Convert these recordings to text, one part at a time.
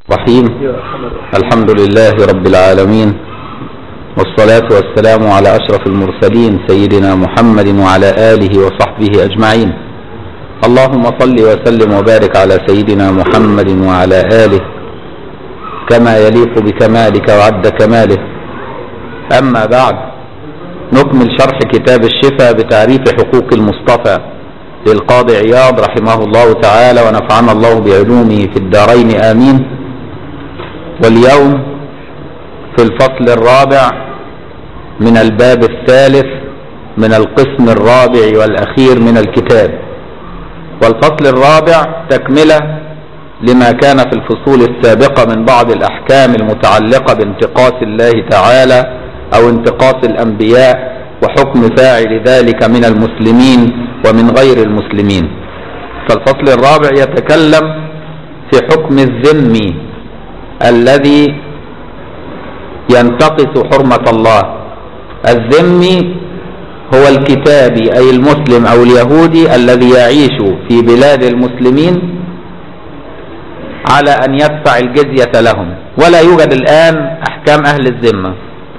رحيم الحمد لله رب العالمين والصلاة والسلام على أشرف المرسلين سيدنا محمد وعلى آله وصحبه أجمعين اللهم صل وسلم وبارك على سيدنا محمد وعلى آله كما يليق بكمالك وعد كماله أما بعد نكمل شرح كتاب الشفاء بتعريف حقوق المصطفى للقاضي عياض رحمه الله تعالى ونفعنا الله بعلومه في الدارين آمين واليوم في الفصل الرابع من الباب الثالث من القسم الرابع والأخير من الكتاب والفصل الرابع تكملة لما كان في الفصول السابقة من بعض الأحكام المتعلقة بانتقاص الله تعالى أو انتقاص الأنبياء وحكم فاعل ذلك من المسلمين ومن غير المسلمين فالفصل الرابع يتكلم في حكم الذم الذي ينتقص حرمة الله الذمي هو الكتابي أي المسلم أو اليهودي الذي يعيش في بلاد المسلمين على أن يدفع الجزية لهم ولا يوجد الآن أحكام أهل الذمة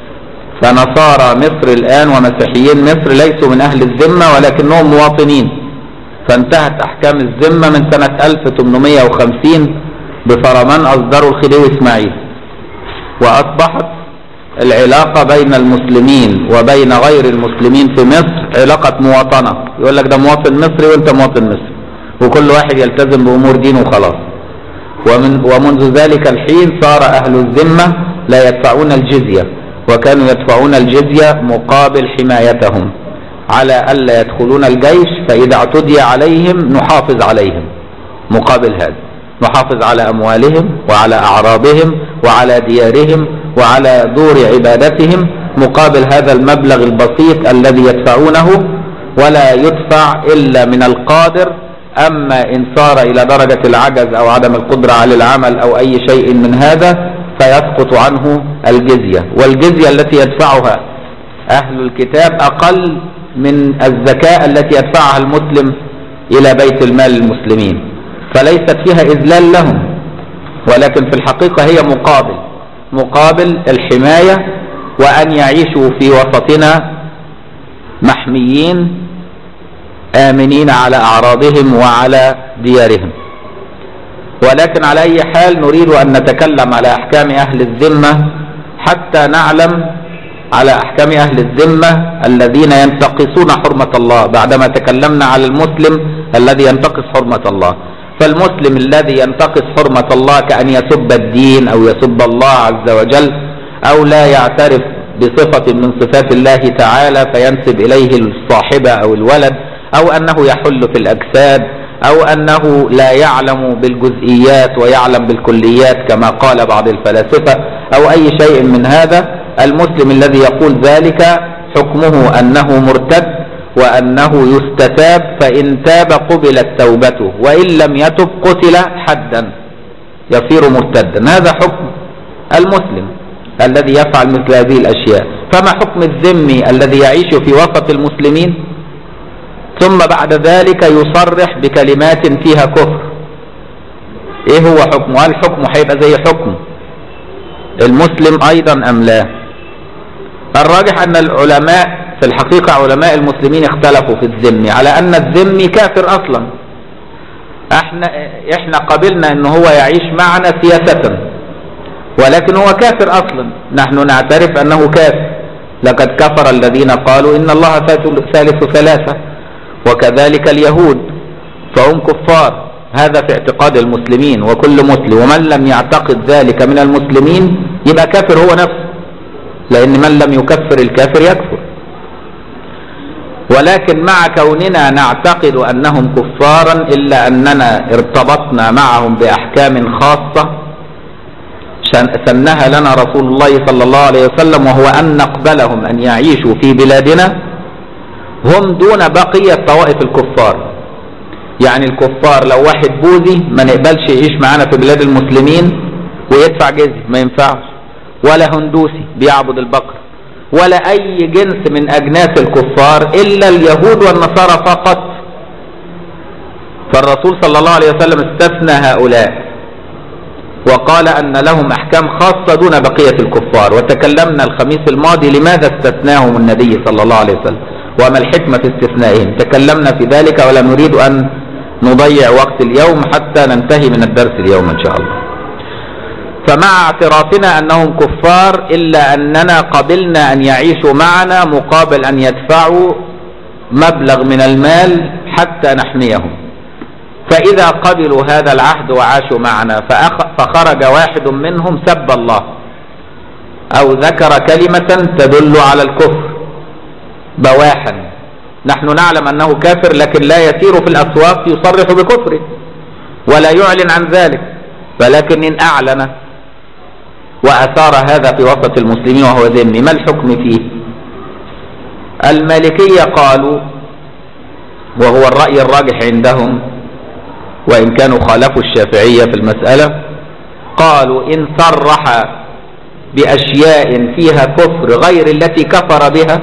فنصارى مصر الآن ومسيحيين مصر ليسوا من أهل الذمة ولكنهم مواطنين فانتهت أحكام الذمة من سنة 1850 بفرمان أصدره الخديوي إسماعيل وأصبحت العلاقة بين المسلمين وبين غير المسلمين في مصر علاقة مواطنة يقول لك ده مواطن مصري وانت مواطن مصري وكل واحد يلتزم بأمور دينه وخلاص ومن ومنذ ذلك الحين صار أهل الذمة لا يدفعون الجزية وكانوا يدفعون الجزية مقابل حمايتهم على ألا يدخلون الجيش فإذا اعتدي عليهم نحافظ عليهم مقابل هذا نحافظ على أموالهم وعلى أعراضهم وعلى ديارهم وعلى دور عبادتهم مقابل هذا المبلغ البسيط الذي يدفعونه ولا يدفع إلا من القادر أما إن صار إلى درجة العجز أو عدم القدرة على العمل أو أي شيء من هذا فيسقط عنه الجزية والجزية التي يدفعها أهل الكتاب أقل من الزكاة التي يدفعها المسلم إلى بيت المال المسلمين فليست فيها إذلال لهم ولكن في الحقيقة هي مقابل مقابل الحماية وأن يعيشوا في وسطنا محميين آمنين على أعراضهم وعلى ديارهم ولكن على أي حال نريد أن نتكلم على أحكام أهل الذمة حتى نعلم على أحكام أهل الذمة الذين ينتقصون حرمة الله بعدما تكلمنا على المسلم الذي ينتقص حرمة الله فالمسلم الذي ينتقص حرمة الله كأن يسب الدين أو يسب الله عز وجل أو لا يعترف بصفة من صفات الله تعالى فينسب إليه الصاحبة أو الولد أو أنه يحل في الأجساد أو أنه لا يعلم بالجزئيات ويعلم بالكليات كما قال بعض الفلاسفة أو أي شيء من هذا المسلم الذي يقول ذلك حكمه أنه مرتد وأنه يستتاب فإن تاب قبلت توبته وإن لم يتب قتل حدا يصير مرتدا هذا حكم المسلم الذي يفعل مثل هذه الأشياء فما حكم الذمي الذي يعيش في وسط المسلمين ثم بعد ذلك يصرح بكلمات فيها كفر ايه هو حكمه هل حكمه هيبقى زي حكم المسلم ايضا ام لا الراجح ان العلماء في الحقيقة علماء المسلمين اختلفوا في الذم على ان الذم كافر اصلا احنا احنا قبلنا ان هو يعيش معنا سياسة ولكن هو كافر اصلا نحن نعترف انه كافر لقد كفر الذين قالوا ان الله ثالث ثلاثة وكذلك اليهود فهم كفار هذا في اعتقاد المسلمين وكل مسلم ومن لم يعتقد ذلك من المسلمين يبقى كافر هو نفسه لأن من لم يكفر الكافر يكفر ولكن مع كوننا نعتقد أنهم كفارا إلا أننا ارتبطنا معهم بأحكام خاصة سنها لنا رسول الله صلى الله عليه وسلم وهو أن نقبلهم أن يعيشوا في بلادنا هم دون بقية طوائف الكفار يعني الكفار لو واحد بوذي ما نقبلش يعيش معانا في بلاد المسلمين ويدفع جزية ما ينفعش ولا هندوسي بيعبد البقر ولا اي جنس من اجناس الكفار الا اليهود والنصارى فقط فالرسول صلى الله عليه وسلم استثنى هؤلاء وقال أن لهم أحكام خاصة دون بقية الكفار وتكلمنا الخميس الماضي لماذا استثناهم النبي صلى الله عليه وسلم وما الحكمة في استثنائهم تكلمنا في ذلك ولا نريد أن نضيع وقت اليوم حتى ننتهي من الدرس اليوم إن شاء الله فمع اعترافنا أنهم كفار إلا أننا قبلنا أن يعيشوا معنا مقابل أن يدفعوا مبلغ من المال حتى نحميهم فإذا قبلوا هذا العهد وعاشوا معنا فخرج واحد منهم سب الله أو ذكر كلمة تدل على الكفر بواحا نحن نعلم أنه كافر لكن لا يسير في الأسواق يصرح بكفره ولا يعلن عن ذلك ولكن إن أعلن وأثار هذا في وسط المسلمين وهو ذمي ما الحكم فيه المالكية قالوا وهو الرأي الراجح عندهم وإن كانوا خالفوا الشافعية في المسألة قالوا إن صرح بأشياء فيها كفر غير التي كفر بها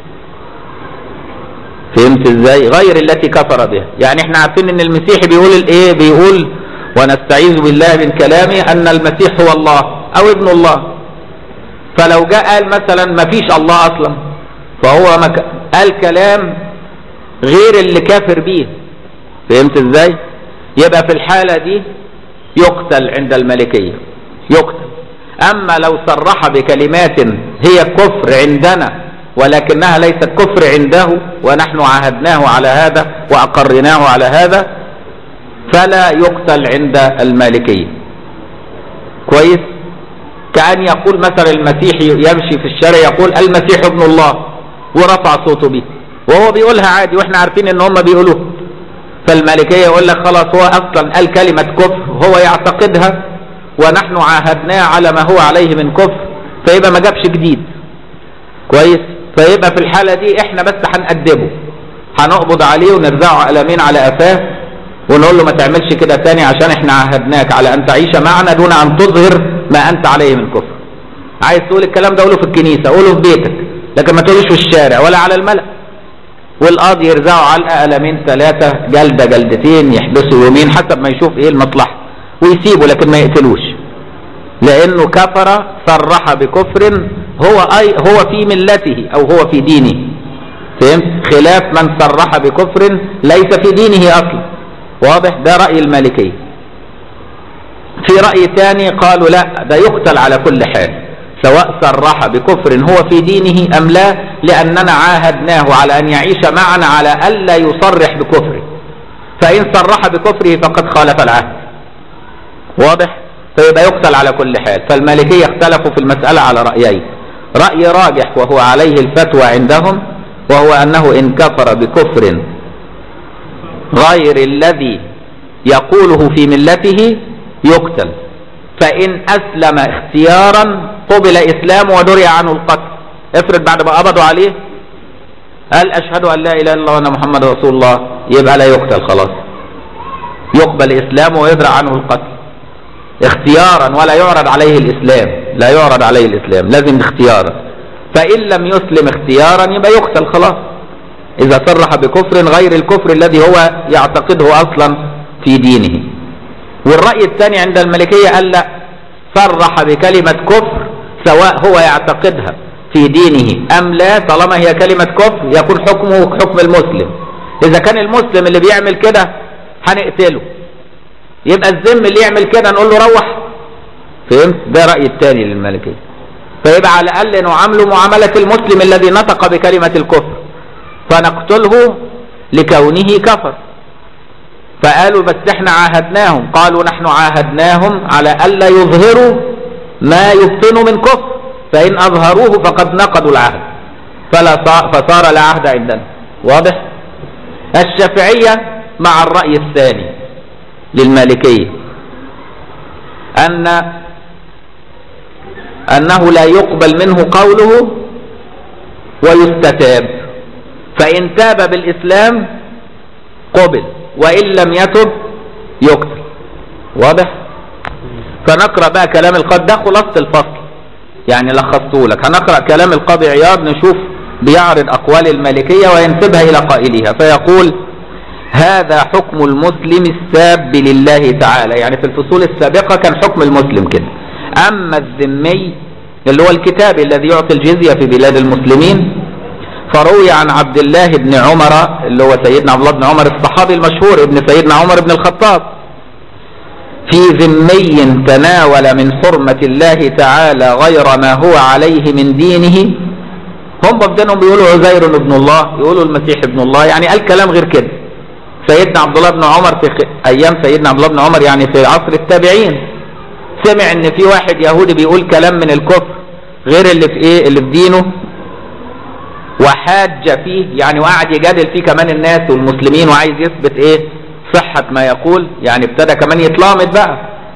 فهمت ازاي غير التي كفر بها يعني احنا عارفين ان المسيح بيقول الايه بيقول ونستعيذ بالله من كلامه ان المسيح هو الله او ابن الله فلو جاء قال مثلا ما فيش الله اصلا فهو مك... قال كلام غير اللي كافر بيه فهمت ازاي يبقى في الحالة دي يقتل عند الملكية يقتل اما لو صرح بكلمات هي كفر عندنا ولكنها ليست كفر عنده ونحن عاهدناه على هذا واقرناه على هذا فلا يقتل عند المالكية كويس كأن يقول مثلا المسيح يمشي في الشارع يقول المسيح ابن الله ورفع صوته به وهو بيقولها عادي واحنا عارفين ان هم بيقولوها فالمالكية يقول لك خلاص هو اصلا قال كلمة كفر هو يعتقدها ونحن عاهدناه على ما هو عليه من كفر فيبقى ما جابش جديد كويس فيبقى في الحالة دي احنا بس هنأدبه هنقبض عليه ونرزعه قلمين على قفاه ونقول له ما تعملش كده تاني عشان احنا عهدناك على ان تعيش معنا دون ان تظهر ما انت عليه من كفر عايز تقول الكلام ده قوله في الكنيسة قوله في بيتك لكن ما تقولوش في الشارع ولا على الملأ والقاضي يرزعه علقة قلمين ثلاثة جلدة جلدتين يحبسه يومين حسب ما يشوف ايه المصلحة ويسيبه لكن ما يقتلوش لانه كفر صرح بكفر هو أي هو في ملته او هو في دينه فهمت خلاف من صرح بكفر ليس في دينه اصلا واضح ده رأي المالكية في رأي ثاني قالوا لا ده يقتل على كل حال سواء صرح بكفر هو في دينه ام لا لاننا عاهدناه على ان يعيش معنا على الا يصرح بكفره فان صرح بكفره فقد خالف العهد واضح فيبقى يقتل على كل حال فالمالكية اختلفوا في المسألة على رأيين رأي راجح وهو عليه الفتوى عندهم وهو أنه إن كفر بكفر غير الذي يقوله في ملته يقتل فإن أسلم اختيارا قبل إسلامه ودري عنه القتل افرض بعد ما قبضوا عليه قال أشهد أن لا إله إلا الله وأن محمد رسول الله يبقى لا يقتل خلاص يقبل إسلامه ويدرى عنه القتل اختيارا ولا يعرض عليه الإسلام لا يعرض عليه الإسلام لازم اختيارا فإن لم يسلم اختيارا يبقى يقتل خلاص إذا صرح بكفر غير الكفر الذي هو يعتقده أصلا في دينه والرأي الثاني عند الملكية قال لا صرح بكلمة كفر سواء هو يعتقدها في دينه أم لا طالما هي كلمة كفر يكون حكمه حكم المسلم إذا كان المسلم اللي بيعمل كده هنقتله يبقى الذم اللي يعمل كده نقول له روح فهمت ده رأي الثاني للملكية فيبقى على الأقل نعامله معاملة المسلم الذي نطق بكلمة الكفر فنقتله لكونه كفر فقالوا بس احنا عاهدناهم قالوا نحن عاهدناهم على ألا يظهروا ما يبطن من كفر فإن أظهروه فقد نقضوا العهد فلا صار فصار لا عهد عندنا واضح الشافعية مع الرأي الثاني للمالكية أن أنه لا يقبل منه قوله ويستتاب فإن تاب بالإسلام قبل وإن لم يتب يقتل واضح فنقرأ بقى كلام القاضي ده خلاصة الفصل يعني لخصته لك هنقرأ كلام القاضي عياض نشوف بيعرض أقوال المالكية وينسبها إلى قائلها فيقول هذا حكم المسلم الساب لله تعالى يعني في الفصول السابقة كان حكم المسلم كده أما الذمي اللي هو الكتاب الذي يعطي الجزية في بلاد المسلمين فروي عن عبد الله بن عمر اللي هو سيدنا عبد الله بن عمر الصحابي المشهور ابن سيدنا عمر بن الخطاب في ذمي تناول من حرمة الله تعالى غير ما هو عليه من دينه هم بدنهم بيقولوا عزير ابن الله يقولوا المسيح ابن الله يعني قال كلام غير كده سيدنا عبد الله بن عمر في ايام سيدنا عبد الله بن عمر يعني في عصر التابعين سمع ان في واحد يهودي بيقول كلام من الكفر غير اللي في ايه اللي في دينه وحاج فيه يعني وقعد يجادل فيه كمان الناس والمسلمين وعايز يثبت ايه صحة ما يقول يعني ابتدى كمان يتلامط بقى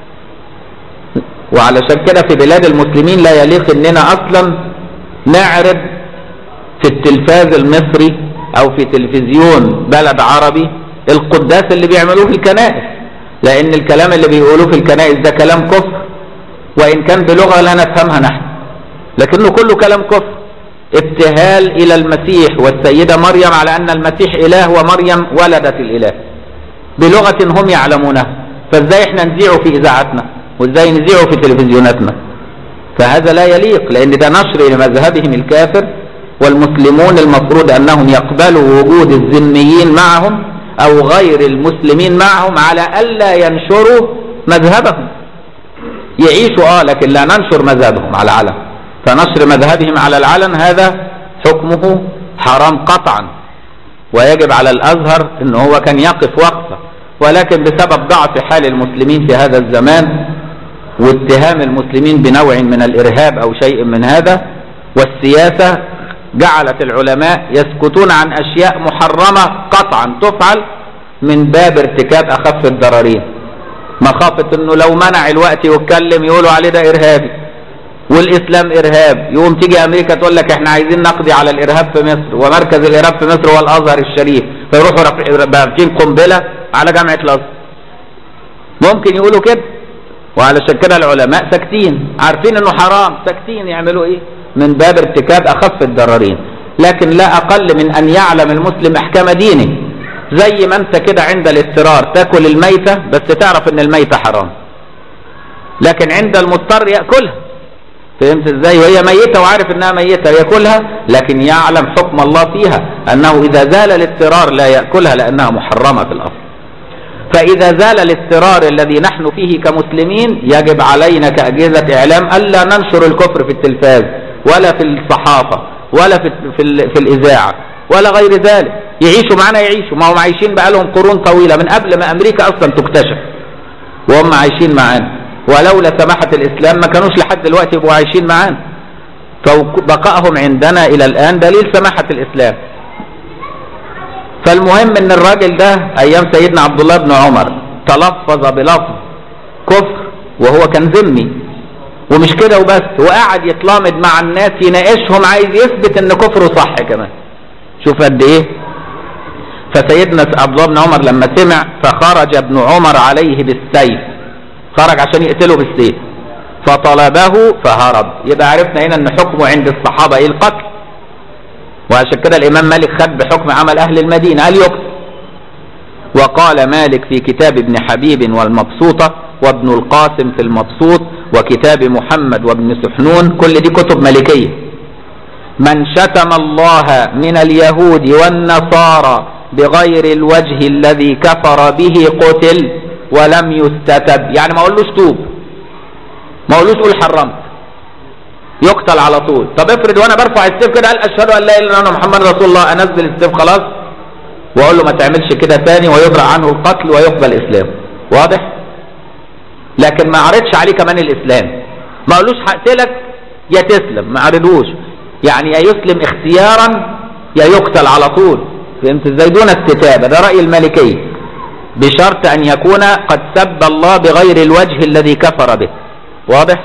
وعلشان كده في بلاد المسلمين لا يليق اننا اصلا نعرض في التلفاز المصري او في تلفزيون بلد عربي القداس اللي بيعملوه في الكنائس لان الكلام اللي بيقولوه في الكنائس ده كلام كفر وان كان بلغة لا نفهمها نحن لكنه كله كلام كفر ابتهال الى المسيح والسيدة مريم على ان المسيح اله ومريم ولدت الاله بلغة هم يعلمونها فازاي احنا نذيعه في اذاعتنا وازاي نذيعه في تلفزيوناتنا فهذا لا يليق لان ده نشر لمذهبهم الكافر والمسلمون المفروض انهم يقبلوا وجود الذميين معهم او غير المسلمين معهم على الا ينشروا مذهبهم يعيشوا اه لكن لا ننشر مذهبهم على العلن فنشر مذهبهم على العلن هذا حكمه حرام قطعا ويجب على الازهر ان هو كان يقف وقفه ولكن بسبب ضعف حال المسلمين في هذا الزمان واتهام المسلمين بنوع من الارهاب او شيء من هذا والسياسه جعلت العلماء يسكتون عن اشياء محرمه قطعا تفعل من باب ارتكاب اخف الضررين مخافه انه لو منع الوقت يتكلم يقولوا عليه ده ارهابي والاسلام ارهاب يقوم تيجي امريكا تقول لك احنا عايزين نقضي على الارهاب في مصر ومركز الارهاب في مصر هو الازهر الشريف فيروحوا رافعين قنبله على جامعه الازهر ممكن يقولوا كده وعلشان كده العلماء ساكتين عارفين انه حرام ساكتين يعملوا ايه من باب ارتكاب اخف الضررين لكن لا اقل من ان يعلم المسلم احكام دينه زي ما انت كده عند الاضطرار تاكل الميته بس تعرف ان الميته حرام لكن عند المضطر ياكلها فهمت ازاي وهي ميته وعارف انها ميته ياكلها لكن يعلم حكم الله فيها انه اذا زال الاضطرار لا ياكلها لانها محرمه في الاصل فاذا زال الاضطرار الذي نحن فيه كمسلمين يجب علينا كاجهزه اعلام الا ننشر الكفر في التلفاز ولا في الصحافه ولا في في, في الاذاعه ولا غير ذلك يعيشوا معنا يعيشوا ما هم عايشين بقالهم قرون طويله من قبل ما امريكا اصلا تكتشف وهم عايشين معانا ولولا سماحة الإسلام ما كانوش لحد دلوقتي يبقوا عايشين معانا فبقائهم عندنا إلى الآن دليل سماحة الإسلام فالمهم ان الراجل ده ايام سيدنا عبد الله بن عمر تلفظ بلفظ كفر وهو كان ذمي ومش كده وبس وقعد يتلامد مع الناس يناقشهم عايز يثبت ان كفره صح كمان شوف قد ايه فسيدنا عبد الله بن عمر لما سمع فخرج ابن عمر عليه بالسيف خرج عشان يقتله بالسيف فطلبه فهرب يبقى عرفنا هنا ان حكمه عند الصحابه ايه القتل وعشان كده الامام مالك خد بحكم عمل اهل المدينه قال يقتل وقال مالك في كتاب ابن حبيب والمبسوطه وابن القاسم في المبسوط وكتاب محمد وابن سحنون كل دي كتب مالكيه من شتم الله من اليهود والنصارى بغير الوجه الذي كفر به قتل ولم يستتب يعني ما اقولوش توب ما اقولوش قول حرمت يقتل على طول طب افرض وانا برفع السيف كده قال اشهد ان لا اله الا الله محمد رسول الله انزل السيف خلاص واقول له ما تعملش كده تاني ويدرع عنه القتل ويقبل اسلامه واضح لكن ما عرضش عليه كمان الاسلام ما قالوش هقتلك يا تسلم ما عرضوش يعني يا يسلم اختيارا يا يقتل على طول فهمت ازاي دون استتابه ده راي المالكيه بشرط ان يكون قد سب الله بغير الوجه الذي كفر به واضح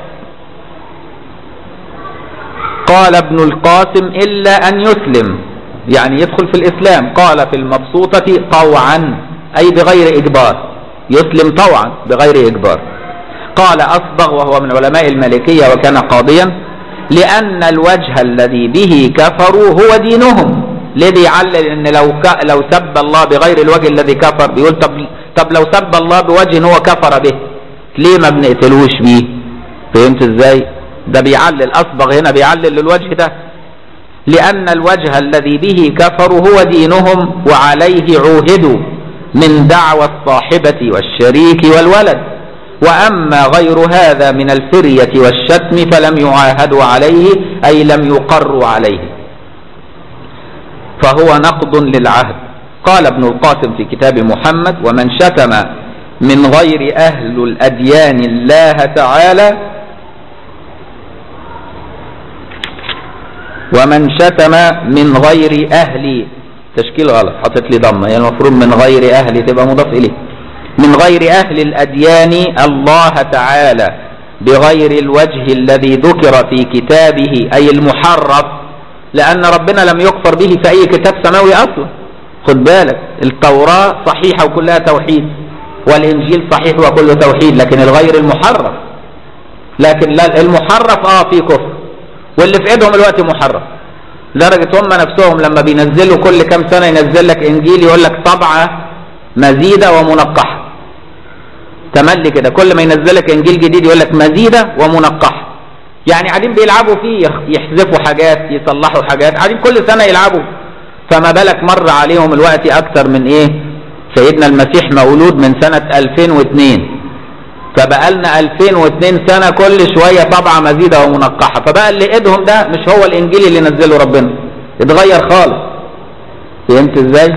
قال ابن القاسم الا ان يسلم يعني يدخل في الاسلام قال في المبسوطة طوعا اي بغير اجبار يسلم طوعا بغير اجبار قال اصبغ وهو من علماء المالكية وكان قاضيا لان الوجه الذي به كفروا هو دينهم ليه بيعلل ان لو ك... لو سب الله بغير الوجه الذي كفر بيقول طب طب لو سب الله بوجه هو كفر به ليه ما بنقتلوش بيه فهمت ازاي ده بيعلل اصبغ هنا بيعلل للوجه ده لان الوجه الذي به كفروا هو دينهم وعليه عوهدوا من دعوى الصاحبة والشريك والولد واما غير هذا من الفرية والشتم فلم يعاهدوا عليه اي لم يقروا عليه فهو نقض للعهد قال ابن القاسم في كتاب محمد ومن شتم من غير أهل الأديان الله تعالى ومن شتم من غير أهل تشكيل غلط حطت لي ضمه يعني المفروض من غير أهل تبقى مضاف إليه من غير أهل الأديان الله تعالى بغير الوجه الذي ذكر في كتابه أي المحرف لأن ربنا لم يكفر به في أي كتاب سماوي أصلا خد بالك التوراة صحيحة وكلها توحيد والإنجيل صحيح وكله توحيد لكن الغير المحرف لكن لا المحرف اه في كفر واللي في ايدهم الوقت محرف لدرجة هم نفسهم لما بينزلوا كل كام سنة ينزل لك انجيل يقول لك طبعة مزيدة ومنقحة تملي كده كل ما ينزل لك انجيل جديد يقول لك مزيدة ومنقحة يعني قاعدين بيلعبوا فيه يحذفوا حاجات يصلحوا حاجات قاعدين كل سنة يلعبوا فما بالك مر عليهم الوقت اكتر من ايه سيدنا المسيح مولود من سنة 2002 فبقى لنا 2002 سنة كل شوية طبعة مزيدة ومنقحة فبقى اللي ايدهم ده مش هو الانجيل اللي نزله ربنا اتغير خالص فهمت ازاي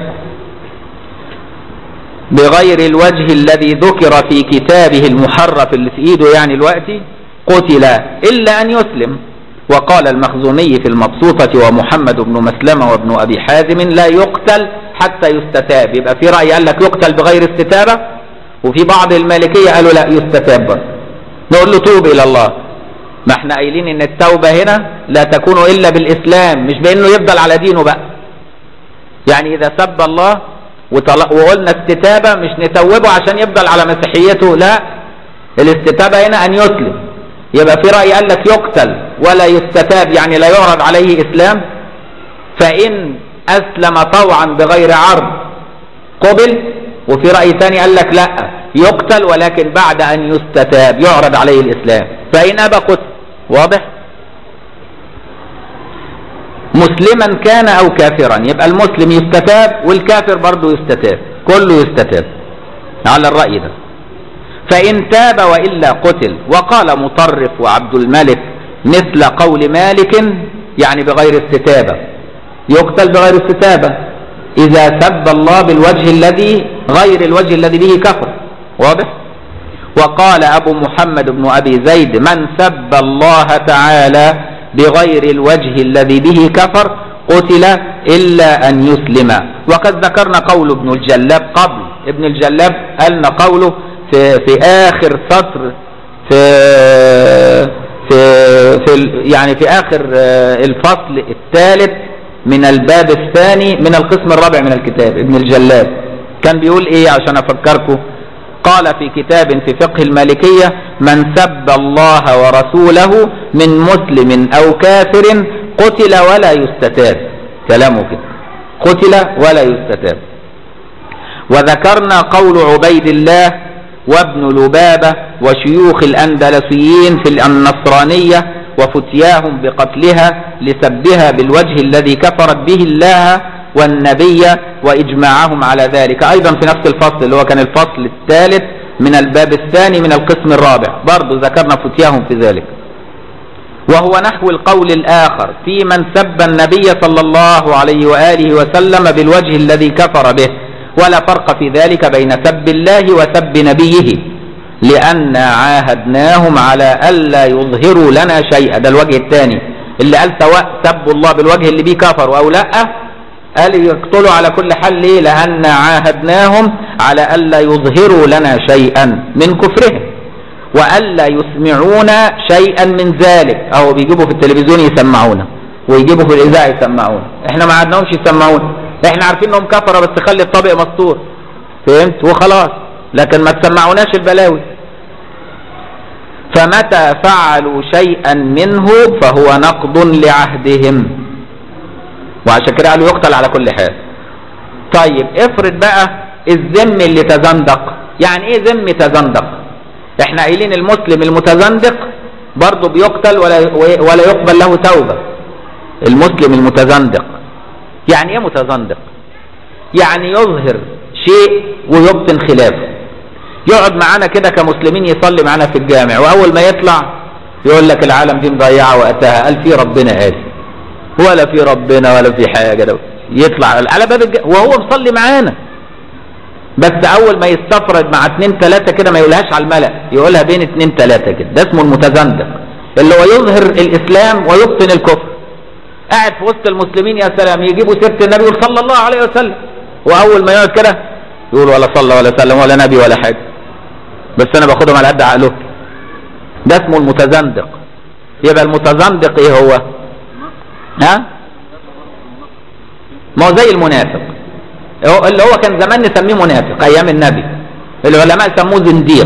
بغير الوجه الذي ذكر في كتابه المحرف اللي في ايده يعني الوقت قتل الا ان يسلم وقال المخزومي في المبسوطة ومحمد بن مسلمة وابن ابي حازم لا يقتل حتى يستتاب يبقى في رأي قال لك يقتل بغير استتابة وفي بعض المالكية قالوا لا يستتاب برضه نقول له توب إلى الله ما احنا قايلين ان التوبة هنا لا تكون إلا بالإسلام مش بأنه يفضل على دينه بقى يعني إذا سب الله وقلنا استتابة مش نتوبه عشان يفضل على مسيحيته لا الاستتابة هنا أن يسلم يبقى في رأي قال لك يقتل ولا يستتاب يعني لا يعرض عليه إسلام فإن أسلم طوعا بغير عرض قبل وفي رأي ثاني قال لك لا يقتل ولكن بعد أن يستتاب يعرض عليه الإسلام فإن أبى قتل واضح مسلما كان أو كافرا يبقى المسلم يستتاب والكافر برضه يستتاب كله يستتاب على الرأي ده فإن تاب وإلا قتل وقال مطرف وعبد الملك مثل قول مالك يعني بغير استتابة يقتل بغير استتابة إذا سب الله بالوجه الذي غير الوجه الذي به كفر واضح وقال أبو محمد بن أبي زيد من سب الله تعالى بغير الوجه الذي به كفر قتل إلا أن يسلم وقد ذكرنا قول ابن الجلاب قبل ابن الجلاب قالنا قوله في, في آخر سطر في في في يعني في آخر الفصل الثالث من الباب الثاني من القسم الرابع من الكتاب ابن الجلاب كان بيقول ايه عشان افكركم قال في كتاب في فقه المالكية من سب الله ورسوله من مسلم او كافر قتل ولا يستتاب كلامه كده قتل ولا يستتاب وذكرنا قول عبيد الله وابن لبابة وشيوخ الأندلسيين في النصرانية وفتياهم بقتلها لسبها بالوجه الذي كفرت به الله والنبي وإجماعهم على ذلك أيضا في نفس الفصل اللي هو كان الفصل الثالث من الباب الثاني من القسم الرابع برضو ذكرنا فتياهم في ذلك وهو نحو القول الآخر في من سب النبي صلى الله عليه وآله وسلم بالوجه الذي كفر به ولا فرق في ذلك بين سب الله وسب نبيه لأن عاهدناهم على ألا يظهروا لنا شيئا ده الوجه الثاني اللي قال سواء سبوا الله بالوجه اللي بيه كفروا أو لا قال يقتلوا على كل حال ليه لأن عاهدناهم على ألا يظهروا لنا شيئا من كفرهم وألا يسمعونا شيئا من ذلك أو بيجيبوا في التلفزيون يسمعونا ويجيبوا في الإذاعة يسمعونا احنا ما عدناهمش يسمعونا احنا عارفين انهم كفرة بس خلي الطابق مستور فهمت وخلاص لكن ما تسمعوناش البلاوي فمتى فعلوا شيئا منه فهو نقض لعهدهم وعشان كده قالوا يقتل على كل حال طيب افرض بقى الذم اللي تزندق يعني ايه ذم تزندق احنا قايلين المسلم المتزندق برضه بيقتل ولا ولا يقبل له توبه المسلم المتزندق يعني ايه متزندق يعني يظهر شيء ويبطن خلافه يقعد معانا كده كمسلمين يصلي معانا في الجامع واول ما يطلع يقول لك العالم دي مضيعه وقتها قال في ربنا قال ولا في ربنا ولا في حاجه ده يطلع على باب الج... وهو مصلي معانا بس اول ما يستفرد مع اتنين تلاتة كده ما يقولهاش على الملأ يقولها بين اتنين تلاتة كده ده اسمه المتزندق اللي هو يظهر الاسلام ويبطن الكفر قاعد في وسط المسلمين يا سلام يجيبوا سيره النبي يقول صلى الله عليه وسلم واول ما يقعد كده يقول ولا صلى ولا سلم ولا نبي ولا حاجه بس انا باخدهم على قد عقله ده اسمه المتزندق يبقى المتزندق ايه هو ها ما هو زي المنافق اللي هو كان زمان نسميه منافق ايام النبي العلماء سموه زنديق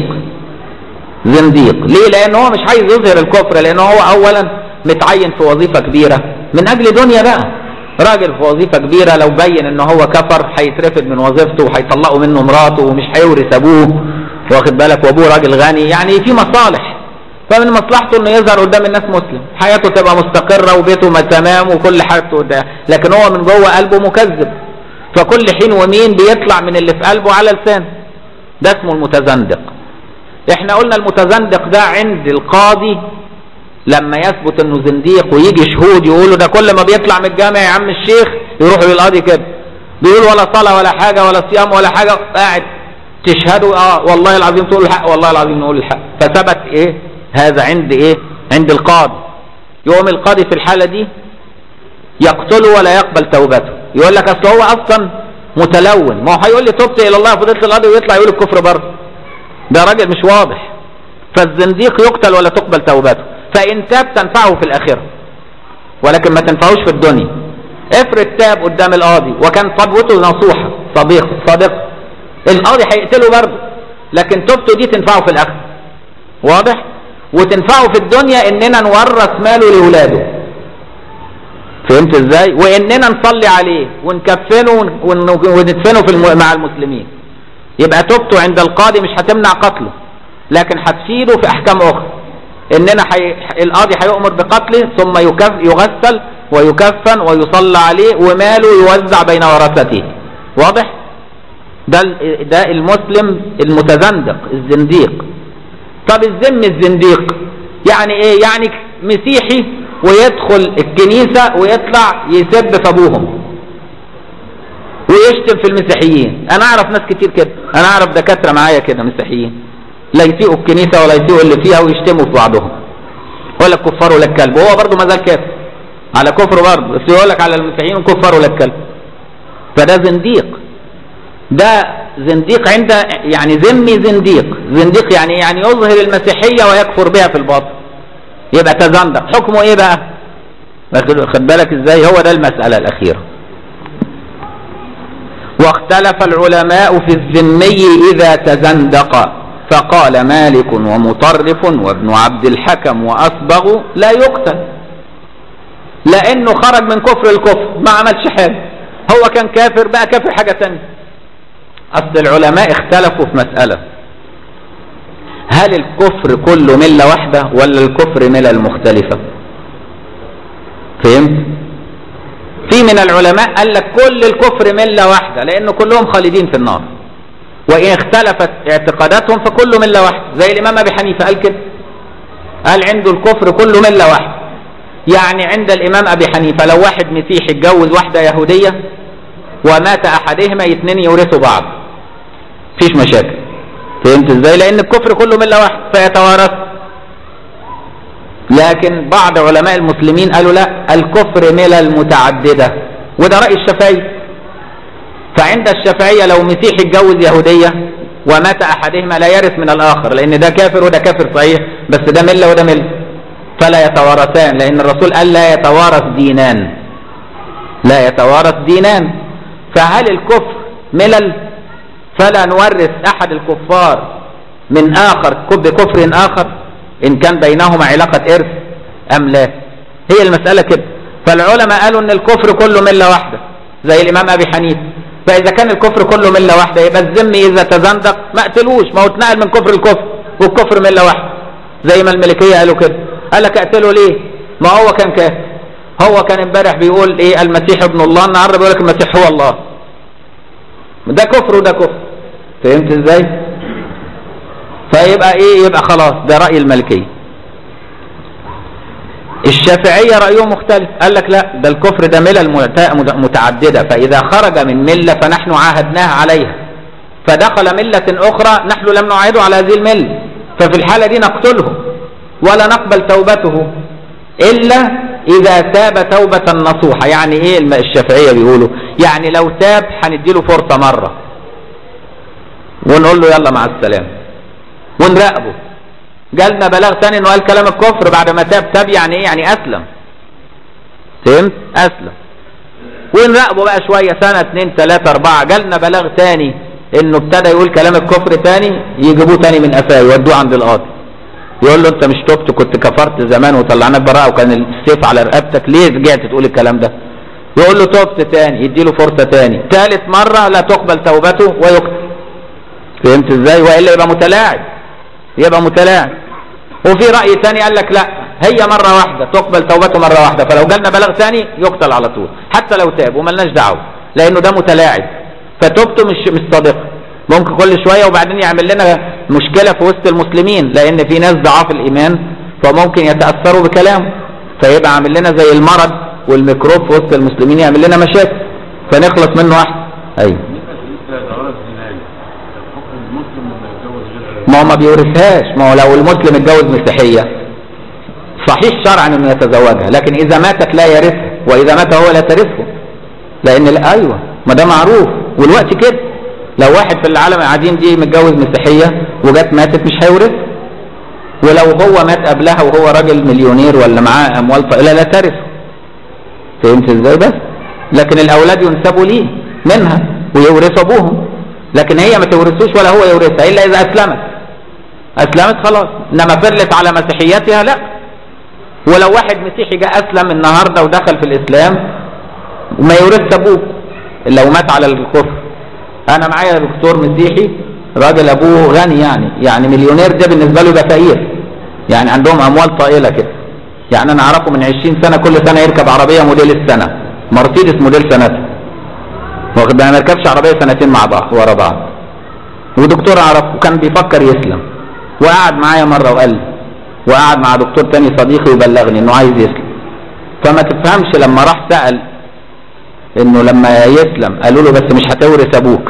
زنديق ليه لان هو مش عايز يظهر الكفر لان هو اولا متعين في وظيفة كبيرة من اجل دنيا بقى راجل في وظيفة كبيرة لو بين ان هو كفر هيترفد من وظيفته وهيطلقوا منه مراته ومش هيورث ابوه واخد بالك وابوه راجل غني يعني في مصالح فمن مصلحته انه يظهر قدام الناس مسلم حياته تبقى مستقرة وبيته تمام وكل حاجته ده لكن هو من جوه قلبه مكذب فكل حين ومين بيطلع من اللي في قلبه على لسانه ده اسمه المتزندق احنا قلنا المتزندق ده عند القاضي لما يثبت انه زنديق ويجي شهود يقولوا ده كل ما بيطلع من الجامع يا عم الشيخ يروحوا للقاضي كده بيقول ولا صلاه ولا حاجه ولا صيام ولا حاجه قاعد تشهدوا اه والله العظيم تقول الحق والله العظيم نقول الحق فثبت ايه هذا عند ايه عند القاضي يقوم القاضي في الحاله دي يقتله ولا يقبل توبته يقول لك اصل هو اصلا متلون ما هو هيقول لي تبت الى الله فضيله القاضي ويطلع يقول الكفر برضه ده راجل مش واضح فالزنديق يقتل ولا تقبل توبته فإن تاب تنفعه في الآخرة ولكن ما تنفعوش في الدنيا افرض تاب قدام القاضي وكان صبوته نصوحة صديق صادق القاضي هيقتله برضه لكن توبته دي تنفعه في الآخرة واضح وتنفعه في الدنيا اننا نورث ماله لاولاده فهمت ازاي واننا نصلي عليه ونكفنه وندفنه في الم... مع المسلمين يبقى توبته عند القاضي مش هتمنع قتله لكن هتفيده في احكام اخرى اننا حي... القاضي هيؤمر بقتله ثم يكف... يغسل ويكفن ويصلى عليه وماله يوزع بين ورثته واضح ده ده المسلم المتزندق الزنديق طب الذم الزنديق يعني ايه يعني مسيحي ويدخل الكنيسة ويطلع يسب في ابوهم ويشتم في المسيحيين انا اعرف ناس كتير كده انا اعرف دكاترة معايا كده مسيحيين لا يسيئوا الكنيسة ولا يسيئوا اللي فيها ويشتموا في بعضهم ولا الكفار ولا الكلب وهو برضه ما زال كافر على كفر برضه بس يقول لك على المسيحيين كفار ولا الكلب فده زنديق ده زنديق عند يعني ذمي زنديق زنديق يعني يعني يظهر المسيحية ويكفر بها في الباطن يبقى تزندق حكمه ايه بقى خد بالك ازاي هو ده المسألة الأخيرة واختلف العلماء في الذمي إذا تزندق فقال مالك ومطرف وابن عبد الحكم وأصبغ لا يقتل لأنه خرج من كفر الكفر ما عملش حاجة هو كان كافر بقى كافر حاجة تانية أصل العلماء اختلفوا في مسألة هل الكفر كله ملة واحدة ولا الكفر ملل مختلفة فهمت في من العلماء قال لك كل الكفر ملة واحدة لأنه كلهم خالدين في النار وإن اختلفت اعتقاداتهم فكله ملة واحدة زي الإمام أبي حنيفة قال كده قال عنده الكفر كله ملة واحدة يعني عند الإمام أبي حنيفة لو واحد مسيحي اتجوز واحدة يهودية ومات أحدهما اثنين يورثوا بعض مفيش مشاكل فهمت ازاي لأن الكفر كله ملة واحدة فيتوارث لكن بعض علماء المسلمين قالوا لا الكفر ملل متعددة وده رأي الشافعي فعند الشافعية لو مسيحي اتجوز يهودية ومات أحدهما لا يرث من الآخر لأن ده كافر وده كافر صحيح بس ده ملة وده ملة فلا يتوارثان لأن الرسول قال لا يتوارث دينان لا يتوارث دينان فهل الكفر ملل فلا نورث أحد الكفار من آخر بكفر آخر إن كان بينهما علاقة إرث أم لا هي المسألة كده فالعلماء قالوا ان الكفر كله مله واحده زي الامام ابي حنيفه فاذا كان الكفر كله مله واحده يبقى الذمي اذا تزندق ما قتلوش ما هو اتنقل من كفر الكفر والكفر مله واحده زي ما الملكيه قالوا كده قال لك اقتله ليه ما هو كان كافر هو كان امبارح بيقول ايه المسيح ابن الله النهارده بيقول لك المسيح هو الله ده كفر وده كفر فهمت ازاي فيبقى ايه يبقى خلاص ده راي الملكيه الشافعية رأيهم مختلف قال لك لا ده الكفر ده ملل متعددة فإذا خرج من ملة فنحن عاهدناه عليها فدخل ملة أخرى نحن لم نعاهده على هذه الملة ففي الحالة دي نقتله ولا نقبل توبته إلا إذا تاب توبة نصوحة يعني إيه الشافعية بيقولوا يعني لو تاب هنديله فرصة مرة ونقول له يلا مع السلامة ونراقبه جالنا بلاغ تاني انه قال كلام الكفر بعد ما تاب تاب يعني ايه يعني اسلم فهمت اسلم ونراقبه بقى شويه سنه اتنين تلاته اربعه جالنا بلاغ تاني انه ابتدى يقول كلام الكفر تاني يجيبوه تاني من قفاه يودوه عند القاضي يقول له انت مش تبت كنت كفرت زمان وطلعناك براءه وكان السيف على رقبتك ليه رجعت تقول الكلام ده يقول له تبت تاني يديله فرصه تاني ثالث مره لا تقبل توبته ويقتل فهمت ازاي والا يبقى متلاعب يبقى متلاعب وفي رأي ثاني قال لك لا هي مرة واحدة تقبل توبته مرة واحدة فلو جالنا بلاغ ثاني يقتل على طول حتى لو تاب وملناش دعوة لأنه ده متلاعب فتوبته مش مش صادقة ممكن كل شوية وبعدين يعمل لنا مشكلة في وسط المسلمين لأن في ناس ضعاف الإيمان فممكن يتأثروا بكلامه فيبقى عامل لنا زي المرض والميكروب في وسط المسلمين يعمل لنا مشاكل فنخلص منه أحسن أيوه ما هو ما بيورثهاش ما هو لو المسلم اتجوز مسيحيه صحيح شرعا انه يتزوجها لكن اذا ماتت لا يرثها واذا مات هو لا ترثه لان ايوه ما ده معروف والوقت كده لو واحد في العالم قاعدين دي متجوز مسيحيه وجت ماتت مش هيورث ولو هو مات قبلها وهو راجل مليونير ولا معاه اموال طائله لا ترث فهمت ازاي بس لكن الاولاد ينسبوا ليه منها ويورثوا ابوهم لكن هي ما تورثوش ولا هو يورثها الا اذا اسلمت اسلمت خلاص انما فضلت على مسيحيتها لا ولو واحد مسيحي جاء اسلم النهارده ودخل في الاسلام وما يورث ابوه لو مات على الكفر انا معايا دكتور مسيحي راجل ابوه غني يعني يعني مليونير ده بالنسبه له يبقى فقير يعني عندهم اموال طائله كده يعني انا اعرفه من 20 سنه كل سنه يركب عربيه موديل السنه مرسيدس موديل سنتها واخد ما يركبش عربيه سنتين مع بعض ورا بعض ودكتور اعرفه وكان بيفكر يسلم وقعد معايا مره وقال لي وقعد مع دكتور تاني صديقي وبلغني انه عايز يسلم فما تفهمش لما راح سال انه لما يسلم قالوا له بس مش هتورث ابوك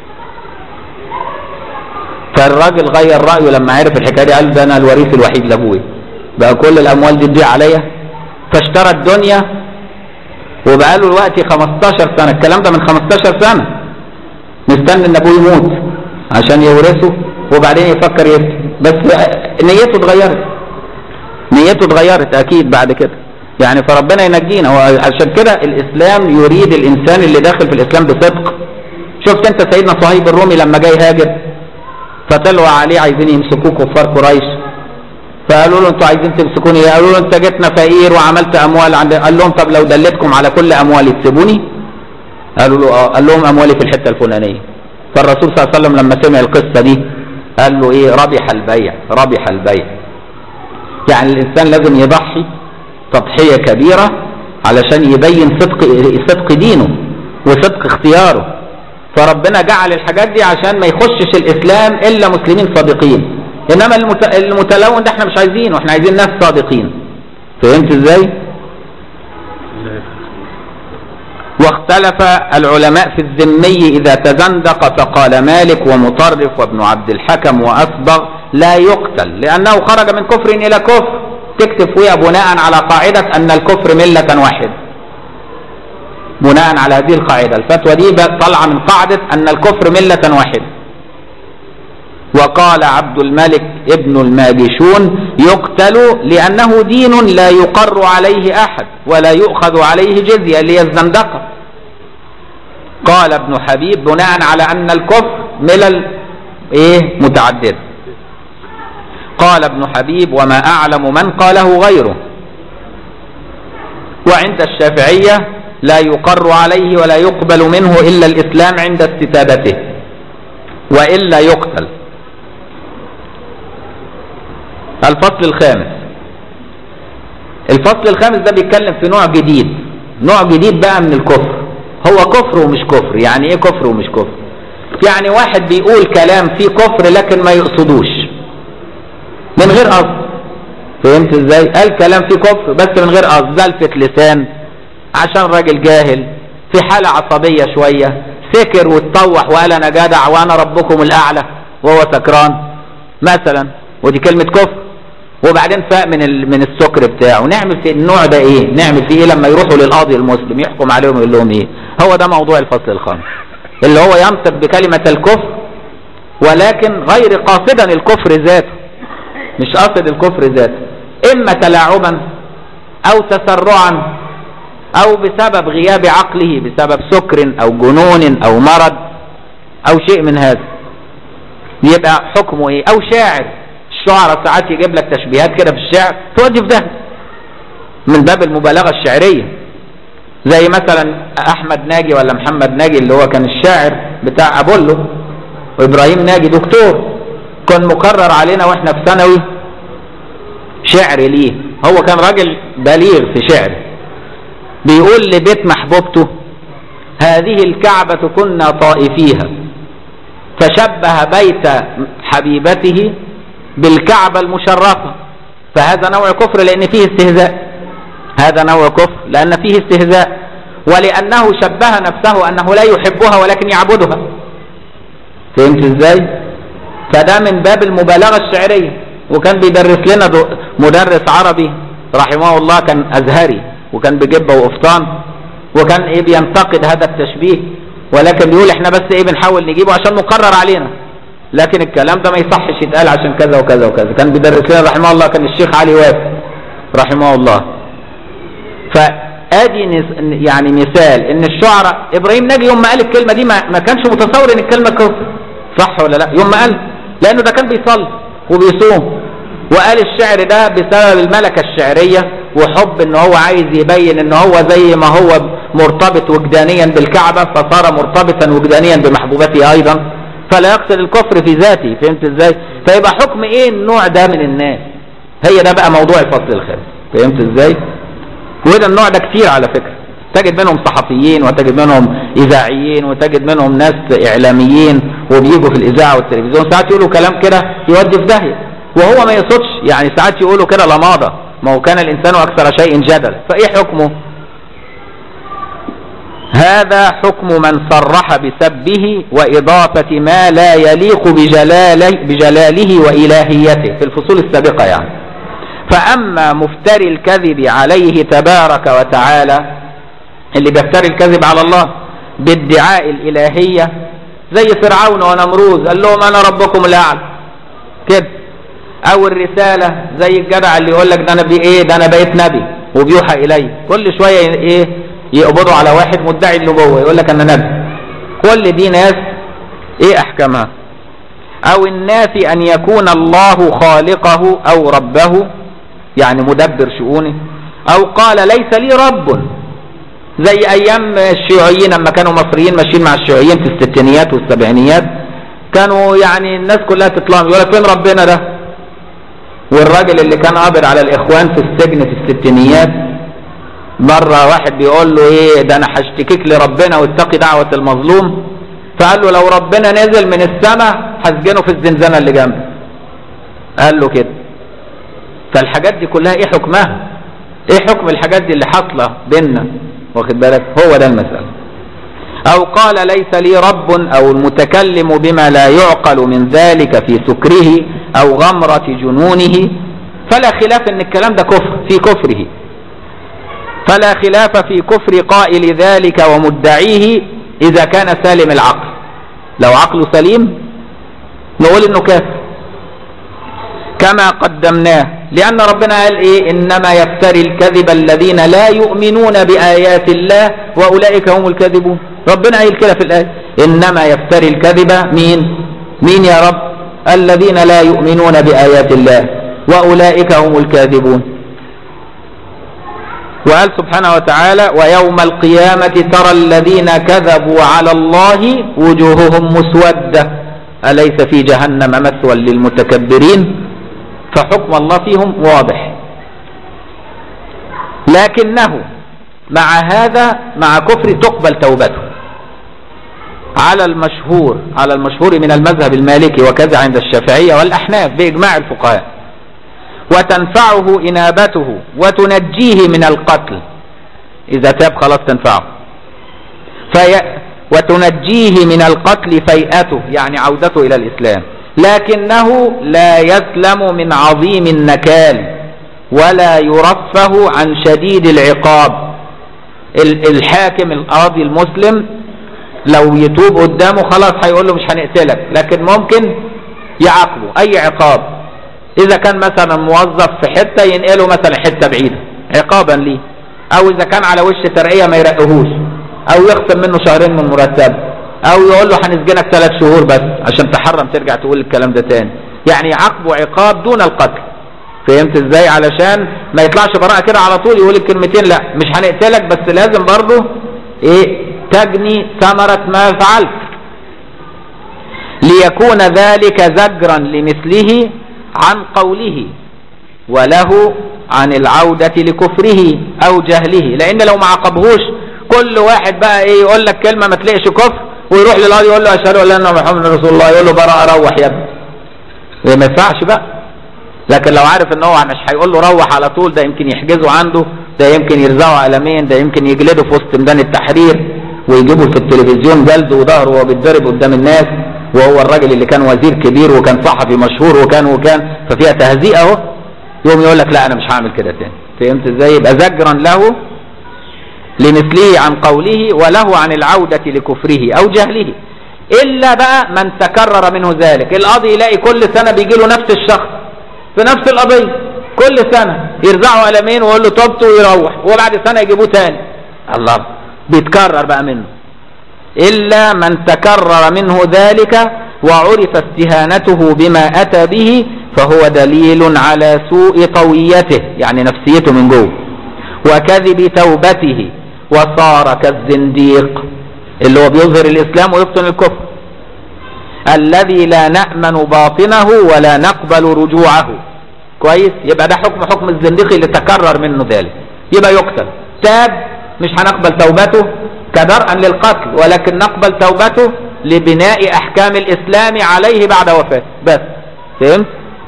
فالراجل غير رايه لما عرف الحكايه دي قال ده انا الوريث الوحيد لابوي بقى كل الاموال دي تضيع عليا فاشترى الدنيا وبقى له دلوقتي 15 سنه الكلام ده من 15 سنه مستني ان ابوه يموت عشان يورثه وبعدين يفكر يسلم بس نيته اتغيرت نيته اتغيرت اكيد بعد كده يعني فربنا ينجينا عشان كده الاسلام يريد الانسان اللي داخل في الاسلام بصدق شفت انت سيدنا صهيب الرومي لما جاي هاجر فطلعوا عليه عايزين يمسكوه كفار قريش فقالوا له انتوا عايزين تمسكوني قالوا له انت جيتنا فقير وعملت اموال عند قال لهم طب لو دلتكم على كل اموالي تسيبوني قالوا له اه قال لهم اموالي في الحته الفلانيه فالرسول صلى الله عليه وسلم لما سمع القصه دي قال له ايه ربح البيع ربح البيع يعني الانسان لازم يضحي تضحيه كبيره علشان يبين صدق صدق دينه وصدق اختياره فربنا جعل الحاجات دي عشان ما يخشش الاسلام الا مسلمين صادقين انما المت... المتلون ده احنا مش عايزينه احنا عايزين ناس صادقين فهمت ازاي واختلف العلماء في الذمي اذا تزندق فقال مالك ومطرف وابن عبد الحكم واصبغ لا يقتل لانه خرج من كفر الى كفر تكتب فيها بناء على قاعدة ان الكفر ملة واحدة بناء على هذه القاعدة الفتوى دي طالعة من قاعدة ان الكفر ملة واحدة وقال عبد الملك ابن الماجشون يقتل لأنه دين لا يقر عليه أحد ولا يؤخذ عليه جزية ليزندقه قال ابن حبيب بناء على أن الكفر ملل إيه متعدد قال ابن حبيب وما أعلم من قاله غيره وعند الشافعية لا يقر عليه ولا يقبل منه إلا الإسلام عند استتابته وإلا يقتل الفصل الخامس الفصل الخامس ده بيتكلم في نوع جديد نوع جديد بقى من الكفر هو كفر ومش كفر يعني ايه كفر ومش كفر يعني واحد بيقول كلام فيه كفر لكن ما يقصدوش من غير قصد فهمت ازاي قال كلام فيه كفر بس من غير قصد زلفة لسان عشان راجل جاهل في حالة عصبية شوية سكر واتطوح وقال انا جدع وانا ربكم الاعلى وهو سكران مثلا ودي كلمة كفر وبعدين فاق من من السكر بتاعه نعمل في النوع ده ايه نعمل فيه ايه لما يروحوا للقاضي المسلم يحكم عليهم يقول لهم ايه هو ده موضوع الفصل الخامس اللي هو ينطق بكلمة الكفر ولكن غير قاصدا الكفر ذاته مش قاصد الكفر ذاته اما تلاعبا او تسرعا او بسبب غياب عقله بسبب سكر او جنون او مرض او شيء من هذا يبقى حكمه ايه او شاعر الشعراء ساعات يجيب لك تشبيهات كده في الشعر تودي في ده من باب المبالغة الشعرية زي مثلا احمد ناجي ولا محمد ناجي اللي هو كان الشاعر بتاع ابولو وابراهيم ناجي دكتور كان مكرر علينا واحنا في ثانوي شعر ليه هو كان راجل بليغ في شعره بيقول لبيت محبوبته هذه الكعبة كنا طائفيها فشبه بيت حبيبته بالكعبة المشرفة فهذا نوع كفر لأن فيه استهزاء هذا نوع كفر لأن فيه استهزاء ولأنه شبه نفسه أنه لا يحبها ولكن يعبدها فهمت ازاي فده من باب المبالغة الشعرية وكان بيدرس لنا مدرس عربي رحمه الله كان أزهري وكان بجبة وقفطان وكان ايه بينتقد هذا التشبيه ولكن بيقول احنا بس ايه بنحاول نجيبه عشان مقرر علينا لكن الكلام ده ما يصحش يتقال عشان كذا وكذا وكذا كان بيدرس لنا رحمه الله كان الشيخ علي وافي رحمه الله فادي يعني مثال ان الشعراء ابراهيم ناجي يوم ما قال الكلمه دي ما, ما كانش متصور ان الكلمه كفر صح ولا لا يوم ما قال لانه ده كان بيصلي وبيصوم وقال الشعر ده بسبب الملكه الشعريه وحب ان هو عايز يبين ان هو زي ما هو مرتبط وجدانيا بالكعبه فصار مرتبطا وجدانيا بمحبوبته ايضا فلا يقصد الكفر في ذاته فهمت ازاي فيبقى حكم ايه النوع ده من الناس هي ده بقى موضوع الفصل الخامس فهمت ازاي وده النوع ده كتير على فكره تجد منهم صحفيين وتجد منهم اذاعيين وتجد منهم ناس اعلاميين وبيجوا في الاذاعه والتلفزيون ساعات يقولوا كلام كده يودي في داهيه وهو ما يقصدش يعني ساعات يقولوا كده لماضه ما هو كان الانسان اكثر شيء جدلا فايه حكمه هذا حكم من صرح بسبه وإضافة ما لا يليق بجلاله, بجلاله وإلهيته في الفصول السابقة يعني فأما مفتري الكذب عليه تبارك وتعالى اللي بيفتري الكذب على الله بادعاء الإلهية زي فرعون ونمروز قال لهم أنا ربكم الأعلى كده أو الرسالة زي الجدع اللي يقول لك ده أنا بإيه ده أنا بقيت نبي وبيوحى إلي كل شوية إيه يقبضوا على واحد مدعي النبوة يقول لك انا نبي كل دي ناس ايه احكامها او النافي ان يكون الله خالقه او ربه يعني مدبر شؤونه او قال ليس لي رب زي ايام الشيوعيين لما كانوا مصريين ماشيين مع الشيوعيين في الستينيات والسبعينيات كانوا يعني الناس كلها تطلع يقول لك فين ربنا ده والراجل اللي كان قابض على الاخوان في السجن في الستينيات مرة واحد بيقول له ايه ده انا هشتكيك لربنا واتقي دعوة المظلوم فقال له لو ربنا نزل من السماء هسجنه في الزنزانة اللي جنبي قال له كده فالحاجات دي كلها ايه حكمها ايه حكم الحاجات دي اللي حاصلة بينا واخد بالك هو ده المسألة او قال ليس لي رب او المتكلم بما لا يعقل من ذلك في سكره او غمرة جنونه فلا خلاف ان الكلام ده كفر في كفره فلا خلاف في كفر قائل ذلك ومدعيه إذا كان سالم العقل لو عقله سليم نقول إنه كافر كما قدمناه لأن ربنا قال إيه إنما يفتري الكذب الذين لا يؤمنون بآيات الله وأولئك هم الكاذبون ربنا قال كده في الآية إنما يفتري الكذب مين مين يا رب الذين لا يؤمنون بآيات الله وأولئك هم الكاذبون وقال سبحانه وتعالى ويوم القيامة ترى الذين كذبوا على الله وجوههم مسودة أليس في جهنم مثوى للمتكبرين فحكم الله فيهم واضح لكنه مع هذا مع كفر تقبل توبته على المشهور على المشهور من المذهب المالكي وكذا عند الشافعية والأحناف بإجماع الفقهاء وتنفعه إنابته وتنجيه من القتل إذا تاب خلاص تنفعه في وتنجيه من القتل فيئته يعني عودته إلى الإسلام لكنه لا يسلم من عظيم النكال ولا يرفه عن شديد العقاب الحاكم القاضي المسلم لو يتوب قدامه خلاص هيقول له مش هنقتلك لكن ممكن يعاقبه اي عقاب اذا كان مثلا موظف في حته ينقله مثلا حته بعيده عقابا ليه او اذا كان على وش ترقيه ما يرقهوش او يخصم منه شهرين من مرتبه او يقول له هنسجنك ثلاث شهور بس عشان تحرم ترجع تقول الكلام ده تاني يعني يعاقبه عقاب دون القتل فهمت ازاي علشان ما يطلعش براءه كده على طول يقول الكلمتين لا مش هنقتلك بس لازم برضه ايه تجني ثمرة ما فعلت ليكون ذلك زجرا لمثله عن قوله وله عن العودة لكفره او جهله لان لو ما عاقبهوش كل واحد بقى ايه يقول لك كلمة ما تلاقيش كفر ويروح للقاضي يقول له اشهد ان لا اله محمد رسول الله يقول له براءة روح يا ابني ما ينفعش بقى لكن لو عارف ان هو مش هيقول له روح على طول ده يمكن يحجزه عنده ده يمكن يرزعه قلمين ده يمكن يجلده في وسط ميدان التحرير ويجيبه في التلفزيون جلد وظهره وهو بيتضرب قدام الناس وهو الراجل اللي كان وزير كبير وكان صحفي مشهور وكان وكان ففيها تهزيء اهو يوم يقول لك لا انا مش هعمل كده تاني فهمت ازاي يبقى زجرا له لمثله عن قوله وله عن العودة لكفره او جهله الا بقى من تكرر منه ذلك القاضي يلاقي كل سنة بيجي له نفس الشخص في نفس القضية كل سنة يرزعوا قلمين ويقول له توبته ويروح وبعد سنة يجيبوه تاني الله بيتكرر بقى منه إلا من تكرر منه ذلك وعرف استهانته بما أتى به فهو دليل على سوء طويته يعني نفسيته من جوه وكذب توبته وصار كالزنديق اللي هو بيظهر الإسلام ويبطن الكفر الذي لا نأمن باطنه ولا نقبل رجوعه كويس يبقى ده حكم حكم الزنديق اللي تكرر منه ذلك يبقى يقتل تاب مش هنقبل توبته كدرءا للقتل ولكن نقبل توبته لبناء احكام الاسلام عليه بعد وفاته بس فهمت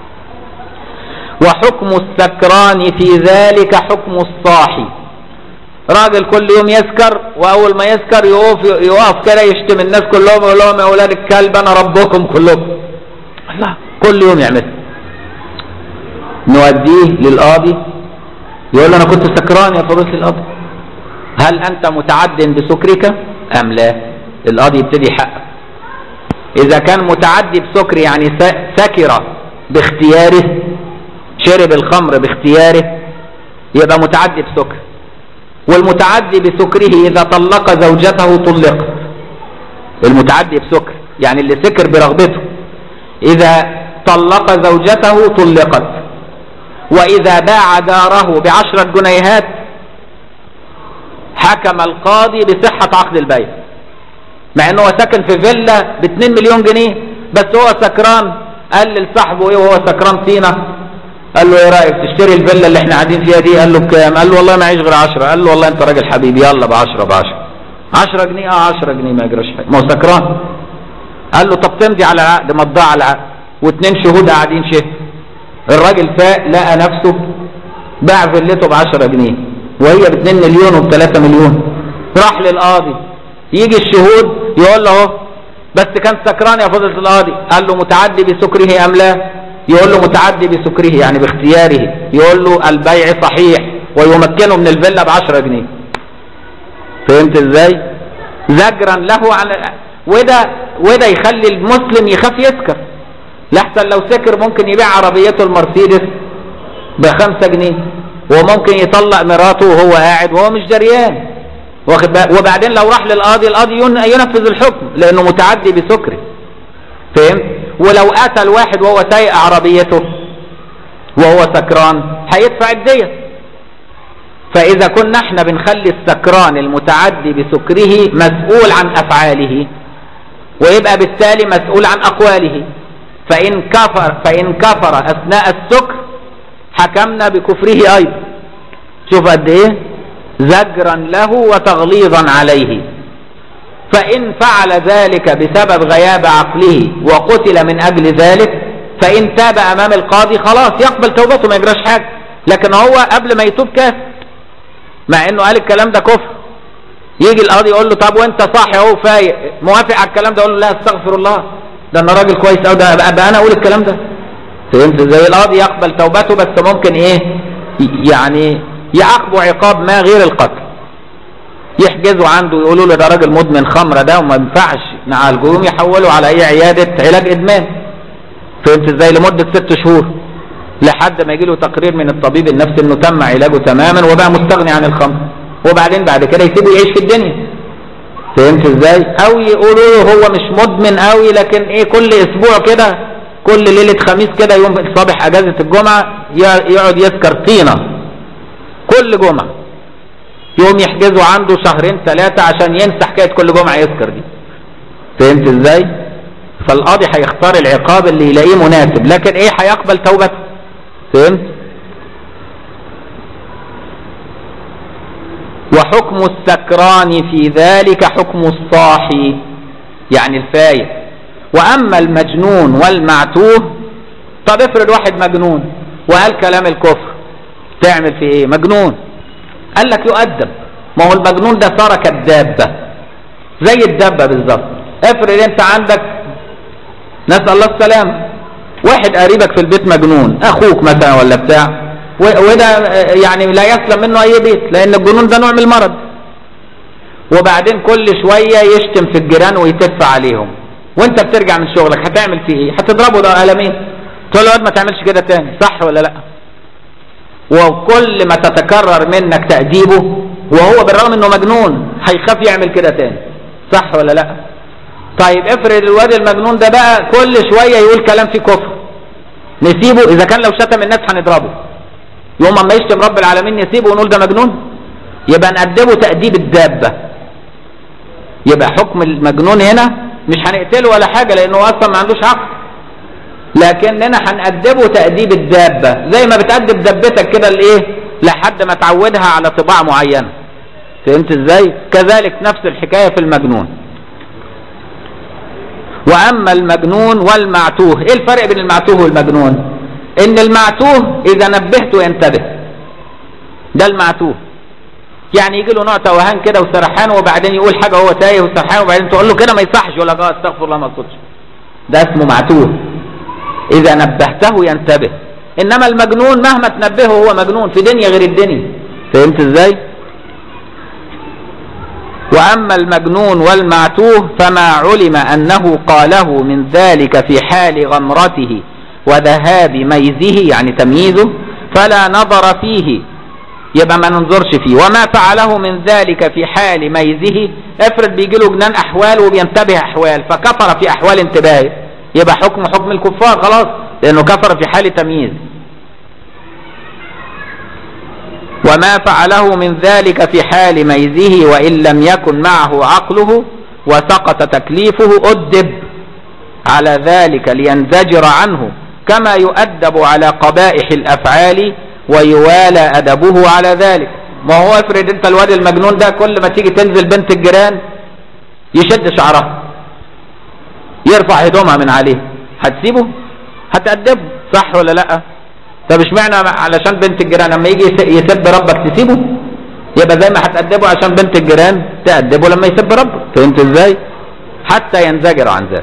وحكم السكران في ذلك حكم الصاحي راجل كل يوم يسكر واول ما يسكر يقف يقف كده يشتم الناس كلهم ويقول لهم يا اولاد الكلب انا ربكم كلكم الله كل يوم يعمل نوديه للقاضي يقول له انا كنت سكران يا فضيله القاضي هل انت متعد بسكرك ام لا القاضي يبتدي يحقق اذا كان متعدي بسكر يعني سكر باختياره شرب الخمر باختياره يبقى متعدي بسكر والمتعدي بسكره اذا طلق زوجته طلقت المتعدي بسكر يعني اللي سكر برغبته اذا طلق زوجته طلقت واذا باع داره بعشرة جنيهات حكم القاضي بصحة عقد البيع مع انه هو ساكن في فيلا ب 2 مليون جنيه بس هو سكران قال لصاحبه ايه وهو سكران طينه قال له ايه رايك تشتري الفيلا اللي احنا قاعدين فيها دي قال له بكام قال له والله معيش غير 10 قال له والله انت راجل حبيبي يلا ب 10 ب 10 10 جنيه اه 10 جنيه ما يجراش حاجه ما هو سكران قال له طب تمضي على العقد مضى على العقد واثنين شهود قاعدين شهد الراجل فاق لقى نفسه باع فيلته ب 10 جنيه وهي ب 2 مليون وب 3 مليون راح للقاضي يجي الشهود يقول له اهو بس كان سكران يا فضيله القاضي قال له متعدي بسكره ام لا يقول له متعدي بسكره يعني باختياره يقول له البيع صحيح ويمكنه من الفيلا ب 10 جنيه فهمت ازاي زجرا له على وده وده يخلي المسلم يخاف يسكر لحسن لو سكر ممكن يبيع عربيته المرسيدس بخمسة جنيه وممكن يطلق مراته وهو قاعد وهو مش جريان واخد بقى وبعدين لو راح للقاضي القاضي ينفذ الحكم لانه متعدي بسكره فهمت ولو قتل واحد وهو سايق عربيته وهو سكران هيدفع الدية فإذا كنا احنا بنخلي السكران المتعدي بسكره مسؤول عن أفعاله ويبقى بالتالي مسؤول عن أقواله فإن كفر فإن كفر أثناء السكر حكمنا بكفره أيضا شوف قد إيه زجرا له وتغليظا عليه فإن فعل ذلك بسبب غياب عقله وقتل من أجل ذلك فإن تاب أمام القاضي خلاص يقبل توبته ما يجراش حاجة لكن هو قبل ما يتوب كافر مع انه قال الكلام ده كفر يجي القاضي يقول له طب وانت صاحي اهو فايق موافق على الكلام ده يقول له لا استغفر الله ده انا راجل كويس قوي ده بقى انا اقول الكلام ده فهمت زي القاضي يقبل توبته بس ممكن ايه يعني يعاقبه عقاب ما غير القتل يحجزوا عنده يقولوا له ده راجل مدمن خمره ده وما ينفعش نعالجه يقوم يحولوا على اي عياده علاج ادمان فهمت ازاي لمده ست شهور لحد ما يجي له تقرير من الطبيب النفسي انه تم علاجه تماما وبقى مستغني عن الخمر وبعدين بعد كده يسيبه يعيش في الدنيا فهمت ازاي او يقولوا له هو مش مدمن قوي لكن ايه كل اسبوع كده كل ليله خميس كده يوم صباح اجازه الجمعه يقعد يسكر طينه كل جمعه يوم يحجزوا عنده شهرين ثلاثه عشان ينسى حكايه كل جمعه يسكر دي فهمت ازاي فالقاضي هيختار العقاب اللي يلاقيه مناسب لكن ايه هيقبل توبته فهمت وحكم السكران في ذلك حكم الصاحي يعني الفايق واما المجنون والمعتوه طب افرض واحد مجنون وقال كلام الكفر تعمل في ايه مجنون قال لك يؤدب ما هو المجنون ده صار كالدابة زي الدابة بالظبط افرض انت عندك نسأل الله السلام واحد قريبك في البيت مجنون اخوك مثلا ولا بتاع وده يعني لا يسلم منه اي بيت لان الجنون ده نوع من المرض وبعدين كل شوية يشتم في الجيران ويتف عليهم وانت بترجع من شغلك هتعمل فيه ايه هتضربه ده قلمين تقول له ما تعملش كده تاني صح ولا لا وكل ما تتكرر منك تأديبه وهو بالرغم انه مجنون هيخاف يعمل كده تاني صح ولا لا طيب افرض الواد المجنون ده بقى كل شوية يقول كلام فيه كفر نسيبه اذا كان لو شتم الناس هنضربه يوم اما يشتم رب العالمين نسيبه ونقول ده مجنون يبقى نأدبه تأديب الدابة يبقى حكم المجنون هنا مش هنقتله ولا حاجة لانه اصلا ما عندوش عقل لكننا هنأدبه تأديب الدابة زي ما بتأدب دبتك كده الايه لحد ما تعودها على طباع معينة فهمت ازاي كذلك نفس الحكاية في المجنون واما المجنون والمعتوه ايه الفرق بين المعتوه والمجنون ان المعتوه اذا نبهته ينتبه ده المعتوه يعني يجي له نوع توهان كده وسرحان وبعدين يقول حاجه وهو تايه وسرحان وبعدين تقول له كده ما يصحش يقول لك اه استغفر الله ما اقصدش ده اسمه معتوه اذا نبهته ينتبه انما المجنون مهما تنبهه هو مجنون في دنيا غير الدنيا فهمت ازاي واما المجنون والمعتوه فما علم انه قاله من ذلك في حال غمرته وذهاب ميزه يعني تمييزه فلا نظر فيه يبقى ما ننظرش فيه وما فعله من ذلك في حال ميزه افرض بيجي له جنان احوال وبينتبه احوال فكفر في احوال انتباهه يبقى حكم حكم الكفار خلاص لانه كفر في حال تمييز وما فعله من ذلك في حال ميزه وان لم يكن معه عقله وسقط تكليفه ادب على ذلك لينزجر عنه كما يؤدب على قبائح الافعال ويوالى ادبه على ذلك ما هو افرض انت الواد المجنون ده كل ما تيجي تنزل بنت الجيران يشد شعرها يرفع هدومها من عليه هتسيبه هتأدبه صح ولا لا طب اشمعنى علشان بنت الجيران لما يجي يسب ربك تسيبه يبقى زي ما هتأدبه عشان بنت الجيران تأدبه لما يسب ربك فهمت ازاي حتى ينزجر عن ذلك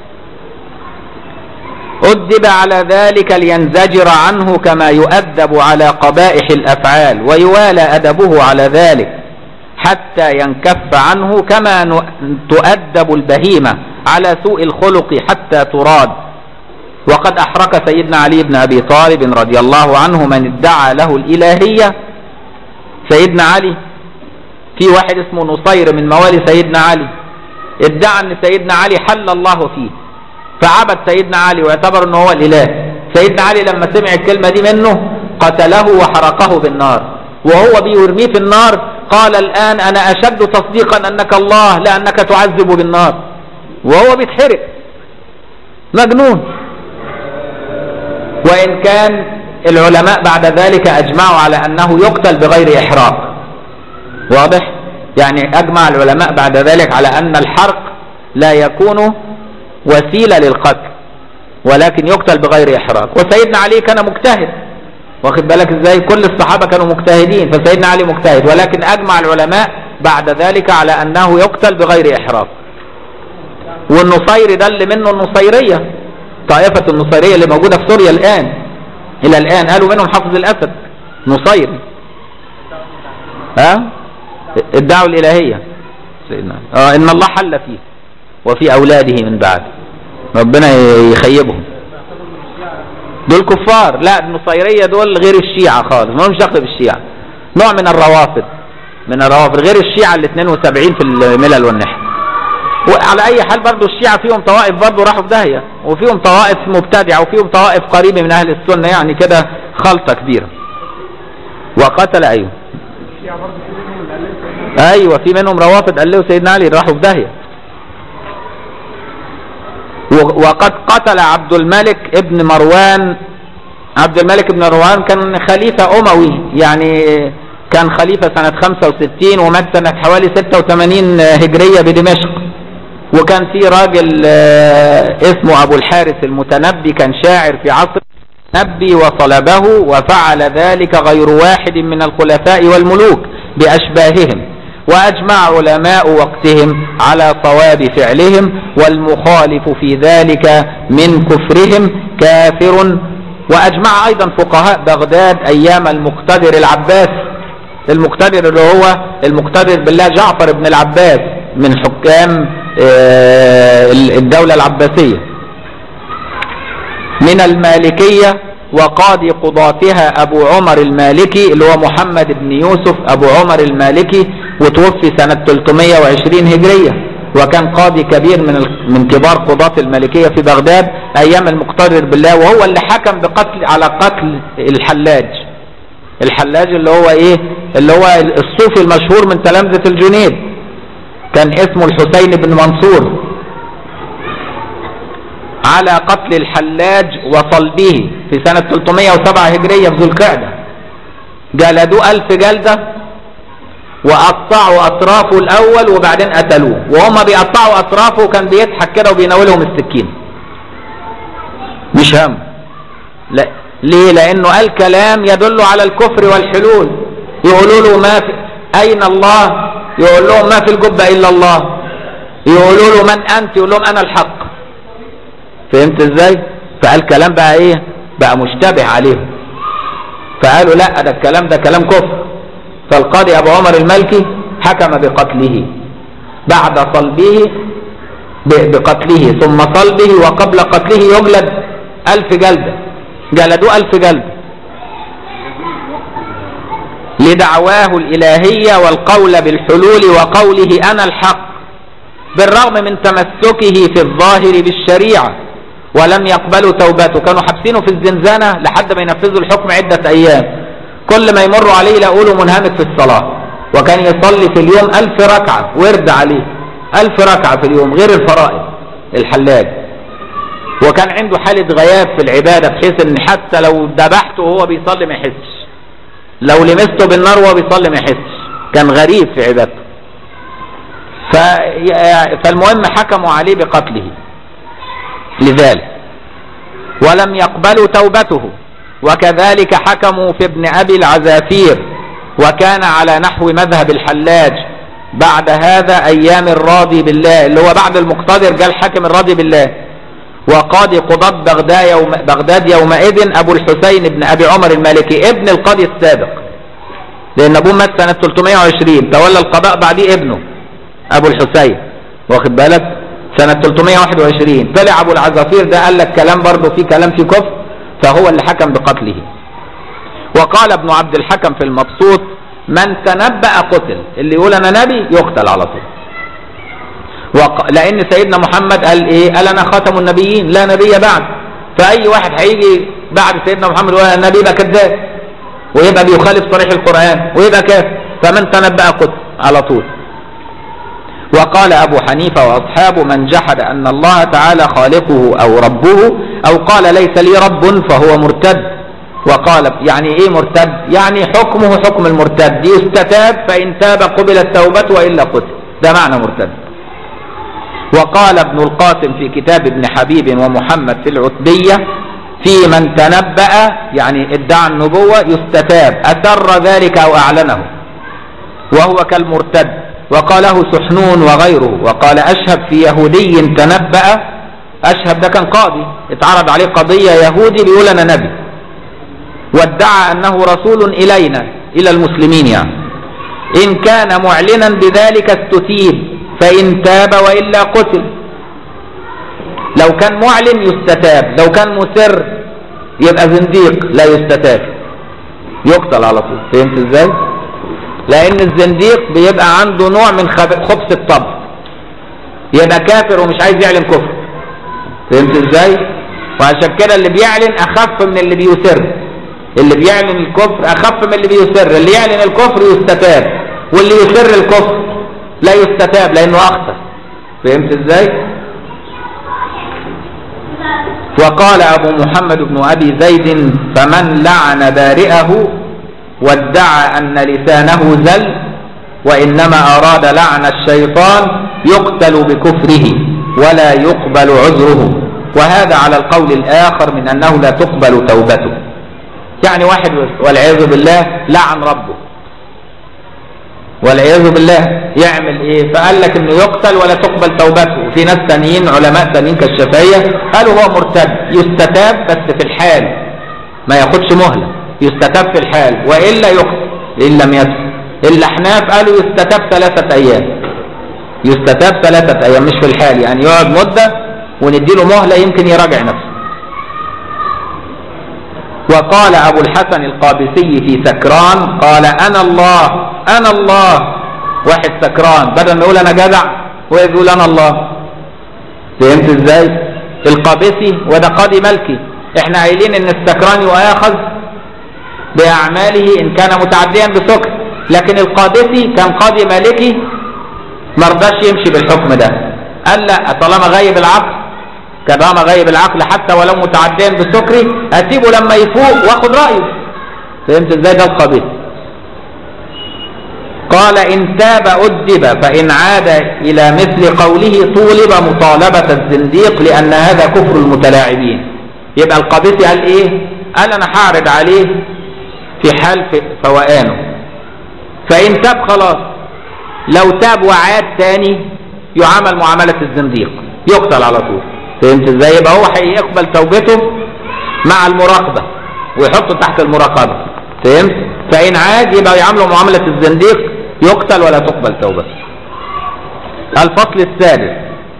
أدب على ذلك لينزجر عنه كما يؤدب على قبائح الأفعال ويوالى أدبه على ذلك حتى ينكف عنه كما تؤدب البهيمة على سوء الخلق حتى تراد وقد أحرق سيدنا علي بن أبي طالب رضي الله عنه من ادعى له الإلهية سيدنا علي في واحد اسمه نصير من موالي سيدنا علي ادعى أن سيدنا علي حل الله فيه فعبد سيدنا علي واعتبر أنه هو الإله سيدنا علي لما سمع الكلمة دي منه قتله وحرقه بالنار وهو بيرميه في النار قال الآن أنا أشد تصديقا أنك الله لأنك تعذب بالنار وهو بيتحرق مجنون وإن كان العلماء بعد ذلك أجمعوا على أنه يقتل بغير إحراق واضح يعني أجمع العلماء بعد ذلك على أن الحرق لا يكون وسيلة للقتل ولكن يقتل بغير إحراق وسيدنا علي كان مجتهد واخد بالك ازاي كل الصحابة كانوا مجتهدين فسيدنا علي مجتهد ولكن أجمع العلماء بعد ذلك على أنه يقتل بغير إحراق والنصيري ده اللي منه النصيرية طائفة النصيرية اللي موجودة في سوريا الآن إلى الآن قالوا منهم حافظ الأسد نصيري ها الدعوة الإلهية سيدنا آه إن الله حل فيه وفي أولاده من بعد ربنا يخيبهم دول كفار لا النصيرية دول غير الشيعة خالص ما همش دخل بالشيعة نوع من الروافض من الروافض غير الشيعة ال 72 في الملل والنحل وعلى اي حال برضو الشيعة فيهم طوائف برضو راحوا في داهية وفيهم طوائف مبتدعة وفيهم طوائف قريبة من اهل السنة يعني كده خلطة كبيرة وقتل ايوه ايوه في منهم روافض قال له سيدنا علي راحوا في داهية وقد قتل عبد الملك ابن مروان عبد الملك بن مروان كان خليفة أموي يعني كان خليفة سنة 65 ومات سنة حوالي 86 هجرية بدمشق وكان في راجل اسمه أبو الحارث المتنبي كان شاعر في عصر نبي وصلبه وفعل ذلك غير واحد من الخلفاء والملوك بأشباههم وأجمع علماء وقتهم على صواب فعلهم والمخالف في ذلك من كفرهم كافر وأجمع أيضا فقهاء بغداد أيام المقتدر العباس المقتدر اللي هو المقتدر بالله جعفر بن العباس من حكام الدولة العباسية من المالكية وقاضي قضاتها أبو عمر المالكي اللي هو محمد بن يوسف أبو عمر المالكي وتوفي سنة 320 هجرية وكان قاضي كبير من من كبار قضاة المالكية في بغداد أيام المقتدر بالله وهو اللي حكم بقتل على قتل الحلاج الحلاج اللي هو إيه اللي هو الصوفي المشهور من تلامذة الجنيد كان اسمه الحسين بن منصور على قتل الحلاج وصلبه في سنة 307 هجرية في ذو القعدة جلدوه ألف جلدة وقطعوا أطرافه الأول وبعدين قتلوه وهم بيقطعوا أطرافه كان بيضحك كده وبيناولهم السكين مش هم لا ليه لأنه قال كلام يدل على الكفر والحلول يقولوا له ما في أين الله يقول لهم ما في الجبة إلا الله يقولوا له من أنت يقول لهم أنا الحق فهمت ازاي فقال كلام بقى ايه بقى مشتبه عليهم فقالوا لا ده الكلام ده كلام كفر فالقاضي ابو عمر المالكي حكم بقتله بعد صلبه بقتله ثم صلبه وقبل قتله يجلد ألف جلدة جلدوه ألف جلدة لدعواه الإلهية والقول بالحلول وقوله أنا الحق بالرغم من تمسكه في الظاهر بالشريعة ولم يقبلوا توبته كانوا حابسينه في الزنزانة لحد ما ينفذوا الحكم عدة أيام كل ما يمروا عليه يلاقوا منهمك في الصلاة وكان يصلي في اليوم ألف ركعة ورد عليه ألف ركعة في اليوم غير الفرائض الحلاج وكان عنده حالة غياب في العبادة بحيث ان حتى لو ذبحته وهو بيصلي ما يحسش لو لمسته بالنار وهو بيصلي ما يحسش كان غريب في عبادته ف... فالمهم حكموا عليه بقتله لذلك ولم يقبلوا توبته وكذلك حكموا في ابن أبي العزافير وكان على نحو مذهب الحلاج بعد هذا أيام الراضي بالله اللي هو بعد المقتدر قال حكم الراضي بالله وقاضي قضاة بغداد, يوم بغداد يومئذ أبو الحسين بن أبي عمر المالكي ابن القاضي السابق لأن أبوه مات سنة 320 تولى القضاء بعديه ابنه أبو الحسين واخد بالك سنة 321 طلع أبو العزافير ده قال لك كلام برضه فيه كلام فيه كفر فهو اللي حكم بقتله وقال ابن عبد الحكم في المبسوط من تنبأ قتل اللي يقول أنا نبي يقتل على طول وق... لأن سيدنا محمد قال إيه قال أنا خاتم النبيين لا نبي بعد فأي واحد هيجي بعد سيدنا محمد ولا النبي يبقى كذاب ويبقى بيخالف صريح القرآن ويبقى كافر فمن تنبأ قتل على طول وقال أبو حنيفة وأصحابه من جحد أن الله تعالى خالقه أو ربه أو قال ليس لي رب فهو مرتد وقال يعني إيه مرتد يعني حكمه حكم المرتد يستتاب فإن تاب قبلت توبته وإلا قتل ده معنى مرتد وقال ابن القاسم في كتاب ابن حبيب ومحمد في العتبية في من تنبأ يعني ادعى النبوة يستتاب أسر ذلك أو أعلنه وهو كالمرتد وقاله سحنون وغيره وقال أشهب في يهودي تنبأ أشهب ده كان قاضي اتعرض عليه قضية يهودي بيقول أنا نبي وادعى أنه رسول إلينا إلى المسلمين يعني إن كان معلنا بذلك استتيب فإن تاب وإلا قتل لو كان معلن يستتاب لو كان مسر يبقى زنديق لا يستتاب يقتل على طول فهمت ازاي لان الزنديق بيبقى عنده نوع من خبث الطبع يبقى كافر ومش عايز يعلن كفر فهمت ازاي وعشان كده اللي بيعلن اخف من اللي بيسر اللي بيعلن الكفر اخف من اللي بيسر اللي يعلن الكفر يستتاب واللي يسر الكفر لا يستتاب لانه اخطر فهمت ازاي وقال ابو محمد بن ابي زيد فمن لعن بارئه وادعى ان لسانه زل وانما اراد لعن الشيطان يقتل بكفره ولا يقبل عذره وهذا على القول الاخر من انه لا تقبل توبته يعني واحد والعياذ بالله لعن ربه والعياذ بالله يعمل ايه فقال لك انه يقتل ولا تقبل توبته وفي ناس تانيين علماء تانيين كالشافعيه قالوا هو مرتد يستتاب بس في الحال ما ياخدش مهله يستتاب في الحال والا يقتل ان لم يتب الاحناف قالوا يستتاب ثلاثه ايام يستتاب ثلاثه ايام مش في الحال يعني يقعد مده ونديله مهله يمكن يراجع نفسه وقال أبو الحسن القابسي في سكران قال أنا الله أنا الله واحد سكران بدل ما يقول أنا جدع هو يقول أنا الله فهمت إزاي القابسي وده قاضي ملكي احنا قايلين ان السكران يؤاخذ بأعماله إن كان متعديا بسكر لكن القابسي كان قاضي مالكي مرضاش يمشي بالحكم ده قال لا طالما غيب العقل كرامة غيب العقل حتى ولو متعديا بسكري اسيبه لما يفوق واخد رايه فهمت ازاي ده القبيل قال ان تاب ادب فان عاد الى مثل قوله طولب مطالبة الزنديق لان هذا كفر المتلاعبين يبقى القبيسي قال ايه قال انا هعرض عليه في حال فوقانه فان تاب خلاص لو تاب وعاد تاني يعامل معاملة الزنديق يقتل على طول فهمت ازاي يبقى هو هيقبل توبته مع المراقبة ويحطه تحت المراقبة فهمت فإن عاد يبقى يعامله معاملة الزنديق يقتل ولا تقبل توبته الفصل السادس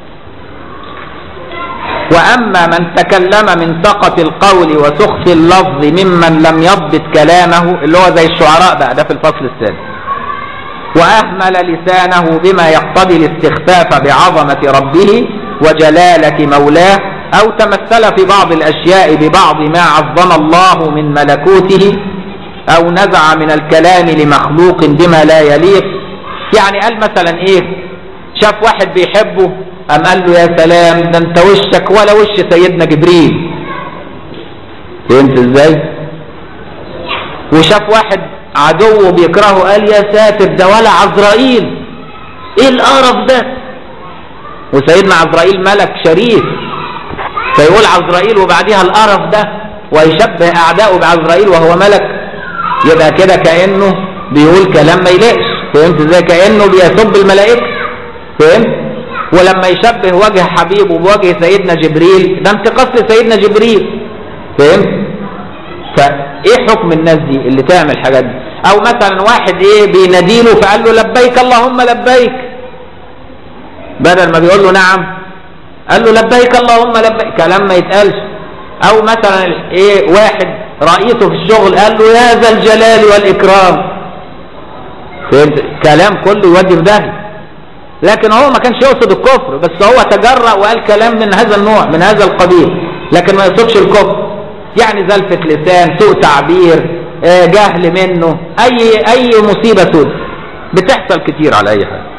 وأما من تكلم من سقط القول وسخف اللفظ ممن لم يضبط كلامه اللي هو زي الشعراء بقى ده في الفصل السادس وأهمل لسانه بما يقتضي الاستخفاف بعظمة ربه وجلالة مولاه أو تمثل في بعض الأشياء ببعض ما عظم الله من ملكوته أو نزع من الكلام لمخلوق بما لا يليق يعني قال مثلا إيه شاف واحد بيحبه أم قال له يا سلام ده أنت وشك ولا وش سيدنا جبريل فهمت إزاي وشاف واحد عدو بيكرهه قال يا ساتر ده ولا عزرائيل ايه القرف ده وسيدنا عزرائيل ملك شريف فيقول عزرائيل وبعديها القرف ده ويشبه اعدائه بعزرائيل وهو ملك يبقى كده كانه بيقول كلام ما يليقش فهمت ازاي كانه بيسب الملائكه فهمت ولما يشبه وجه حبيبه بوجه سيدنا جبريل ده انتقاص لسيدنا جبريل فهمت فايه حكم الناس دي اللي تعمل الحاجات دي او مثلا واحد ايه بيناديله فقال له لبيك اللهم لبيك بدل ما بيقول له نعم قال له لبيك اللهم لبيك كلام ما يتقالش او مثلا ايه واحد رئيسه في الشغل قال له يا ذا الجلال والاكرام فهمت كلام كله يودي في داهيه لكن هو ما كانش يقصد الكفر بس هو تجرأ وقال كلام من هذا النوع من هذا القبيل لكن ما يقصدش الكفر يعني زلفة لسان سوء تعبير آه، جهل منه اي اي مصيبة سود بتحصل كتير على اي حال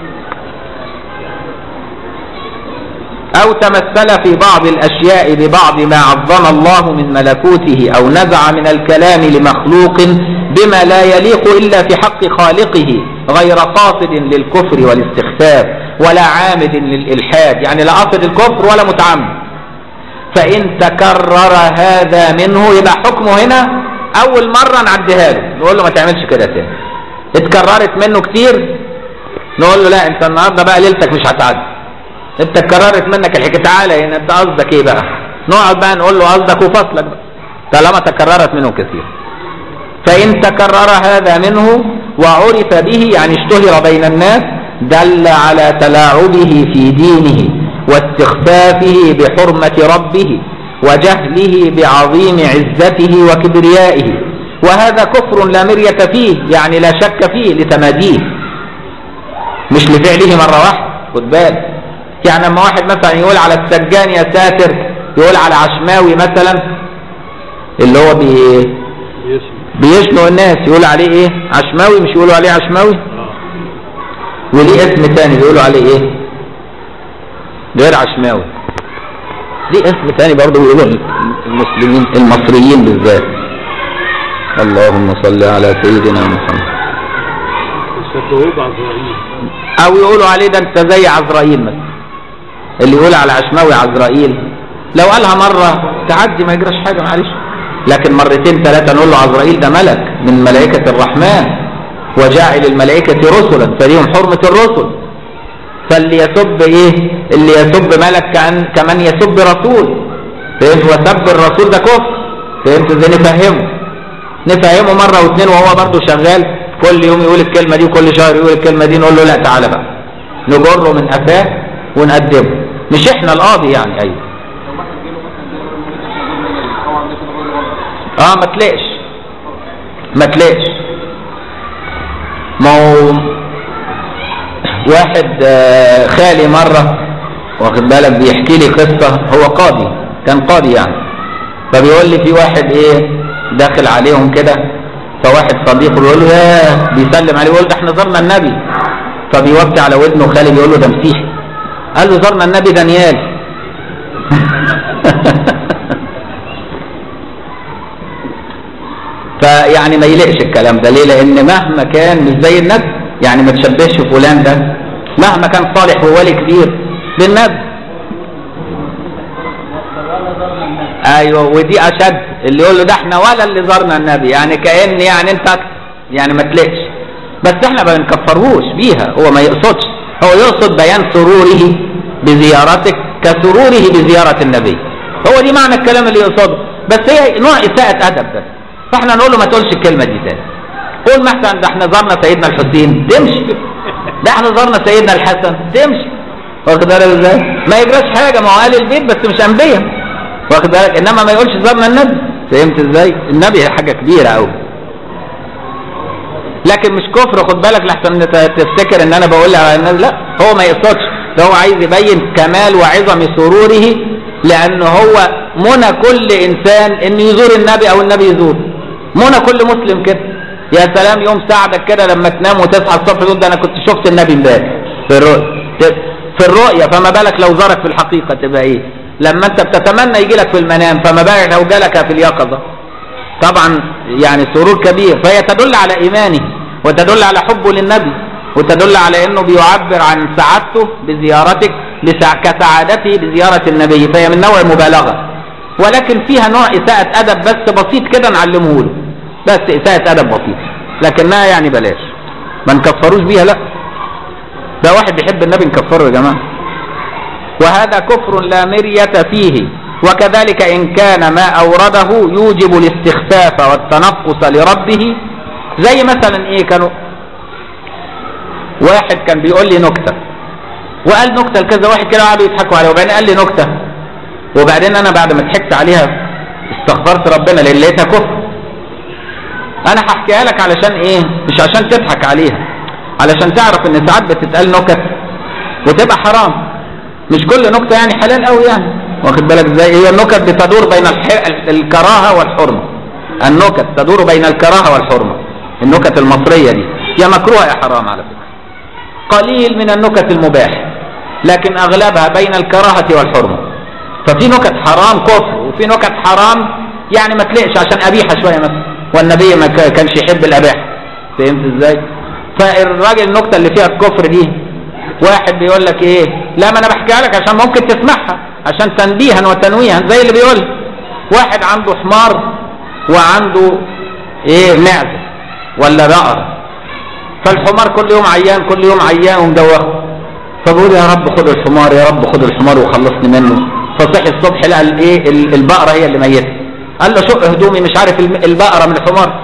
او تمثل في بعض الاشياء ببعض ما عظم الله من ملكوته او نزع من الكلام لمخلوق بما لا يليق الا في حق خالقه غير قاصد للكفر والاستخفاف ولا عامد للالحاد يعني لا قاصد الكفر ولا متعمد فان تكرر هذا منه يبقى حكمه هنا اول مرة نعديها له نقول له ما تعملش كده تاني اتكررت منه كتير نقول له لا انت النهارده بقى ليلتك مش هتعدي انت اتكررت منك الحكايه تعالى هنا انت قصدك ايه بقى نقعد بقى نقول له قصدك وفصلك بقى طالما تكررت منه كثير فان تكرر هذا منه وعرف به يعني اشتهر بين الناس دل على تلاعبه في دينه واستخفافه بحرمة ربه وجهله بعظيم عزته وكبريائه وهذا كفر لا مرية فيه يعني لا شك فيه لتماديه مش لفعله مرة واحدة خد بالك يعني لما واحد مثلا يقول على السجان يا ساتر يقول على عشماوي مثلا اللي هو بي بيشنق الناس يقول عليه ايه عشماوي مش يقولوا عليه عشماوي وليه اسم تاني بيقولوا عليه ايه غير عشماوي ليه اسم تاني برضه بيقولوا المسلمين المصريين بالذات اللهم صل على سيدنا محمد الشتوهيب عزرائيل او يقولوا عليه ده انت زي عزرائيل مثلا اللي يقول على عشماوي عزرائيل لو قالها مرة تعدي ما يجراش حاجة معلش لكن مرتين ثلاثة نقول له عزرائيل ده ملك من ملائكة الرحمن وجاعل الملائكة رسلا فليهم حرمة الرسل فاللي يسب ايه اللي يسب ملك كان كمان يسب رسول فهمت وسب الرسول ده كفر فهمت ازاي نفهمه نفهمه مرة واثنين وهو برضه شغال كل يوم يقول الكلمة دي وكل شهر يقول الكلمة دي نقول له لا تعالى بقى نجره من قفاه ونقدمه مش احنا القاضي يعني ايوه اه ما تلاقش ما تلاقش ما هو واحد آه، خالي مرة واخد بالك بيحكي لي قصة هو قاضي كان قاضي يعني فبيقول لي في واحد ايه داخل عليهم كده فواحد صديقه بيقول له ياه بيسلم عليه بيقول ده احنا زرنا النبي فبيوطي على ودنه خالي بيقول له ده مسيحي قال له زرنا النبي دانيال فيعني ما يلقش الكلام ده ليه لان مهما كان مش زي النبي يعني ما تشبهش فلان ده مهما كان صالح وولي كبير بالنبي ايوه ودي اشد اللي يقول له ده احنا ولا اللي زرنا النبي يعني كان يعني انت يعني ما تلقش بس احنا ما بنكفرهوش بيها هو ما يقصدش هو يقصد بيان سروره بزيارتك كسروره بزيارة النبي هو دي معنى الكلام اللي يقصده بس هي نوع إساءة أدب بس فاحنا نقول له ما تقولش الكلمة دي تاني قول مثلا ده احنا زرنا سيدنا الحسين تمشي ده احنا زرنا سيدنا الحسن تمشي واخد بالك ازاي؟ ما يجراش حاجة ما هو قال البيت بس مش أنبياء واخد بالك انما ما يقولش زرنا النبي فهمت ازاي؟ النبي حاجة كبيرة قوي لكن مش كفر خد بالك لحسن تفتكر ان انا بقول على الناس لا هو ما يقصدش ده هو عايز يبين كمال وعظم سروره لان هو منى كل انسان ان يزور النبي او النبي يزور منى كل مسلم كده يا سلام يوم ساعدك كده لما تنام وتصحى الصبح تقول ده انا كنت شفت النبي امبارح في الرؤيا في الرؤيا فما بالك لو زارك في الحقيقه تبقى ايه لما انت بتتمنى يجي لك في المنام فما بالك لو جالك في اليقظه طبعا يعني سرور كبير فهي تدل على ايمانه وتدل على حبه للنبي وتدل على انه بيعبر عن سعادته بزيارتك لسع- كسعادته بزيارة النبي فهي من نوع مبالغة ولكن فيها نوع اساءة ادب بس بسيط كده نعلمه له بس اساءة ادب بسيط لكنها يعني بلاش ما نكفروش بيها لا ده واحد بيحب النبي نكفره يا جماعة وهذا كفر لا مرية فيه وكذلك إن كان ما أورده يوجب الاستخفاف والتنقص لربه زي مثلا إيه كانوا واحد كان بيقول لي نكتة وقال نكتة لكذا واحد كده قعدوا يضحكوا عليه وبعدين قال لي نكتة وبعدين أنا بعد ما ضحكت عليها استغفرت ربنا لأن لقيتها كفر أنا هحكيها لك علشان إيه مش عشان تضحك عليها علشان تعرف إن ساعات بتتقال نكت وتبقى حرام مش كل نكتة يعني حلال قوي يعني واخد بالك ازاي هي النكت بتدور بين الح... الكراهة والحرمة النكت تدور بين الكراهة والحرمة النكت المصرية دي يا مكروهة يا حرام على فكرة قليل من النكت المباح لكن اغلبها بين الكراهة والحرمة ففي نكت حرام كفر وفي نكت حرام يعني ما تلقش عشان قبيحة شوية مثلا والنبي ما كا- كانش يحب الاباحة فهمت ازاي فالراجل النكتة اللي فيها الكفر دي واحد بيقول لك ايه لا ما انا بحكيها لك عشان ممكن تسمعها عشان تنبيها وتنويها زي اللي بيقول واحد عنده حمار وعنده ايه معزة ولا بقرة فالحمار كل يوم عيان كل يوم عيان ومدوخه فبقول يا رب خد الحمار يا رب خد الحمار وخلصني منه فصحي الصبح لقى الايه ال- البقره هي اللي ميته قال له شق هدومي مش عارف الم- البقره من الحمار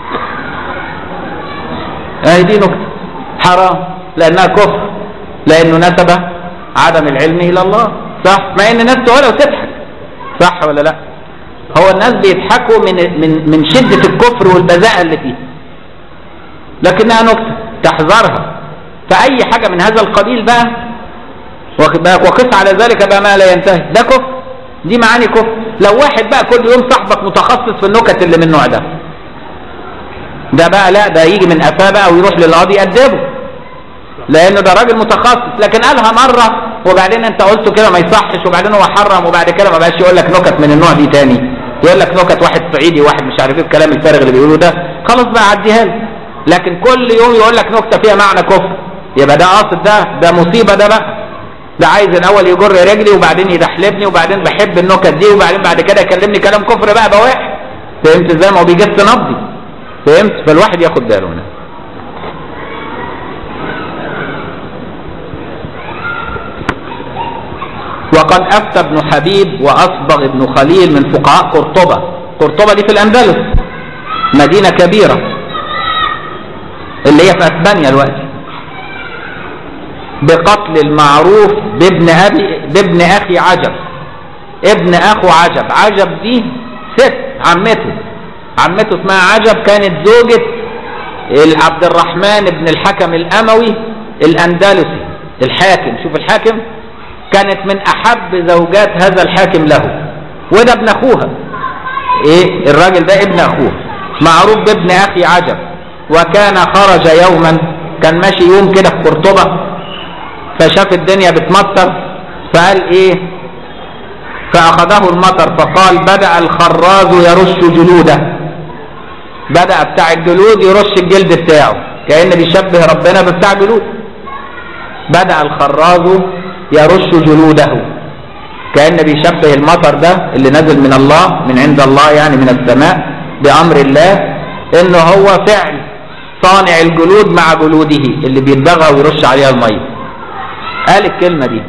اهي دي نكته حرام لانها كفر لانه نسب عدم العلم الى الله صح مع ان الناس تقولها وتضحك صح ولا لا هو الناس بيضحكوا من من من شده الكفر والبذاءه اللي فيه لكنها نكته تحذرها فأي حاجة من هذا القبيل بقى واخد بالك وقس على ذلك بقى ما لا ينتهي ده كفر دي معاني كفر لو واحد بقى كل يوم صاحبك متخصص في النكت اللي من النوع ده ده بقى لا ده يجي من قفاه بقى ويروح للقاضي يأدبه لانه ده راجل متخصص لكن قالها مره وبعدين انت قلته كده ما يصحش وبعدين هو حرم وبعد كده ما بقاش يقول لك نكت من النوع دي تاني يقول لك نكت واحد صعيدي وواحد مش عارف ايه الكلام الفارغ اللي بيقولوه ده خلاص بقى عديها له لكن كل يوم يقول لك نكته فيها معنى كفر يبقى ده قاصد ده ده مصيبه ده بقى ده عايز الاول يجر رجلي وبعدين يدحلبني وبعدين بحب النكت دي وبعدين بعد كده يكلمني كلام كفر بقى بواح فهمت ازاي ما هو بيجس نبضي فهمت فالواحد ياخد باله منها وقد افتى ابن حبيب واصبغ ابن خليل من فقهاء قرطبه قرطبه دي في الاندلس مدينه كبيره اللي هي في اسبانيا دلوقتي بقتل المعروف بابن ابي بابن اخي عجب ابن اخو عجب عجب دي ست عمته عمته اسمها عجب كانت زوجة عبد الرحمن بن الحكم الاموي الاندلسي الحاكم شوف الحاكم كانت من احب زوجات هذا الحاكم له وده ابن اخوها ايه الراجل ده ابن اخوه معروف بابن اخي عجب وكان خرج يوما كان ماشي يوم كده في قرطبة فشاف الدنيا بتمطر فقال ايه فاخذه المطر فقال بدأ الخراز يرش جلوده بدأ بتاع الجلود يرش الجلد بتاعه كأن بيشبه ربنا بتاع جلود بدأ الخراز يرش جلوده كأن بيشبه المطر ده اللي نزل من الله من عند الله يعني من السماء بأمر الله انه هو فعل صانع الجلود مع جلوده اللي بيتبغى ويرش عليها المية قال الكلمة دي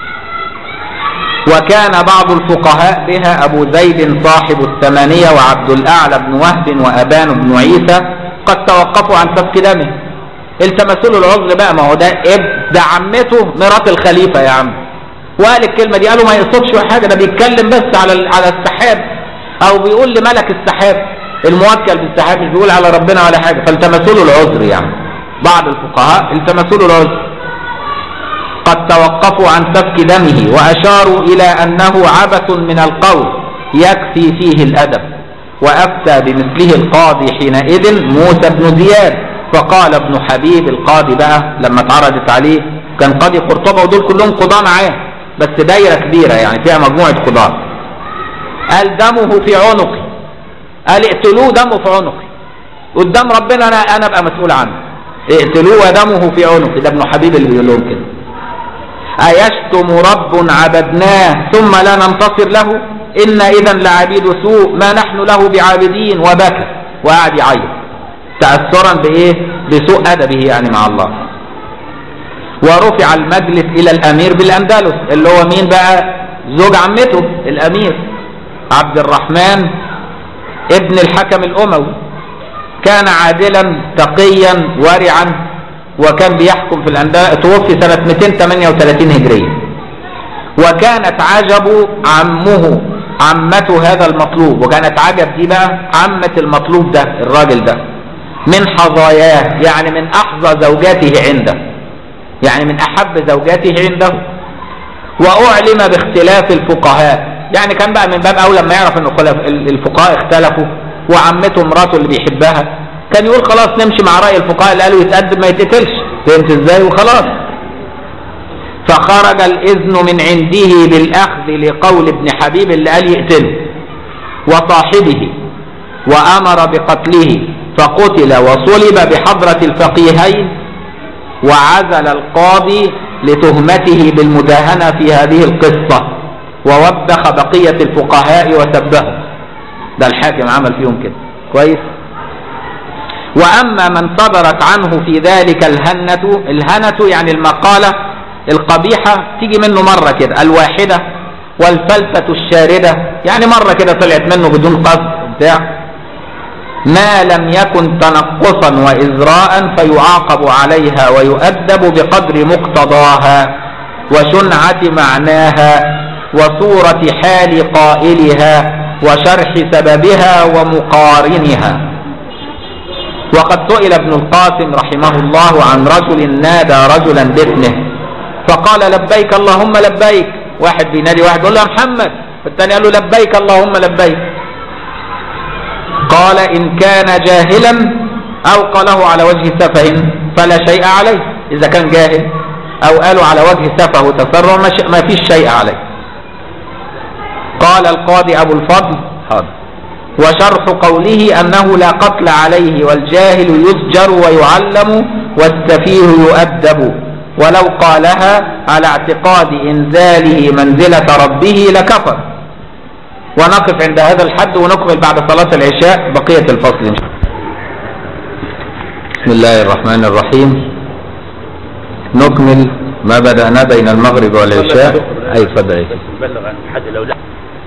وكان بعض الفقهاء بها أبو زيد صاحب الثمانية وعبد الأعلى بن وهب وأبان بن عيسى قد توقفوا عن سفك دمه التمسوا له العذر بقى ما هو ده اب ده عمته مرات الخليفة يا عم وقال الكلمة دي قالوا ما يقصدش حاجة ده بيتكلم بس على على السحاب أو بيقول لملك السحاب الموكل بالسحاب مش بيقول على ربنا ولا حاجة فالتمسوا له العذر يعني بعض الفقهاء التمسوا له العذر قد توقفوا عن سفك دمه وأشاروا إلى أنه عبث من القول يكفي فيه الأدب وأفتى بمثله القاضي حينئذ موسى بن زياد فقال ابن حبيب القاضي بقى لما اتعرضت عليه كان قاضي قرطبة ودول كلهم قضاة معاه بس دايرة كبيرة يعني فيها مجموعة قضاة قال دمه في عنقي قال اقتلوه دمه في عنقي قدام ربنا انا انا ابقى مسؤول عنه اقتلوه ودمه في عنقي ده ابن حبيب اللي بيقول لهم كده أيشتم رب عبدناه ثم لا ننتصر له إن إذا لعبيد سوء ما نحن له بعابدين وبكى وقعد يعيط تأثرا بإيه بسوء أدبه يعني مع الله ورفع المجلس إلى الأمير بالأندلس اللي هو مين بقى زوج عمته الأمير عبد الرحمن ابن الحكم الأموي كان عادلا تقيا ورعا وكان بيحكم في الأندلس توفي سنة 238 هجرية وكانت عجب عمه عمته هذا المطلوب وكانت عجب دي بقى عمة المطلوب ده الراجل ده من حظاياه يعني من أحظى زوجاته عنده يعني من أحب زوجاته عنده وأعلم باختلاف الفقهاء يعني كان بقى من باب أول لما يعرف أن الفقهاء اختلفوا وعمته مراته اللي بيحبها كان يقول خلاص نمشي مع رأي الفقهاء اللي قالوا يتقدم ما يتقتلش فهمت ازاي وخلاص فخرج الإذن من عنده بالأخذ لقول ابن حبيب اللي قال يقتله وصاحبه وأمر بقتله فقتل وصلب بحضرة الفقيهين وعزل القاضي لتهمته بالمداهنة في هذه القصة ووبخ بقية الفقهاء وسبهم ده الحاكم عمل فيهم كده كويس وأما من صدرت عنه في ذلك الهنة الهنة يعني المقالة القبيحة تيجي منه مرة كده الواحدة والفلسة الشاردة يعني مرة كده طلعت منه بدون قصد بتاع ما لم يكن تنقصا وإزراء فيعاقب عليها ويؤدب بقدر مقتضاها وشنعة معناها وصورة حال قائلها وشرح سببها ومقارنها وقد سئل ابن القاسم رحمه الله عن رجل نادى رجلا باسمه فقال لبيك اللهم لبيك واحد بينادي واحد يقول له يا محمد والثاني قال له لبيك اللهم لبيك قال إن كان جاهلا أو قاله على وجه سفه فلا شيء عليه إذا كان جاهل أو قالوا على وجه سفه وتسرع ما فيش شيء عليه قال القاضي أبو الفضل حاضر وشرح قوله أنه لا قتل عليه والجاهل يزجر ويعلم والسفيه يؤدب ولو قالها على اعتقاد إنزاله منزلة ربه لكفر ونقف عند هذا الحد ونكمل بعد صلاة العشاء بقية الفصل إن شاء الله بسم الله الرحمن الرحيم نكمل ما بدأنا بين المغرب والعشاء أي تفضل بلغ عن حد لو لا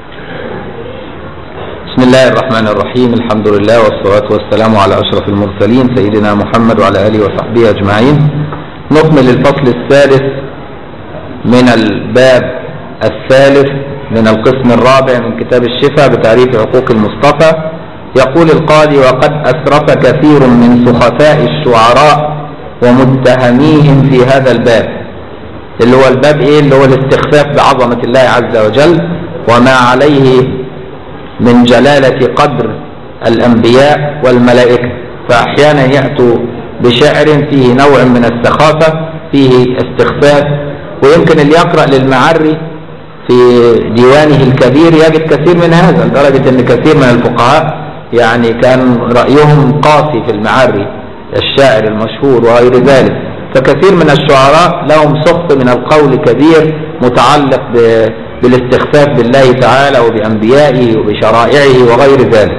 بسم الله الرحمن الرحيم الحمد لله والصلاة والسلام على أشرف المرسلين سيدنا محمد وعلى آله وصحبه أجمعين نكمل الفصل الثالث من الباب الثالث من القسم الرابع من كتاب الشفاء بتعريف حقوق المصطفى يقول القاضي وقد أسرف كثير من سخفاء الشعراء ومتهميهم في هذا الباب اللي هو الباب ايه اللي هو الاستخفاف بعظمة الله عز وجل وما عليه من جلالة قدر الأنبياء والملائكة فأحيانا يأتوا بشعر فيه نوع من السخافة فيه استخفاف ويمكن اللي يقرأ للمعري في ديوانه الكبير يجد كثير من هذا لدرجة أن كثير من الفقهاء يعني كان رأيهم قاسي في المعري الشاعر المشهور وغير ذلك فكثير من الشعراء لهم سخط من القول كبير متعلق بالاستخفاف بالله تعالى وبأنبيائه وبشرائعه وغير ذلك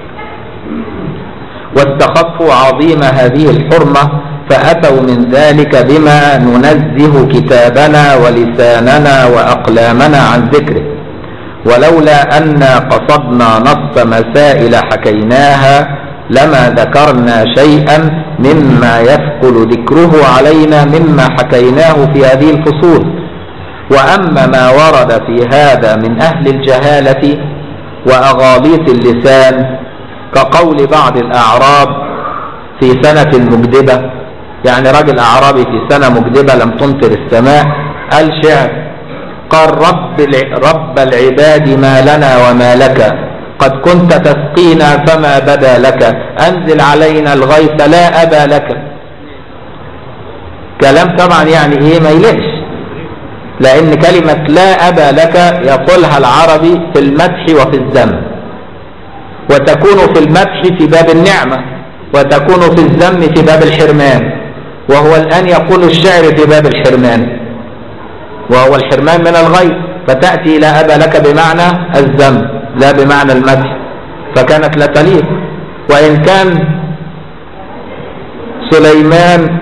واستخفوا عظيم هذه الحرمة فأتوا من ذلك بما ننزه كتابنا ولساننا وأقلامنا عن ذكره ولولا أنا قصدنا نص مسائل حكيناها لما ذكرنا شيئا مما يثقل ذكره علينا مما حكيناه في هذه الفصول وأما ما ورد في هذا من أهل الجهالة وأغاليط اللسان كقول بعض الأعراب في سنة مجدبة يعني راجل أعرابي في سنة مجدبة لم تمطر السماء قال شعر قال رب, رب العباد ما لنا وما لك قد كنت تسقينا فما بدا لك أنزل علينا الغيث لا أبا لك كلام طبعا يعني إيه ما يلقش لأن كلمة لا أبا لك يقولها العربي في المدح وفي الذم وتكون في المدح في باب النعمة وتكون في الذم في باب الحرمان وهو الآن يقول الشعر في باب الحرمان وهو الحرمان من الغيب فتأتي لا أبا لك بمعنى الذم لا بمعنى المدح فكانت لا تليق وإن كان سليمان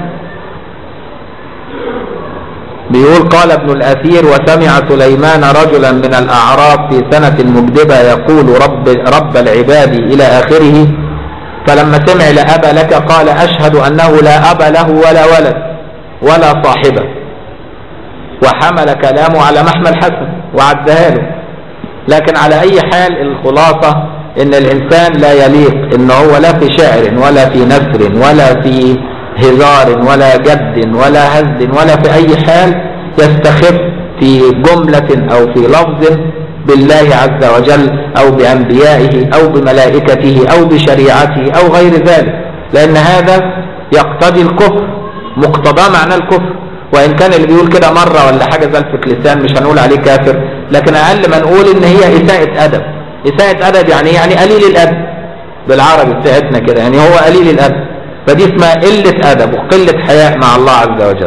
بيقول قال ابن الأثير وسمع سليمان رجلا من الأعراب في سنة مجدبة يقول رب, رب العباد إلى آخره فلما سمع لا أبا لك قال أشهد أنه لا أبا له ولا ولد ولا صاحبة وحمل كلامه على محمل حسن وعدها له لكن على أي حال الخلاصة إن الإنسان لا يليق إن هو لا في شعر ولا في نثر ولا في هزار ولا جد ولا هزل ولا في أي حال يستخف في جملة أو في لفظ بالله عز وجل أو بأنبيائه أو بملائكته أو بشريعته أو غير ذلك لأن هذا يقتضي الكفر مقتضاه معناه الكفر وإن كان اللي بيقول كده مرة ولا حاجة زلفة لسان مش هنقول عليه كافر لكن أقل ما نقول إن هي إساءة أدب إساءة أدب يعني يعني قليل الأدب بالعربي بتاعتنا كده يعني هو قليل الأدب فدي اسمها قلة أدب وقلة حياء مع الله عز وجل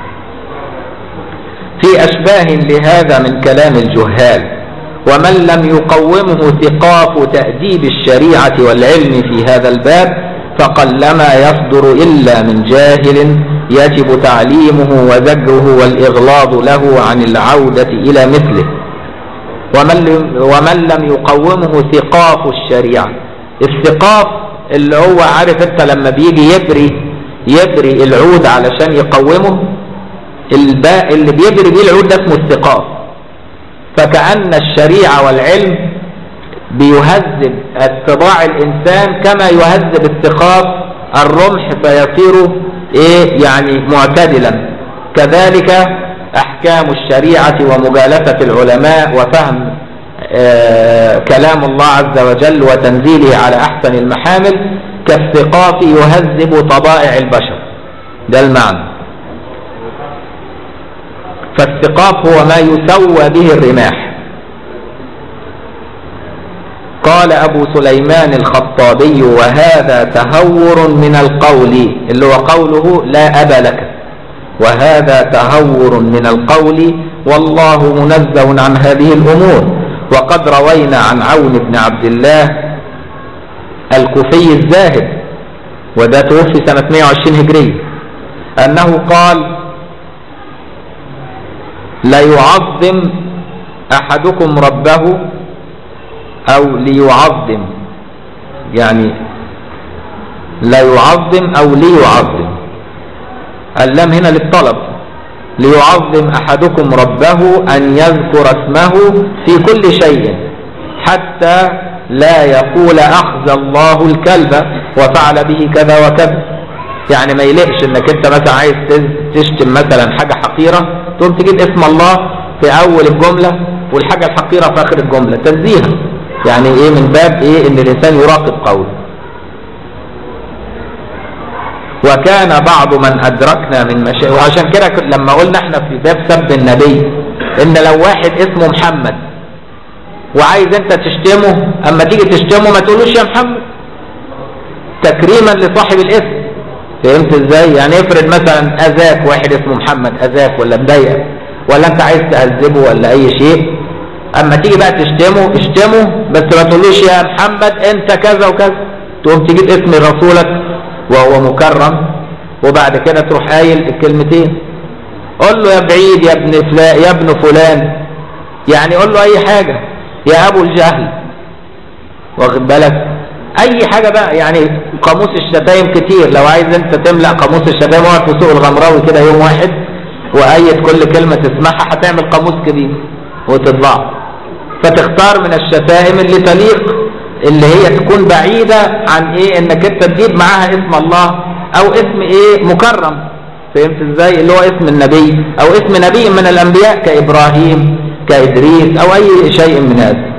في أشباه لهذا من كلام الجهال ومن لم يقومه ثقاف تأديب الشريعة والعلم في هذا الباب فقلما يصدر إلا من جاهل يجب تعليمه وزجره والإغلاظ له عن العودة إلى مثله ومن, ومن لم يقومه ثقاف الشريعة الثقاف اللي هو عارف انت لما بيجي يبري يبري العود علشان يقومه الباء اللي بيبري بيه العود ده اسمه الثقاف فكأن الشريعة والعلم بيهذب اتباع الإنسان كما يهذب الثقاف الرمح فيصير إيه يعني معتدلا كذلك أحكام الشريعة ومجالسة العلماء وفهم آه كلام الله عز وجل وتنزيله على أحسن المحامل كالثقاف يهذب طبائع البشر ده المعنى فالثقاف هو ما يسوى به الرماح قال أبو سليمان الخطابي وهذا تهور من القول اللي هو قوله لا أب لك وهذا تهور من القول والله منزه عن هذه الأمور وقد روينا عن عون بن عبد الله الكوفي الزاهد وده توفي سنة 120 هجرية أنه قال لا يعظم أحدكم ربه أو ليعظم يعني لا يعظم أو ليعظم اللام هنا للطلب ليعظم أحدكم ربه أن يذكر اسمه في كل شيء حتى لا يقول أخذ الله الكلب وفعل به كذا وكذا يعني ما يلقش انك انت مثلا عايز تشتم مثلا حاجة حقيرة تقوم تجيب اسم الله في اول الجملة والحاجة الحقيرة في اخر الجملة تنزيها يعني ايه من باب ايه ان الانسان يراقب قوله وكان بعض من ادركنا من مشايخ وعشان كده لما قلنا احنا في باب سب النبي ان لو واحد اسمه محمد وعايز انت تشتمه اما تيجي تشتمه ما تقولوش يا محمد تكريما لصاحب الاسم فهمت ازاي يعني افرض مثلا اذاك واحد اسمه محمد اذاك ولا مضايقك ولا انت عايز تهذبه ولا اي شيء اما تيجي بقى تشتمه اشتمه بس ما تقولوش يا محمد انت كذا وكذا تقوم تجيب اسم رسولك وهو مكرم وبعد كده تروح قايل الكلمتين قول له يا بعيد يا ابن فلان يا ابن فلان يعني قول له اي حاجه يا ابو الجهل واخد بالك اي حاجه بقى يعني قاموس الشتايم كتير لو عايز انت تملا قاموس الشتايم واقف في سوق الغمراوي كده يوم واحد وايد كل كلمه تسمعها هتعمل قاموس كبير وتطبعه فتختار من الشتائم اللي تليق اللي هي تكون بعيدة عن ايه انك انت تجيب معاها اسم الله او اسم ايه مكرم فهمت ازاي اللي هو اسم النبي او اسم نبي من الانبياء كابراهيم كادريس او اي شيء من هذا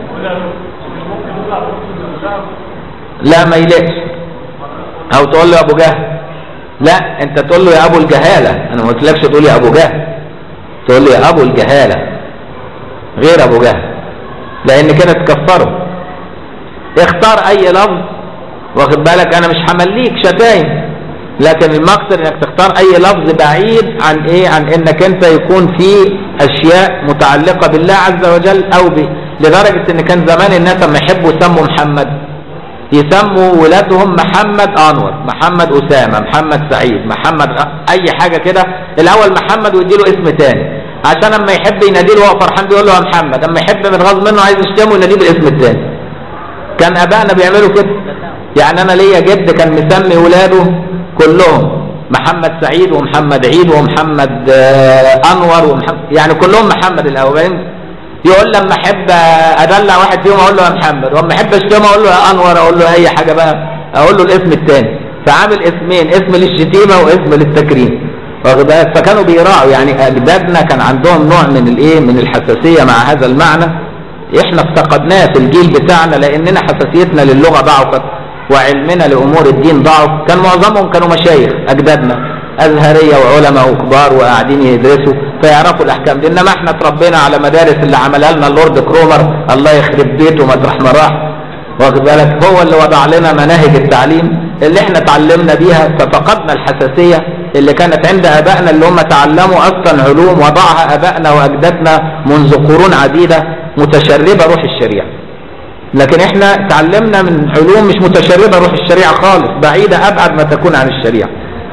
لا ما يلقش او تقول له يا ابو جهل لا انت تقول له يا ابو الجهالة انا ما قلتلكش تقول يا ابو جهل تقول له يا ابو الجهالة غير ابو جهل لان كده تكفره اختار اي لفظ واخد بالك انا مش همليك شتايم لكن المقصد انك تختار اي لفظ بعيد عن ايه عن انك انت يكون في اشياء متعلقة بالله عز وجل او ب... لدرجة ان كان زمان الناس لما يحبوا يسموا محمد يسموا ولادهم محمد انور محمد اسامة محمد سعيد محمد اي حاجة كده الاول محمد ويديله اسم تاني عشان اما يحب يناديله وهو فرحان بيقول له يا محمد اما يحب من غصب منه عايز يشتمه يناديه بالاسم التاني كان ابائنا بيعملوا كده يعني انا ليا جد كان مسمي ولاده كلهم محمد سعيد ومحمد عيد ومحمد انور ومحمد يعني كلهم محمد الاولين يقول لما احب ادلع واحد فيهم اقول له يا محمد واما احب اشتمه اقول له يا انور اقول له اي حاجه بقى اقول له الاسم الثاني فعامل اسمين اسم للشتيمه واسم للتكريم واخد بالك فكانوا بيراعوا يعني اجدادنا كان عندهم نوع من الايه من الحساسيه مع هذا المعنى احنا افتقدناه في الجيل بتاعنا لاننا حساسيتنا للغه ضعفت وعلمنا لامور الدين ضعف كان معظمهم كانوا مشايخ اجدادنا ازهريه وعلماء وكبار وقاعدين يدرسوا فيعرفوا الاحكام دي انما احنا اتربينا على مدارس اللي عملها لنا اللورد كرومر الله يخرب بيته مطرح ما راح واخد بالك هو اللي وضع لنا مناهج التعليم اللي احنا اتعلمنا بيها ففقدنا الحساسيه اللي كانت عند ابائنا اللي هم تعلموا اصلا علوم وضعها ابائنا واجدادنا منذ قرون عديده متشربه روح الشريعه لكن احنا تعلمنا من علوم مش متشربه روح الشريعه خالص بعيده ابعد ما تكون عن الشريعه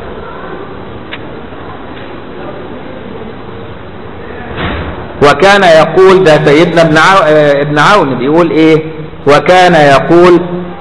وكان يقول ده سيدنا ابن عو... اه ابن عون بيقول ايه وكان يقول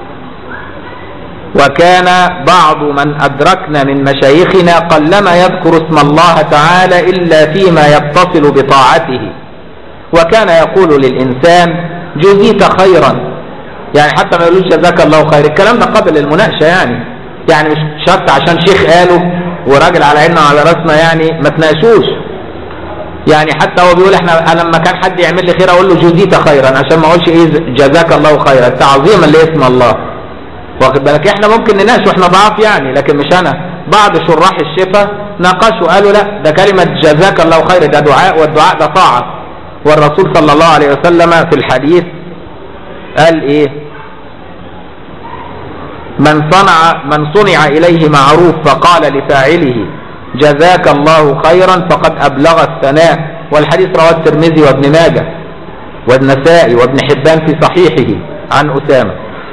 وكان بعض من أدركنا من مشايخنا قلما يذكر اسم الله تعالى إلا فيما يتصل بطاعته وكان يقول للإنسان جزيت خيرا يعني حتى ما يقولوش جزاك الله خير الكلام ده قبل المناقشة يعني يعني مش شرط عشان شيخ قاله وراجل على عيننا وعلى راسنا يعني ما تناقشوش يعني حتى هو بيقول احنا انا لما كان حد يعمل لي خير اقول له جزيت خيرا عشان ما اقولش ايه جزاك الله خيرا تعظيما لاسم الله واخد بالك احنا ممكن نناقش واحنا ضعاف يعني لكن مش انا بعض شراح الشفا ناقشوا قالوا لا ده كلمة جزاك الله خير ده دعاء والدعاء ده طاعة والرسول صلى الله عليه وسلم في الحديث قال ايه من صنع من صنع اليه معروف فقال لفاعله جزاك الله خيرا فقد ابلغ الثناء والحديث رواه الترمذي وابن ماجه والنسائي وابن حبان في صحيحه عن اسامه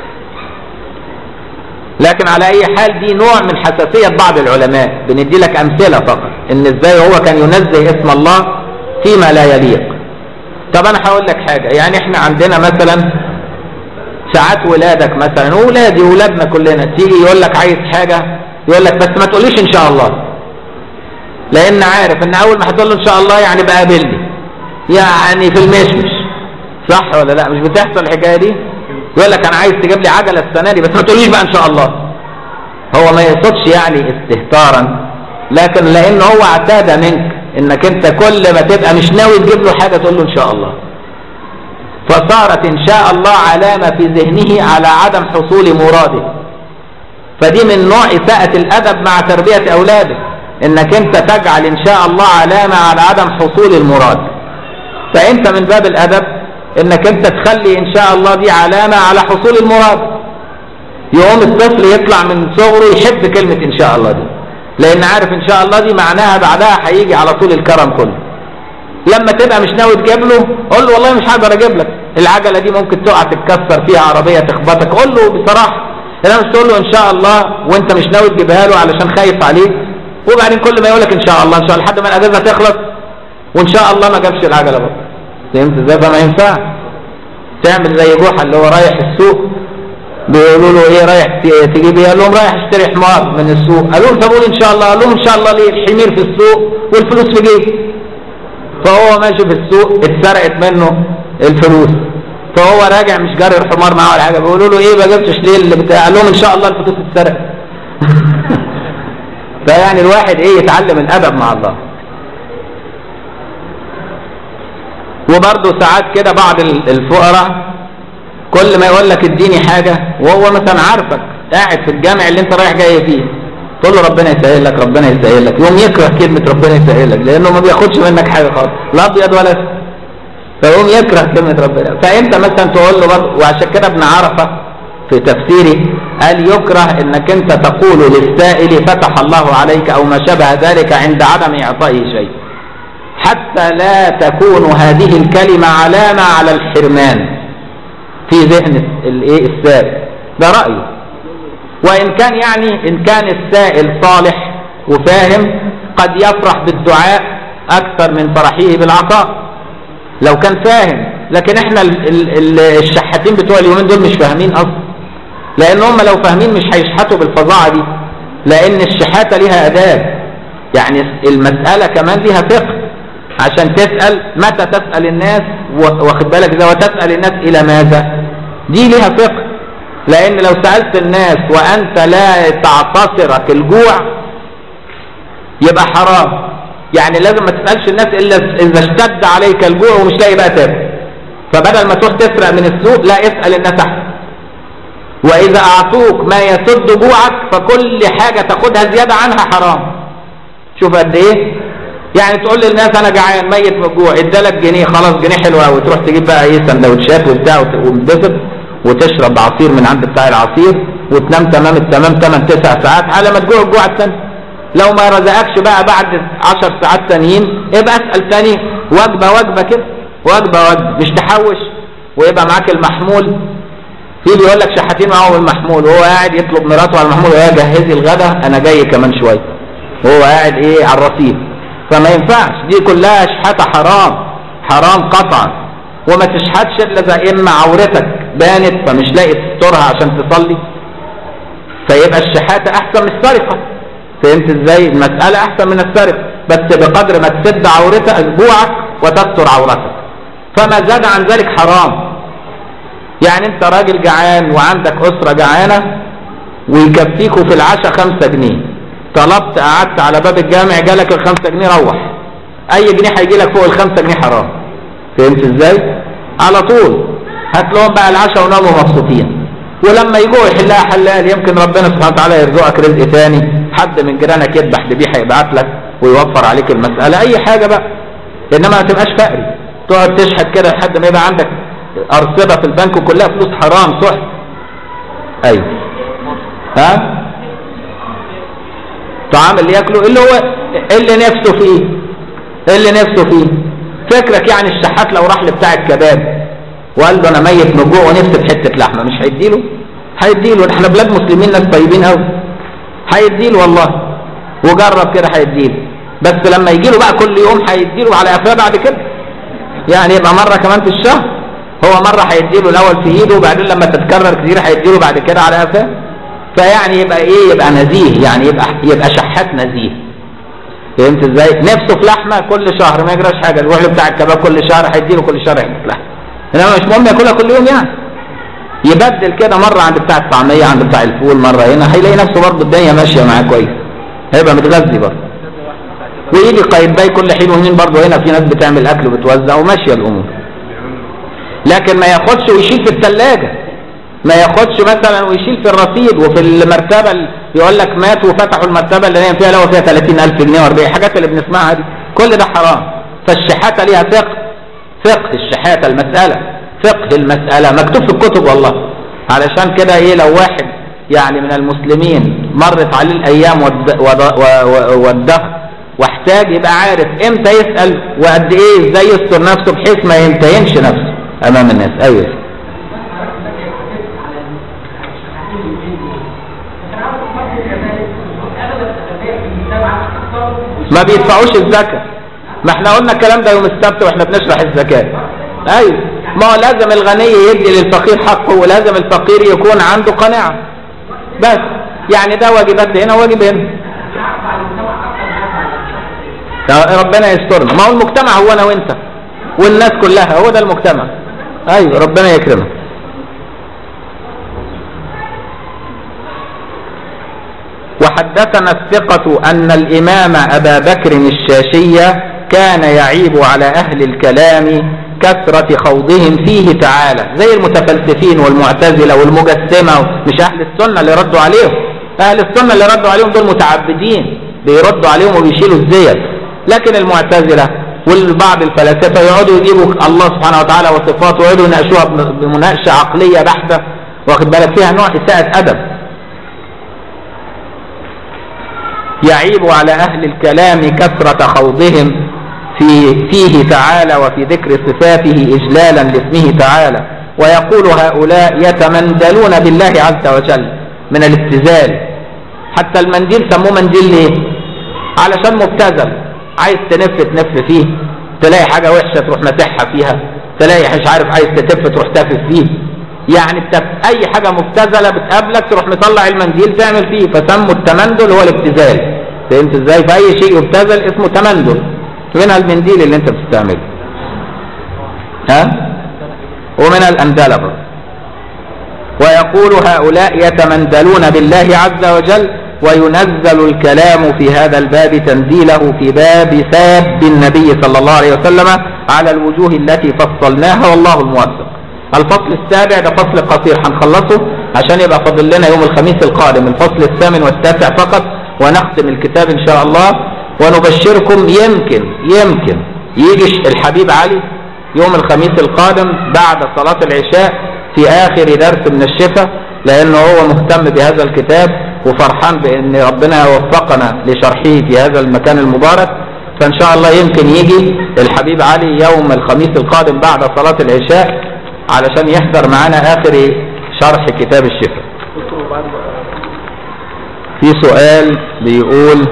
لكن على اي حال دي نوع من حساسية بعض العلماء بندي لك امثلة فقط ان ازاي هو كان ينزه اسم الله فيما لا يليق طب انا هقول لك حاجة يعني احنا عندنا مثلا ساعات ولادك مثلا ولادي ولادنا كلنا تيجي يقول لك عايز حاجة يقول لك بس ما تقوليش ان شاء الله لان عارف ان اول ما هتقول له ان شاء الله يعني بقابلني يعني في المشمش صح ولا لا مش بتحصل الحكاية دي يقول لك انا عايز تجيب لي عجله السنه دي بس ما تقوليش بقى ان شاء الله هو ما يقصدش يعني استهتارا لكن لان هو اعتاد منك انك انت كل ما تبقى مش ناوي تجيب له حاجه تقول له ان شاء الله فصارت ان شاء الله علامه في ذهنه على عدم حصول مراده فدي من نوع اساءه الادب مع تربيه اولادك انك انت تجعل ان شاء الله علامه على عدم حصول المراد فانت من باب الادب انك انت تخلي ان شاء الله دي علامة على حصول المراد يقوم الطفل يطلع من صغره يحب كلمة ان شاء الله دي لان عارف ان شاء الله دي معناها بعدها هيجي على طول الكرم كله لما تبقى مش ناوي تجيب له قول له والله مش هقدر اجيب لك العجلة دي ممكن تقع تتكسر فيها عربية تخبطك قول له بصراحة انا مش تقول له ان شاء الله وانت مش ناوي تجيبها له علشان خايف عليه وبعدين كل ما يقول لك ان شاء الله ان شاء الله لحد ما الاجازة تخلص وان شاء الله ما جابش العجلة برضه فهمت ازاي فما ينفعش تعمل زي جحا اللي هو رايح السوق بيقولوا له ايه رايح تجيب ايه قال لهم رايح اشتري حمار من السوق قالوا له طب قول ان شاء الله قال لهم ان شاء الله ليه الحمير في السوق والفلوس في جيبي فهو ماشي في السوق اتسرقت منه الفلوس فهو راجع مش جاري الحمار معاه ولا حاجه بيقولوا له ايه ما جبتش ليه اللي بتاع قال لهم ان شاء الله الفلوس اتسرقت فيعني الواحد ايه يتعلم الادب مع الله وبرضه ساعات كده بعض الفقراء كل ما يقول لك اديني حاجة وهو مثلا عارفك قاعد في الجامع اللي انت رايح جاي فيه تقول له ربنا يسهل لك ربنا يسهل لك يقوم يكره كلمة ربنا يسهل لك لانه ما بياخدش منك حاجة خالص لا ابيض ولا اسود فيقوم يكره كلمة ربنا فانت مثلا تقول له برضه وعشان كده ابن عرفة في تفسيره قال يكره انك انت تقول للسائل فتح الله عليك او ما شابه ذلك عند عدم اعطائه شيء حتى لا تكون هذه الكلمة علامة على الحرمان في ذهن الايه السائل ده رأيي وإن كان يعني إن كان السائل صالح وفاهم قد يفرح بالدعاء أكثر من فرحه بالعطاء لو كان فاهم لكن احنا ال ال الشحاتين بتوع اليومين دول مش فاهمين أصلا لأن هم لو فاهمين مش هيشحتوا بالفظاعة دي لأن الشحاتة ليها أداب يعني المسألة كمان ليها فقه عشان تسأل متى تسأل الناس واخد بالك ده وتسأل الناس إلى ماذا دي ليها فقه لأن لو سألت الناس وأنت لا تعتصرك الجوع يبقى حرام يعني لازم ما تسألش الناس إلا إذا اشتد عليك الجوع ومش لاقي بقى تاكل فبدل ما تروح تسرق من السوق لا اسال الناس احسن واذا اعطوك ما يسد جوعك فكل حاجه تاخدها زياده عنها حرام شوف قد ايه يعني تقول للناس انا جعان ميت من الجوع ادالك جنيه خلاص جنيه حلو قوي تروح تجيب بقى ايه سندوتشات وبتاع وت- وتنبسط وتشرب عصير من عند بتاع العصير وتنام تمام التمام 8 9 ساعات على ما تجوع الجوع الثاني لو ما رزقكش بقى بعد 10 ساعات تانيين يبقى اسال تاني وجبه وجبه كده وجبه وجبه مش تحوش ويبقى معاك المحمول في بيقول لك شحاتين معاهم المحمول وهو قاعد يطلب مراته على المحمول وهي جهزي الغدا انا جاي كمان شويه وهو قاعد ايه على الرصيف فما ينفعش دي كلها شحاته حرام حرام قطعا وما تشحتش الا اذا اما عورتك بانت فمش لاقي تسترها عشان تصلي فيبقى الشحاته احسن من السرقه فهمت ازاي المساله احسن من السرقه بس بقدر ما تسد عورتك اسبوعك وتستر عورتك فما زاد عن ذلك حرام يعني انت راجل جعان وعندك اسره جعانه ويكفيكوا في العشاء خمسة جنيه طلبت قعدت على باب الجامع جالك الخمسة جنيه روح اي جنيه هيجي لك فوق الخمسة جنيه حرام فهمت ازاي على طول هات لهم بقى العشاء وناموا مبسوطين ولما يجوا يحلها حلال يمكن ربنا سبحانه وتعالى يرزقك رزق تاني حد من جيرانك يذبح ذبيحه يبعت لك ويوفر عليك المساله اي حاجه بقى انما ما تبقاش فقري تقعد تشحت كده لحد ما يبقى عندك ارصده في البنك وكلها فلوس حرام صح ايوه ها طعام اللي ياكله اللي هو اللي نفسه فيه اللي نفسه فيه فكرك يعني الشحات لو راح لبتاع الكباب وقال له انا ميت من جوع ونفسي في حته لحمه مش هيديله هيديله احنا بلاد مسلمين ناس طيبين قوي هيديله والله وجرب كده هيديله بس لما يجي له بقى كل يوم هيديله على قفاه بعد كده يعني يبقى مره كمان في الشهر هو مره هيديله الاول في ايده وبعدين لما تتكرر كتير هيديله بعد كده على قفاه فيعني يبقى ايه يبقى نزيه يعني يبقى يبقى شحات نزيه فهمت ازاي نفسه في لحمه كل شهر ما يجراش حاجه يروح له بتاع الكباب كل شهر هيديله كل شهر حته لحمه انما مش مهم ياكلها كل يوم يعني يبدل كده مره عند بتاع الطعميه عند بتاع الفول مره هنا هيلاقي نفسه برضه الدنيا ماشيه معاه كويس هيبقى متغذي برضه ويجي قايد كل حين وحين برضه هنا في ناس بتعمل اكل وبتوزع وماشيه الامور لكن ما ياخدش ويشيل في الثلاجه ما ياخدش مثلا ويشيل في الرصيد وفي المرتبه ال- يقول لك مات وفتحوا المرتبه اللي نايم فيها لو فيها 30000 جنيه و40 حاجات اللي بنسمعها دي كل ده حرام فالشحاته ليها فقه فقه الشحاته المساله فقه المساله مكتوب في الكتب والله علشان كده ايه لو واحد يعني من المسلمين مرت عليه الايام والد- وض- و- و- والدهر واحتاج يبقى عارف امتى يسال وقد ايه ازاي يستر نفسه بحيث ما ينتهنش نفسه امام الناس ايوه ما بيدفعوش الزكاة ما احنا قلنا الكلام ده يوم السبت واحنا بنشرح الزكاة ايوه ما هو لازم الغني يدي للفقير حقه ولازم الفقير يكون عنده قناعة بس يعني ده واجبات هنا وواجب هنا يا ربنا يسترنا ما هو المجتمع هو انا وانت والناس كلها هو ده المجتمع ايوه ربنا يكرمك وحدثنا الثقة أن الإمام أبا بكر الشاشية كان يعيب على أهل الكلام كثرة خوضهم فيه تعالى زي المتفلسفين والمعتزلة والمجسمة مش أهل السنة اللي ردوا عليهم أهل السنة اللي ردوا عليهم دول متعبدين بيردوا عليهم وبيشيلوا الزيت لكن المعتزلة والبعض الفلاسفة يقعدوا يجيبوا الله سبحانه وتعالى وصفاته ويقعدوا يناقشوها بمناقشة عقلية بحتة واخد بالك فيها نوع إساءة أدب يعيب على أهل الكلام كثرة خوضهم في فيه تعالى وفي ذكر صفاته إجلالا لاسمه تعالى ويقول هؤلاء يتمندلون بالله عز وجل من الابتذال حتى المنديل سموه منديل ليه علشان مبتذل عايز تنف تنف فيه تلاقي حاجة وحشة تروح مسحها فيها تلاقي مش عارف عايز تتف تروح تافف فيه يعني التف... اي حاجة مبتذلة بتقابلك تروح مطلع المنديل تعمل فيه فسموا التمندل هو الابتذال فهمت ازاي فاي شيء يبتذل اسمه تمندل منها المنديل اللي انت بتستعمله ها ومنها الاندلة برضه ويقول هؤلاء يتمندلون بالله عز وجل وينزل الكلام في هذا الباب تنزيله في باب ساب النبي صلى الله عليه وسلم على الوجوه التي فصلناها والله الموفق الفصل السابع ده فصل قصير هنخلصه عشان يبقى فاضل لنا يوم الخميس القادم الفصل الثامن والتاسع فقط ونختم الكتاب ان شاء الله ونبشركم يمكن يمكن يجي الحبيب علي يوم الخميس القادم بعد صلاة العشاء في آخر درس من الشفاء لأنه هو مهتم بهذا الكتاب وفرحان بأن ربنا وفقنا لشرحه في هذا المكان المبارك فإن شاء الله يمكن يجي الحبيب علي يوم الخميس القادم بعد صلاة العشاء علشان يحضر معنا آخر شرح كتاب الشفاء في سؤال بيقول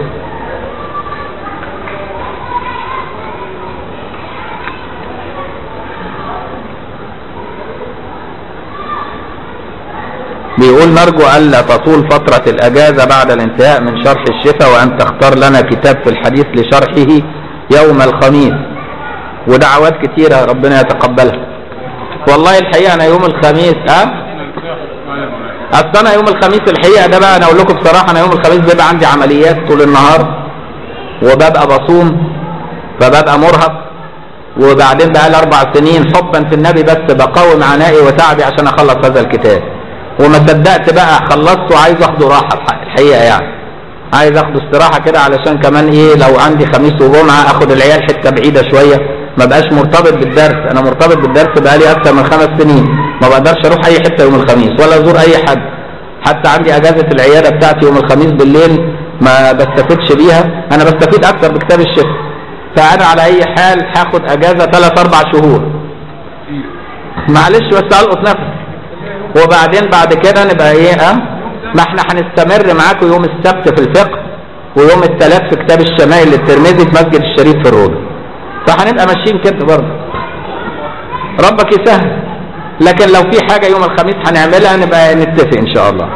بيقول نرجو ألا تطول فترة الأجازة بعد الانتهاء من شرح الشفاء وأن تختار لنا كتاب في الحديث لشرحه يوم الخميس ودعوات كتيرة ربنا يتقبلها والله الحقيقة أنا يوم الخميس أه؟ أصل أنا يوم الخميس الحقيقة ده بقى أنا أقول لكم بصراحة أنا يوم الخميس بيبقى عندي عمليات طول النهار وببقى بصوم فببقى مرهق وبعدين بقى لي أربع سنين حبا في النبي بس بقاوم عنائي وتعبي عشان أخلص هذا الكتاب وما صدقت بقى خلصت وعايز اخده راحه الحقيقه يعني عايز اخده استراحه كده علشان كمان ايه لو عندي خميس وجمعه اخد العيال حته بعيده شويه ما بقاش مرتبط بالدرس انا مرتبط بالدرس بقالي اكتر من خمس سنين ما بقدرش اروح اي حته يوم الخميس ولا ازور اي حد حتى عندي اجازه العياده بتاعتي يوم الخميس بالليل ما بستفدش بيها انا بستفيد اكتر بكتاب الشفا فانا على اي حال هاخد اجازه ثلاث اربع شهور معلش بس القط نفسي وبعدين بعد كده نبقى ايه اه ما احنا هنستمر معاكم يوم السبت في الفقه ويوم الثلاث في كتاب الشمائل للترمذي في مسجد الشريف في الروضه فهنبقى ماشيين كده برضه ربك يسهل لكن لو في حاجه يوم الخميس هنعملها نبقى نتفق ان شاء الله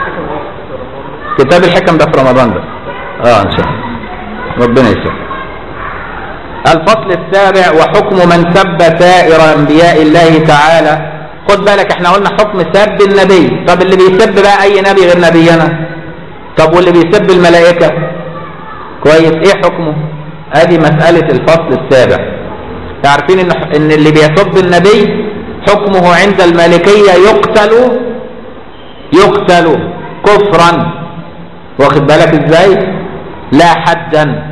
كتاب الحكم ده في رمضان ده اه ان شاء الله ربنا يسهل الفصل السابع وحكم من سب سائر انبياء الله تعالى خد بالك احنا قلنا حكم سب النبي طب اللي بيسب بقى اي نبي غير نبينا طب واللي بيسب الملائكة كويس ايه حكمه ادي مسألة الفصل السابع تعرفين ان, ان اللي بيسب النبي حكمه عند المالكية يقتل يقتل كفرا واخد بالك ازاي لا حدا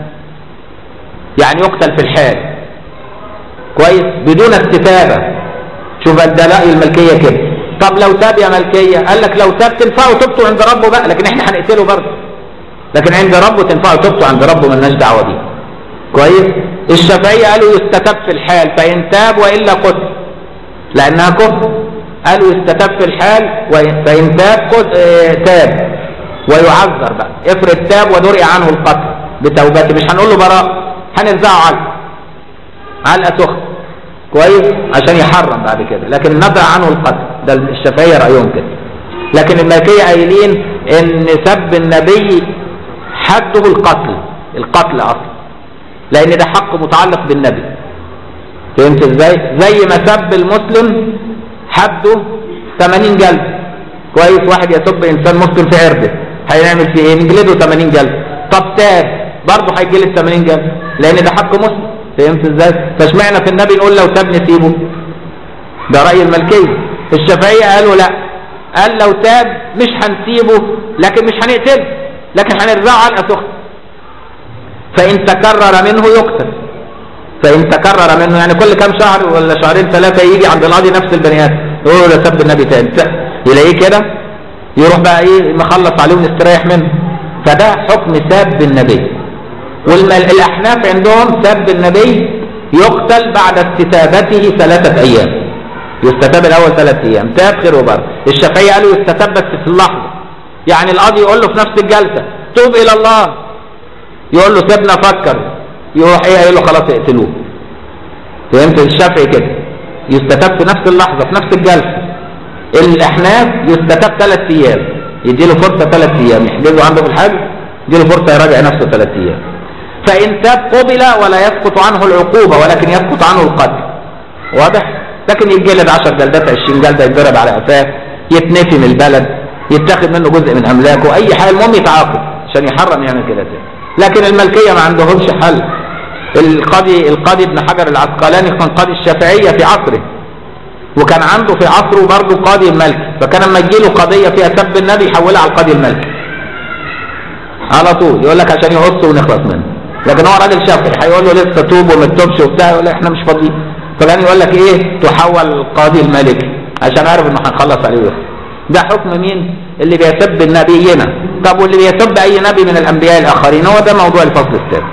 يعني يقتل في الحال كويس بدون استتابه شوف الدلائل الملكية كده طب لو تاب يا ملكية قال لك لو تاب تنفعه توبته عند ربه بقى لكن احنا هنقتله برضه لكن عند ربه تنفعه توبته عند ربه ملناش دعوة بيه كويس الشافعية قالوا يستتاب في الحال فإن تاب وإلا قتل لأنها كفر قالوا يستتاب في الحال فإن تاب قتل اه تاب ويعذر بقى افرض تاب ودرئ عنه القتل بتوبته مش هنقول له براء هنرزعه علقة علقة سخنة كويس عشان يحرم بعد كده لكن نزع عنه القتل ده الشافعيه رايهم كده لكن المالكيه قايلين ان سب النبي حده القتل القتل اصلا لان ده حق متعلق بالنبي فهمت ازاي زي ما سب المسلم حده 80 جلد كويس واحد يسب انسان مسلم في عرضه هيعمل فيه ايه نجلده 80 جلد طب تاب برضه هيجلد 80 جلد لان ده حق مسلم فهمت ازاي فاشمعنى في النبي نقول لو تاب نسيبه ده راي الملكيه الشافعيه قالوا لا قال لو تاب مش هنسيبه لكن مش هنقتله لكن هنرزعه علقه سخنه فان تكرر منه يقتل فان تكرر منه يعني كل كام شهر ولا شهرين ثلاثه يجي عند القاضي نفس البني ادم يقول له سب النبي تاني يلاقيه كده يروح بقى ايه مخلص عليه ونستريح منه فده حكم ساب النبي والأحناف عندهم سب النبي يقتل بعد استتابته ثلاثة أيام يستتاب الأول ثلاثة أيام تاب خير وبر الشافعية قالوا يستتاب بس في اللحظة يعني القاضي يقول له في نفس الجلسة توب إلى الله يقول له سيبنا فكر يروح ايه يقول له خلاص اقتلوه فهمت الشافعي كده يستتاب في نفس اللحظة في نفس الجلسة الأحناف يستتاب ثلاث أيام يديله فرصة ثلاث أيام يحجزه عنده في الحج يديله فرصة يراجع نفسه ثلاث أيام فإن تاب قبل ولا يسقط عنه العقوبة ولكن يسقط عنه القتل واضح لكن يتجلد 10 جلدات 20 جلدة يتضرب على قفاه يتنفي من البلد يتاخد منه جزء من املاكه اي حاجه المهم يتعاقب عشان يحرم يعمل كده تاني لكن الملكيه ما عندهمش حل القاضي القاضي ابن حجر العسقلاني كان قاضي الشافعية في عصره وكان عنده في عصره برضه قاضي الملكي فكان لما تجيله قضية فيها سب النبي يحولها على القاضي الملكي على طول يقول لك عشان يقص ونخلص منه لكن هو راجل شافعي هيقول له لسه توب وما تتوبش وبتاع يقول لك احنا مش فاضيين فكان يقول لك ايه تحول القاضي الملكي عشان عارف انه هنخلص عليه ويخلص ده حكم مين اللي بيسب النبينا طب واللي بيسب اي نبي من الانبياء الاخرين هو ده موضوع الفصل الثاني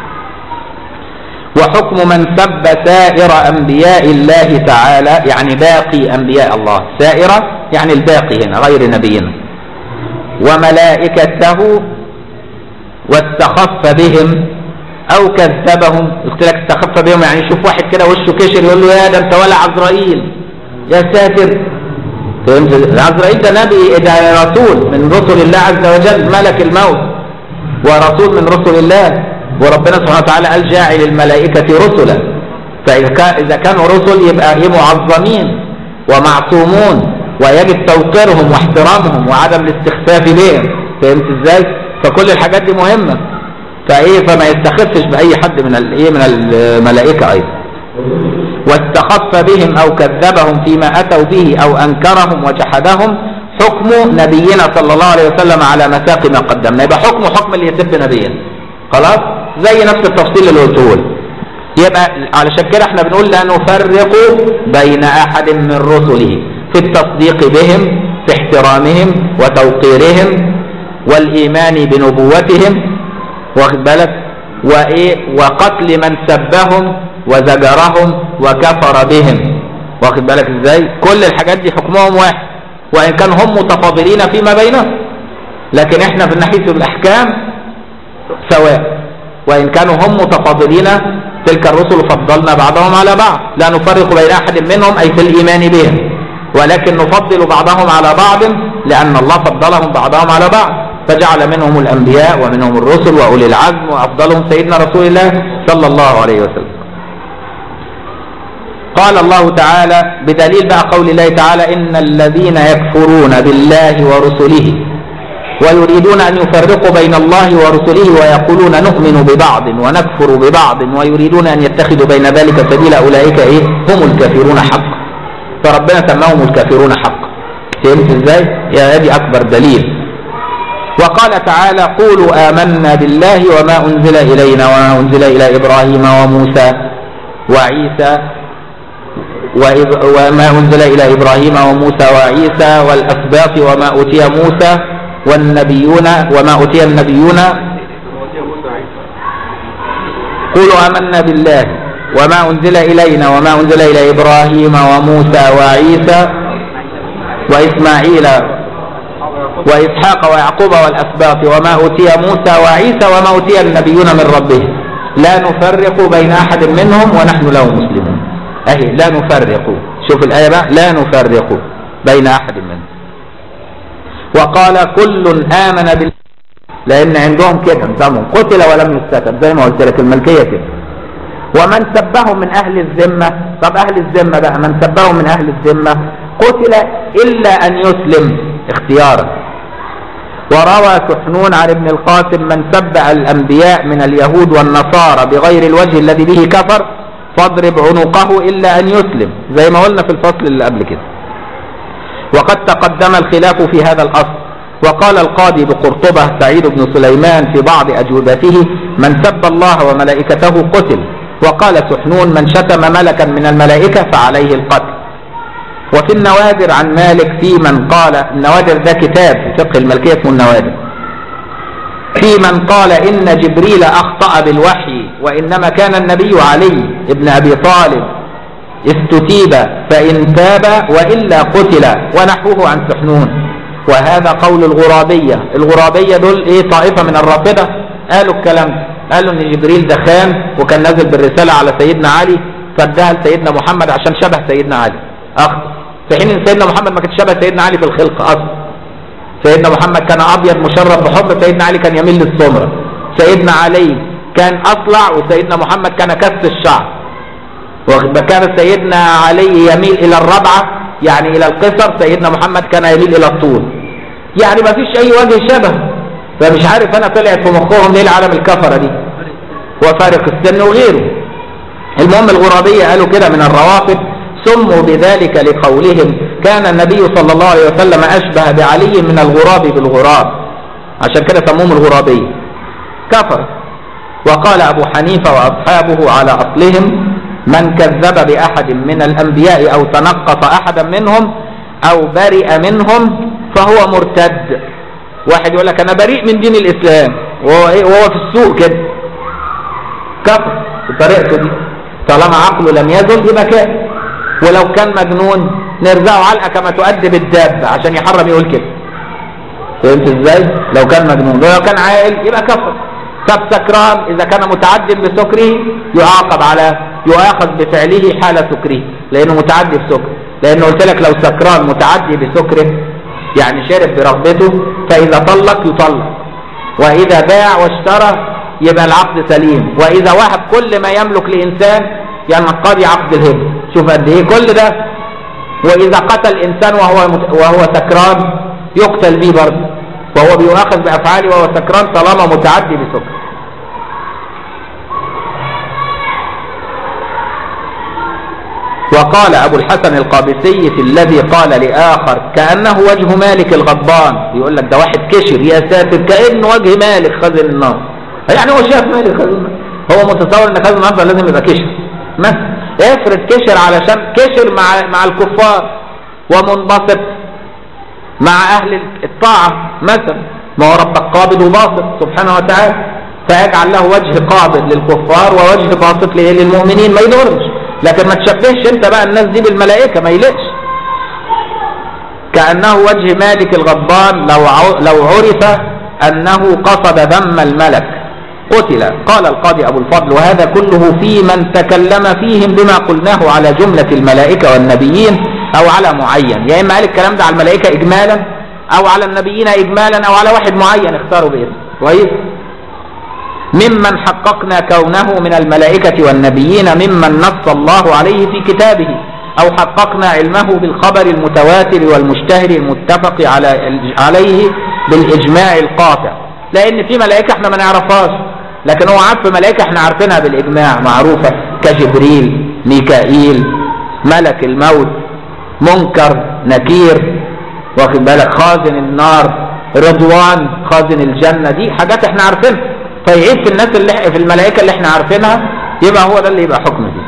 وحكم من سب سائر انبياء الله تعالى يعني باقي انبياء الله سائرة يعني الباقي هنا غير نبينا وملائكته واستخف بهم او كذبهم قلت لك استخف بهم يعني يشوف واحد كده وشه كشر يقول له يا ده انت ولا عزرائيل يا ساتر فهمت عزرائيل ده نبي ده رسول من رسل الله عز وجل ملك الموت ورسول من رسل الله وربنا سبحانه وتعالى قال جاعل الملائكة رسلا فإذا كان إذا كانوا رسل يبقى ايه معظمين ومعصومون ويجب توقيرهم واحترامهم وعدم الاستخفاف بهم فهمت ازاي؟ فكل الحاجات دي مهمة فايه فما يستخفش بأي حد من الايه من الملائكة أيضا واستخف بهم أو كذبهم فيما أتوا به أو أنكرهم وجحدهم حكم نبينا صلى الله عليه وسلم على مساق ما قدمنا يبقى حكم حكم اللي يسب نبينا خلاص زي نفس التفصيل اللي قلته لك يبقى علشان كده احنا بنقول لا نفرق بين احد من رسله في التصديق بهم في احترامهم وتوقيرهم والايمان بنبوتهم واخد بالك وايه وقتل من سبهم وزجرهم وكفر بهم واخد بالك ازاي كل الحاجات دي حكمهم واحد وان كان هم متفاضلين فيما بينهم لكن احنا في ناحيه الاحكام سواء وإن كانوا هم متفاضلين تلك الرسل فضلنا بعضهم على بعض لا نفرق بين أحد منهم أي في الإيمان بهم ولكن نفضل بعضهم على بعض لأن الله فضلهم بعضهم على بعض فجعل منهم الأنبياء ومنهم الرسل وأولي العزم وأفضلهم سيدنا رسول الله صلى الله عليه وسلم قال الله تعالى بدليل بقى قول الله تعالى إن الذين يكفرون بالله ورسله ويريدون أن يفرقوا بين الله ورسله ويقولون نؤمن ببعض ونكفر ببعض ويريدون أن يتخذوا بين ذلك سبيلا أولئك إيه هم الكافرون حقا فربنا سماهم الكافرون حقا فهمت ازاي يا هذه أكبر دليل وقال تعالى قولوا آمنا بالله وما أنزل إلينا وما أنزل إلى إبراهيم وموسى وعيسى وما أنزل إلى إبراهيم وموسى وعيسى والأسباط وما أوتي موسى والنبيون وما أوتي النبيون قولوا آمنا بالله وما أنزل إلينا وما أنزل إلى إبراهيم وموسى وعيسى وإسماعيل وإسحاق ويعقوب والأسباط وما أوتي موسى وعيسى وما أوتي النبيون من ربهم لا نفرق بين أحد منهم ونحن له مسلمون أهي لا نفرق شوف الآية بقى لا نفرق بين أحد منهم وقال كل آمن بالله لأن عندهم كده نظامهم قتل ولم يستتب زي ما قلت لك الملكية كده ومن سبهم من أهل الذمة طب أهل الذمة بقى من سبهم من أهل الذمة قتل إلا أن يسلم اختيارا وروى سحنون عن ابن القاسم من سب الأنبياء من اليهود والنصارى بغير الوجه الذي به كفر فاضرب عنقه إلا أن يسلم زي ما قلنا في الفصل اللي قبل كده وقد تقدم الخلاف في هذا الأصل وقال القاضي بقرطبة سعيد بن سليمان في بعض أجوبته من سب الله وملائكته قتل وقال سحنون من شتم ملكا من الملائكة فعليه القتل وفي النوادر عن مالك في من قال النوادر ده كتاب في فقه الملكية اسمه النوادر في من قال إن جبريل أخطأ بالوحي وإنما كان النبي علي ابن أبي طالب استتيب فإن تاب وإلا قتل ونحوه عن سحنون وهذا قول الغرابية الغرابية دول ايه طائفة من الرافضة قالوا الكلام قالوا ان جبريل ده خان وكان نازل بالرسالة على سيدنا علي فادها لسيدنا محمد عشان شبه سيدنا علي اخطأ في حين ان سيدنا محمد ما كانش شبه سيدنا علي في الخلق اصلا سيدنا محمد كان ابيض مشرب بحب سيدنا علي كان يميل للسمرة سيدنا علي كان اصلع وسيدنا محمد كان كس الشعر وكان سيدنا علي يميل الى الربعة يعني الى القصر سيدنا محمد كان يميل الى الطول يعني ما فيش اي وجه شبه فمش عارف انا طلعت في مخهم ليه العالم الكفرة دي وفارق السن وغيره المهم الغرابية قالوا كده من الروافد سموا بذلك لقولهم كان النبي صلى الله عليه وسلم أشبه بعلي من الغراب بالغراب عشان كده سموهم الغرابية كفر وقال أبو حنيفة وأصحابه على أصلهم من كذب بأحد من الأنبياء أو تنقص أحدا منهم أو برئ منهم فهو مرتد واحد يقول لك أنا بريء من دين الإسلام وهو, إيه وهو في السوق كده كفر بطريقته دي طالما عقله لم يزل يبقى كافر ولو كان مجنون نرزعه علقة كما تؤدب الدابة عشان يحرم يقول كده فهمت ازاي لو كان مجنون ولو كان عاقل يبقى كفر طب سكران اذا كان متعد بسكره يعاقب على يؤاخذ بفعله حال سكره لانه متعدي بسكر لانه قلت لك لو سكران متعدي بسكره يعني شرب برغبته فاذا طلق يطلق واذا باع واشترى يبقى العقد سليم واذا وهب كل ما يملك لانسان ينقضي عقد الهبه شوف قد ايه كل ده واذا قتل انسان وهو مت... وهو سكران يقتل به برضه وهو بيؤاخذ بافعاله وهو سكران طالما متعدي بسكر وقال ابو الحسن القابسي في الذي قال لاخر كانه وجه مالك الغضبان يقول لك ده واحد كشر يا ساتر كانه وجه مالك خزن النار يعني هو شاف مالك خزن النار هو متصور ان خزن النار لازم يبقى كشر مثلا افرض كشر علشان كشر مع مع الكفار ومنبسط مع اهل الطاعه مثلا ما هو ربك قابض وباسط سبحانه وتعالى فيجعل له وجه قابض للكفار ووجه باسط للمؤمنين ما يضرش لكن ما تشبهش انت بقى الناس دي بالملائكه ما يلقش كانه وجه مالك الغضبان لو لو عرف انه قصد ذم الملك قتل قال القاضي أبو الفضل وهذا كله في من تكلم فيهم بما قلناه على جملة الملائكة والنبيين أو على معين يا إما قال الكلام ده على الملائكة إجمالا أو على النبيين إجمالا أو على واحد معين اختاروا باسم كويس ممن حققنا كونه من الملائكة والنبيين ممن نص الله عليه في كتابه أو حققنا علمه بالخبر المتواتر والمشتهر المتفق على عليه بالإجماع القاطع لأن في ملائكة احنا ما نعرفهاش لكن هو عارف ملائكة احنا عارفينها بالإجماع معروفة كجبريل ميكائيل ملك الموت منكر نكير واخد بالك خازن النار رضوان خازن الجنة دي حاجات احنا عارفينها فيعيد في الناس اللي في الملائكة اللي احنا عارفينها يبقى هو ده اللي يبقى حكم دي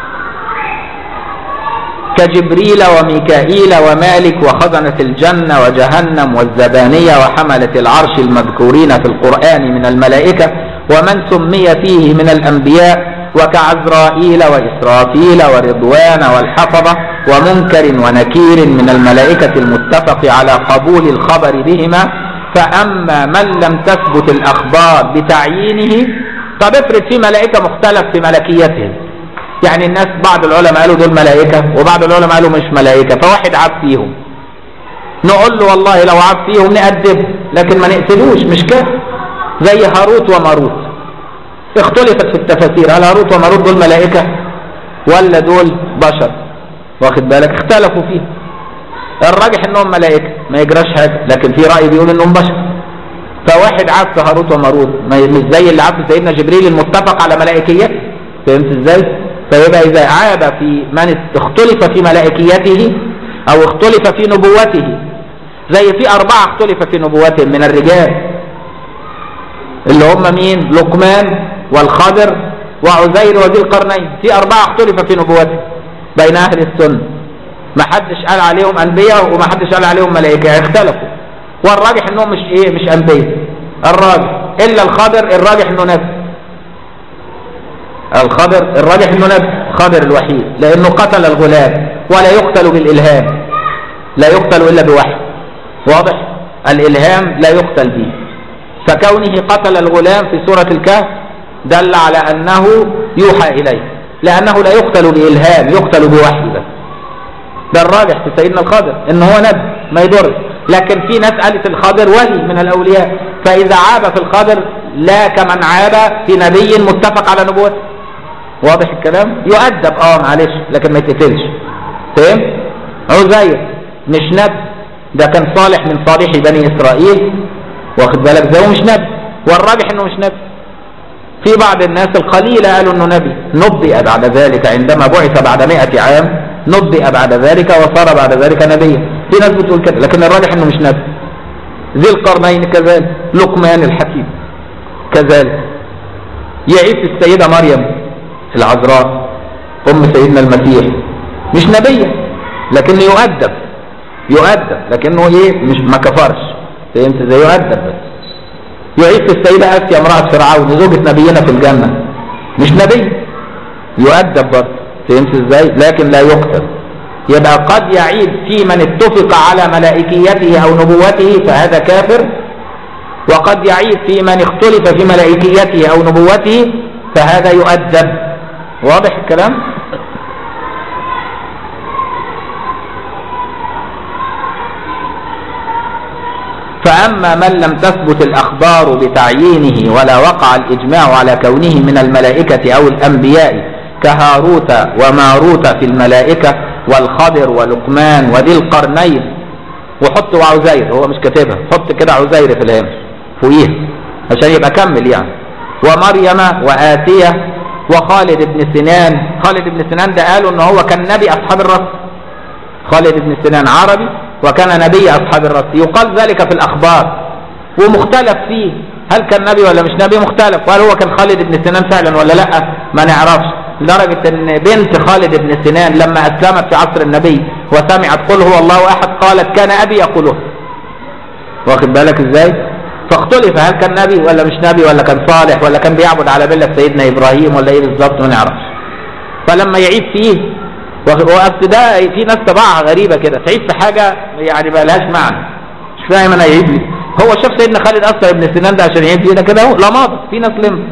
كجبريل وميكائيل ومالك وخزنة الجنة وجهنم والزبانية وحملة العرش المذكورين في القرآن من الملائكة ومن سمي فيه من الأنبياء وكعزرائيل وإسرافيل ورضوان والحفظة ومنكر ونكير من الملائكة المتفق على قبول الخبر بهما فأما من لم تثبت الأخبار بتعيينه طب افرض في ملائكة مختلف في ملكيتهم يعني الناس بعض العلماء قالوا دول ملائكة وبعض العلماء قالوا مش ملائكة فواحد عاب فيهم نقول له والله لو عاب فيهم نأدبه لكن ما نقتلوش مش كده زي هاروت وماروت اختلفت في التفاسير هل هاروت وماروت دول ملائكة ولا دول بشر واخد بالك اختلفوا فيه الراجح انهم ملائكة ما يجراش حاجة لكن في رأي بيقول انهم بشر فواحد عاب في هاروت وماروت مش زي اللي عاب في سيدنا جبريل المتفق على ملائكيته فهمت ازاي فيبقى اذا عاب في من اختلف في ملائكيته او اختلف في نبوته زي في اربعة اختلف في نبوتهم من الرجال اللي هم مين لقمان والخضر وعزير وذي القرنين في اربعة اختلف في نبوته بين اهل السنة ما حدش قال عليهم انبياء وما حدش قال عليهم ملائكة اختلفوا والراجح انهم مش ايه مش انبياء الراجح الا الخضر الراجح انه نبي الخضر الراجح انه نبي خضر الوحيد لانه قتل الغلام ولا يقتل بالالهام لا يقتل الا بوحي واضح الالهام لا يقتل به فكونه قتل الغلام في سورة الكهف دل على انه يوحى اليه لانه لا يقتل بالهام يقتل بوحي بس ده الراجح في سيدنا الخضر ان هو نبي ما يضرش لكن في ناس قالت الخضر ولي من الاولياء فاذا عاب في الخضر لا كمن عاب في نبي متفق على نبوته واضح الكلام يؤدب اه معلش لكن ما يتقتلش فهم عزير مش نبي ده كان صالح من صالحي بني اسرائيل واخد بالك زي مش نبي والراجح انه مش نبي في بعض الناس القليلة قالوا انه نبي نبئ بعد ذلك عندما بعث بعد مئة عام نبئ بعد ذلك وصار بعد ذلك نبيا في ناس بتقول كده لكن الراجح انه مش نبي ذي القرنين كذلك لقمان الحكيم كذلك يعيش السيدة مريم العذراء ام سيدنا المسيح مش نبية لكنه يؤدب يؤدب لكنه ايه مش ما كفرش فهمت ازاي يؤدب بس يعيش السيدة اسيا امرأة فرعون زوجة نبينا في الجنة مش نبي يؤدب برضه فهمت ازاي لكن لا يقتل يبقى قد يعيد في من اتفق على ملائكيته او نبوته فهذا كافر وقد يعيد في من اختلف في ملائكيته او نبوته فهذا يؤدب واضح الكلام فأما من لم تثبت الأخبار بتعيينه ولا وقع الإجماع على كونه من الملائكة أو الأنبياء كهاروت وماروت في الملائكة والخضر ولقمان وذي القرنين وحط وعزير هو مش كاتبها حط كده عزير في الهامش فوقيها عشان يبقى كمل يعني ومريم وآتية وخالد بن سنان خالد بن سنان ده قالوا ان هو كان نبي اصحاب الرس خالد بن سنان عربي وكان نبي اصحاب الرس يقال ذلك في الاخبار ومختلف فيه هل كان نبي ولا مش نبي مختلف وهل هو كان خالد بن سنان فعلا ولا لا ما نعرفش لدرجة ان بنت خالد بن سنان لما اسلمت في عصر النبي وسمعت قل هو الله احد قالت كان ابي يقوله واخد بالك ازاي فاختلف هل كان نبي ولا مش نبي ولا كان صالح ولا كان بيعبد على ملة سيدنا ابراهيم ولا ايه بالظبط ما نعرفش فلما يعيب فيه واصل ده في ناس طباعها غريبه كده تعيب في حاجه يعني ما لهاش معنى مش فاهم انا يعيب لي هو شاف سيدنا خالد اصلا ابن سنان ده عشان يعيب فينا كده اهو لا ماضي في ناس لم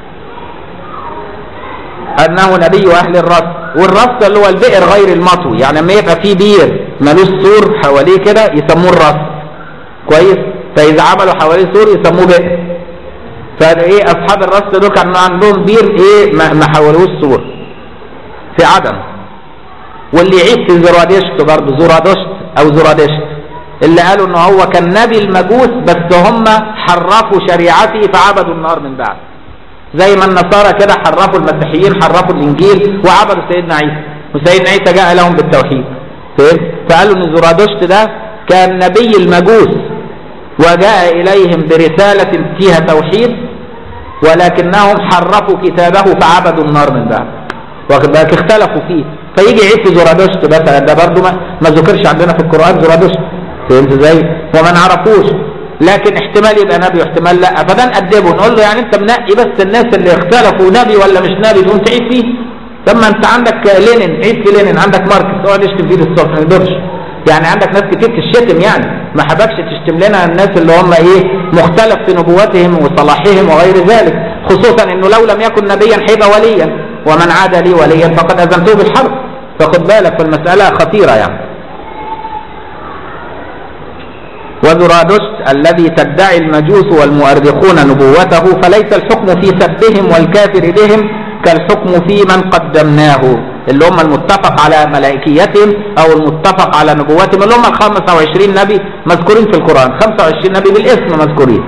انه نبي اهل الرص والرص اللي هو البئر غير المطوي يعني لما يبقى في بير ملوش سور حواليه كده يسموه الرص كويس فاذا عملوا حواليه سور يسموه بئر فايه اصحاب الرص دول كان عندهم بير ايه ما ما حولوش سور في عدن واللي يعيش في زرادشت برضه زرادشت او زرادشت اللي قالوا ان هو كان نبي المجوس بس هم حرفوا شريعته فعبدوا النار من بعد زي ما النصارى كده حرفوا المسيحيين حرفوا الانجيل وعبدوا سيدنا عيسى وسيدنا عيسى جاء لهم بالتوحيد فهمت فقالوا ان زرادشت ده كان نبي المجوس وجاء اليهم برسالة فيها توحيد ولكنهم حرفوا كتابه فعبدوا النار من بعد واخد بالك اختلفوا فيه فيجي عيد في زرادشت مثلا ده برضه ما, ما ذكرش عندنا في القرآن زرادشت فهمت ازاي وما نعرفوش لكن احتمال يبقى نبي واحتمال لا فده نأدبه نقول له يعني انت منقي بس الناس اللي اختلفوا نبي ولا مش نبي تقوم تعيد فيه لما انت عندك لينين عيد في لينين عندك ماركس تقعد تشتم فيه للصبح ما يقدرش يعني عندك ناس كتير تشتم يعني ما حبكش تشتم لنا الناس اللي هم ايه مختلف في نبوتهم وصلاحهم وغير ذلك خصوصا انه لو لم يكن نبيا هيبقى وليا ومن عاد لي وليا فقد اذنته بالحرب فخد بالك فالمسألة خطيرة يعني وزرادشت الذي تدعي المجوس والمؤرخون نبوته فليس الحكم في سبهم والكافر بهم كالحكم في من قدمناه اللي هم المتفق على ملائكيتهم او المتفق على نبوتهم اللي هم ال 25 نبي مذكورين في القرآن 25 نبي بالاسم مذكورين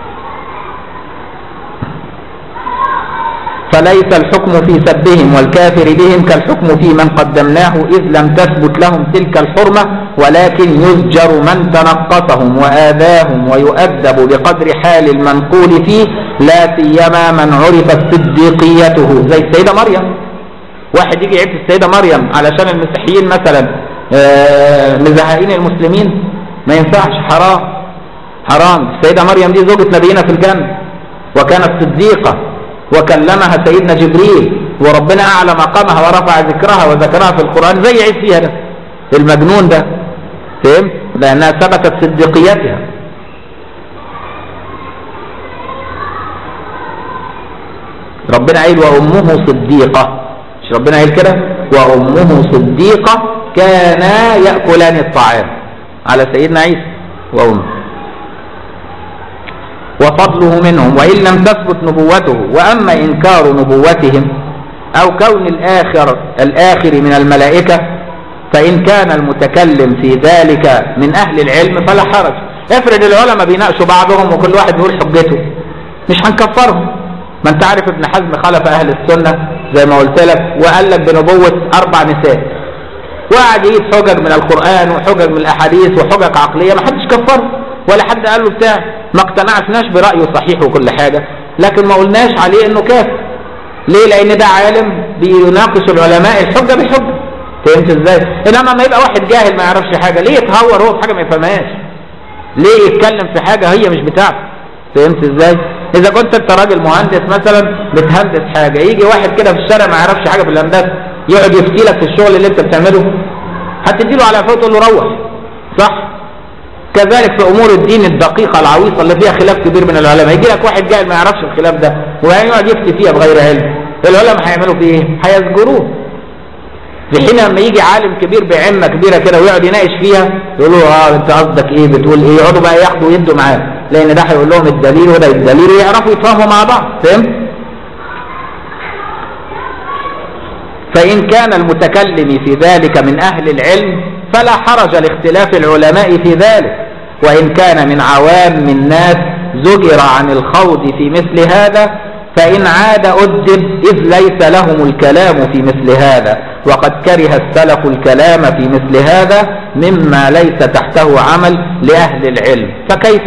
فليس الحكم في سبهم والكافر بهم كالحكم في من قدمناه إذ لم تثبت لهم تلك الحرمة ولكن يزجر من تنقصهم وآذاهم ويؤدب بقدر حال المنقول فيه لا سيما من عرفت صديقيته زي السيدة مريم واحد يجي يعيب السيدة مريم علشان المسيحيين مثلا مزهقين المسلمين ما ينفعش حرام حرام السيدة مريم دي زوجة نبينا في الجنة وكانت صديقة وكلمها سيدنا جبريل وربنا أعلى مقامها ورفع ذكرها وذكرها في القرآن زي عيد فيها ده المجنون ده فهمت لأنها ثبتت صديقيتها ربنا قايل وأمه صديقة مش ربنا قايل كده وأمه صديقة كانا يأكلان الطعام على سيدنا عيسى وأمه وفضله منهم وإن لم تثبت نبوته وأما إنكار نبوتهم أو كون الآخر الآخر من الملائكة فإن كان المتكلم في ذلك من أهل العلم فلا حرج افرض العلماء بيناقشوا بعضهم وكل واحد يقول حجته مش هنكفرهم ما انت عارف ابن حزم خلف اهل السنة زي ما قلت لك وقال لك بنبوة اربع نساء وقعد يجيب حجج من القرآن وحجج من الاحاديث وحجج عقلية ما حدش كفره ولا حد قال له بتاع ما اقتنعناش برأيه صحيح وكل حاجة لكن ما قلناش عليه انه كافر ليه لان ده عالم بيناقش العلماء الحجة بالحجة فهمت ازاي انما ما يبقى واحد جاهل ما يعرفش حاجة ليه يتهور هو في حاجة ما يفهمهاش ليه يتكلم في حاجة هي مش بتاعته فهمت ازاي اذا كنت انت راجل مهندس مثلا بتهندس حاجة يجي واحد كده في الشارع ما يعرفش حاجة في الهندسة يقعد يفتي لك في الشغل اللي انت بتعمله هتديله على فوق تقول له روح صح كذلك في امور الدين الدقيقة العويصة اللي فيها خلاف كبير من العلماء يجي لك واحد جاهل ما يعرفش الخلاف ده ويقعد يفتي فيها بغير علم العلماء هيعملوا فيه ايه هيذكروه في حين لما يجي عالم كبير بعمه كبيره كده ويقعد يناقش فيها يقولوا اه انت قصدك ايه بتقول ايه يقعدوا بقى ياخدوا ويدوا معاه لان ده هيقول لهم الدليل وده الدليل ويعرفوا يتفاهموا مع بعض فهمت فإن كان المتكلم في ذلك من أهل العلم فلا حرج لاختلاف العلماء في ذلك وإن كان من عوام الناس زجر عن الخوض في مثل هذا فإن عاد أدب إذ ليس لهم الكلام في مثل هذا وقد كره السلف الكلام في مثل هذا مما ليس تحته عمل لأهل العلم فكيف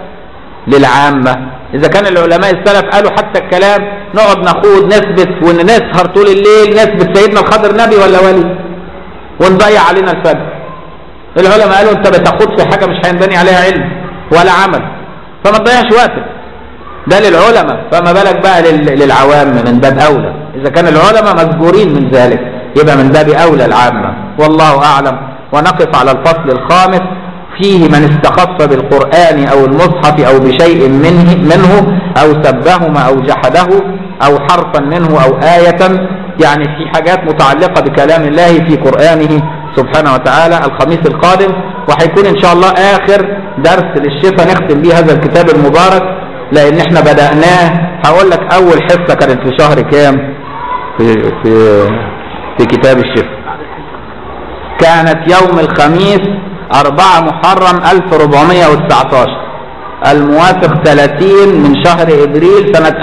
للعامة إذا كان العلماء السلف قالوا حتى الكلام نقعد نخوض نثبت ونسهر طول الليل نثبت سيدنا الخضر نبي ولا ولي ونضيع علينا الفجر العلماء قالوا انت بتخوض في حاجة مش هينبني عليها علم ولا عمل فما تضيعش وقتك ده للعلماء فما بالك بقى لل- للعوام من باب أولى إذا كان العلماء مذكورين من ذلك يبقى من باب أولى العامة والله أعلم ونقف على الفصل الخامس فيه من استخف بالقرآن أو المصحف أو بشيء منه, منه أو سبهما أو جحده أو حرفا منه أو آية يعني في حاجات متعلقة بكلام الله في قرآنه سبحانه وتعالى الخميس القادم وهيكون إن شاء الله آخر درس للشفا نختم بيه هذا الكتاب المبارك لأن احنا بدأناه هقول لك أول حصة كانت في شهر كام في في في كتاب الشفا كانت يوم الخميس 4 محرم 1419 الموافق 30 من شهر ابريل سنة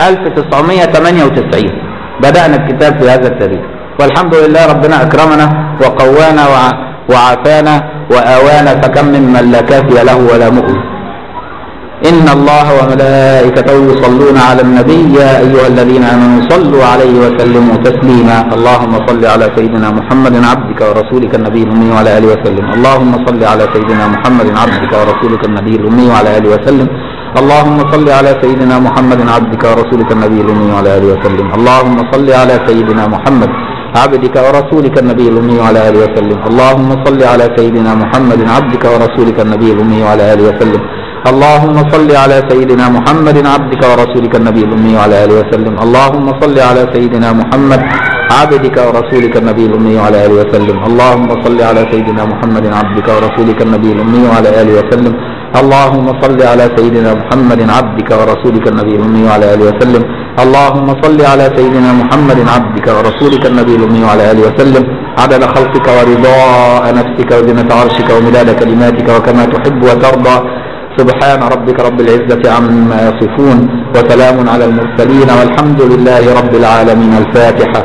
1998 بدأنا الكتاب في هذا التاريخ والحمد لله ربنا أكرمنا وقوانا وع- وعافانا وآوانا فكم ممن لا كافي له ولا مؤوي إن الله وملائكته يصلون على النبي يا أيها الذين آمنوا صلوا عليه وسلموا تسليما اللهم صل على سيدنا محمد عبدك ورسولك النبي الأمي وعلى آله وسلم اللهم صل على سيدنا محمد عبدك ورسولك النبي الأمي وعلى آله وسلم اللهم صل على سيدنا محمد عبدك ورسولك النبي الأمي وعلى آله وسلم اللهم صل على سيدنا محمد عبدك ورسولك النبي الأمي وعلى آله وسلم اللهم صل على سيدنا محمد عبدك ورسولك النبي الأمي وعلى آله وسلم اللهم صل على سيدنا محمد عبدك ورسولك النبي الأمي وعلى آله وسلم اللهم صل على سيدنا محمد عبدك ورسولك النبي الأمي وعلى آله وسلم اللهم صل على سيدنا محمد عبدك ورسولك النبي الأمي وعلى آله وسلم اللهم صل على سيدنا محمد عبدك ورسولك النبي الأمي وعلى آله وسلم اللهم صل على سيدنا محمد عبدك ورسولك النبي الأمي وعلى آله وسلم عدد خلقك ورضاء نفسك وزنة عرشك ومداد كلماتك وكما تحب وترضى سبحان ربك رب العزة عما يصفون وسلام على المرسلين والحمد لله رب العالمين الفاتحة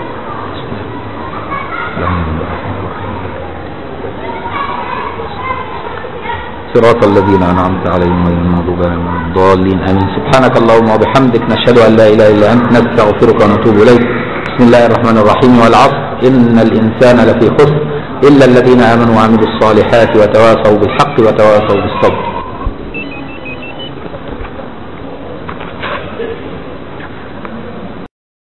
صراط الذين أنعمت عليهم غير المغضوب عليهم ولا الضالين آمين سبحانك اللهم وبحمدك نشهد أن لا إله إلا أنت نستغفرك ونتوب إليك بسم الله الرحمن الرحيم والعصر إن الإنسان لفي خسر إلا الذين آمنوا وعملوا الصالحات وتواصوا بالحق وتواصوا بالصبر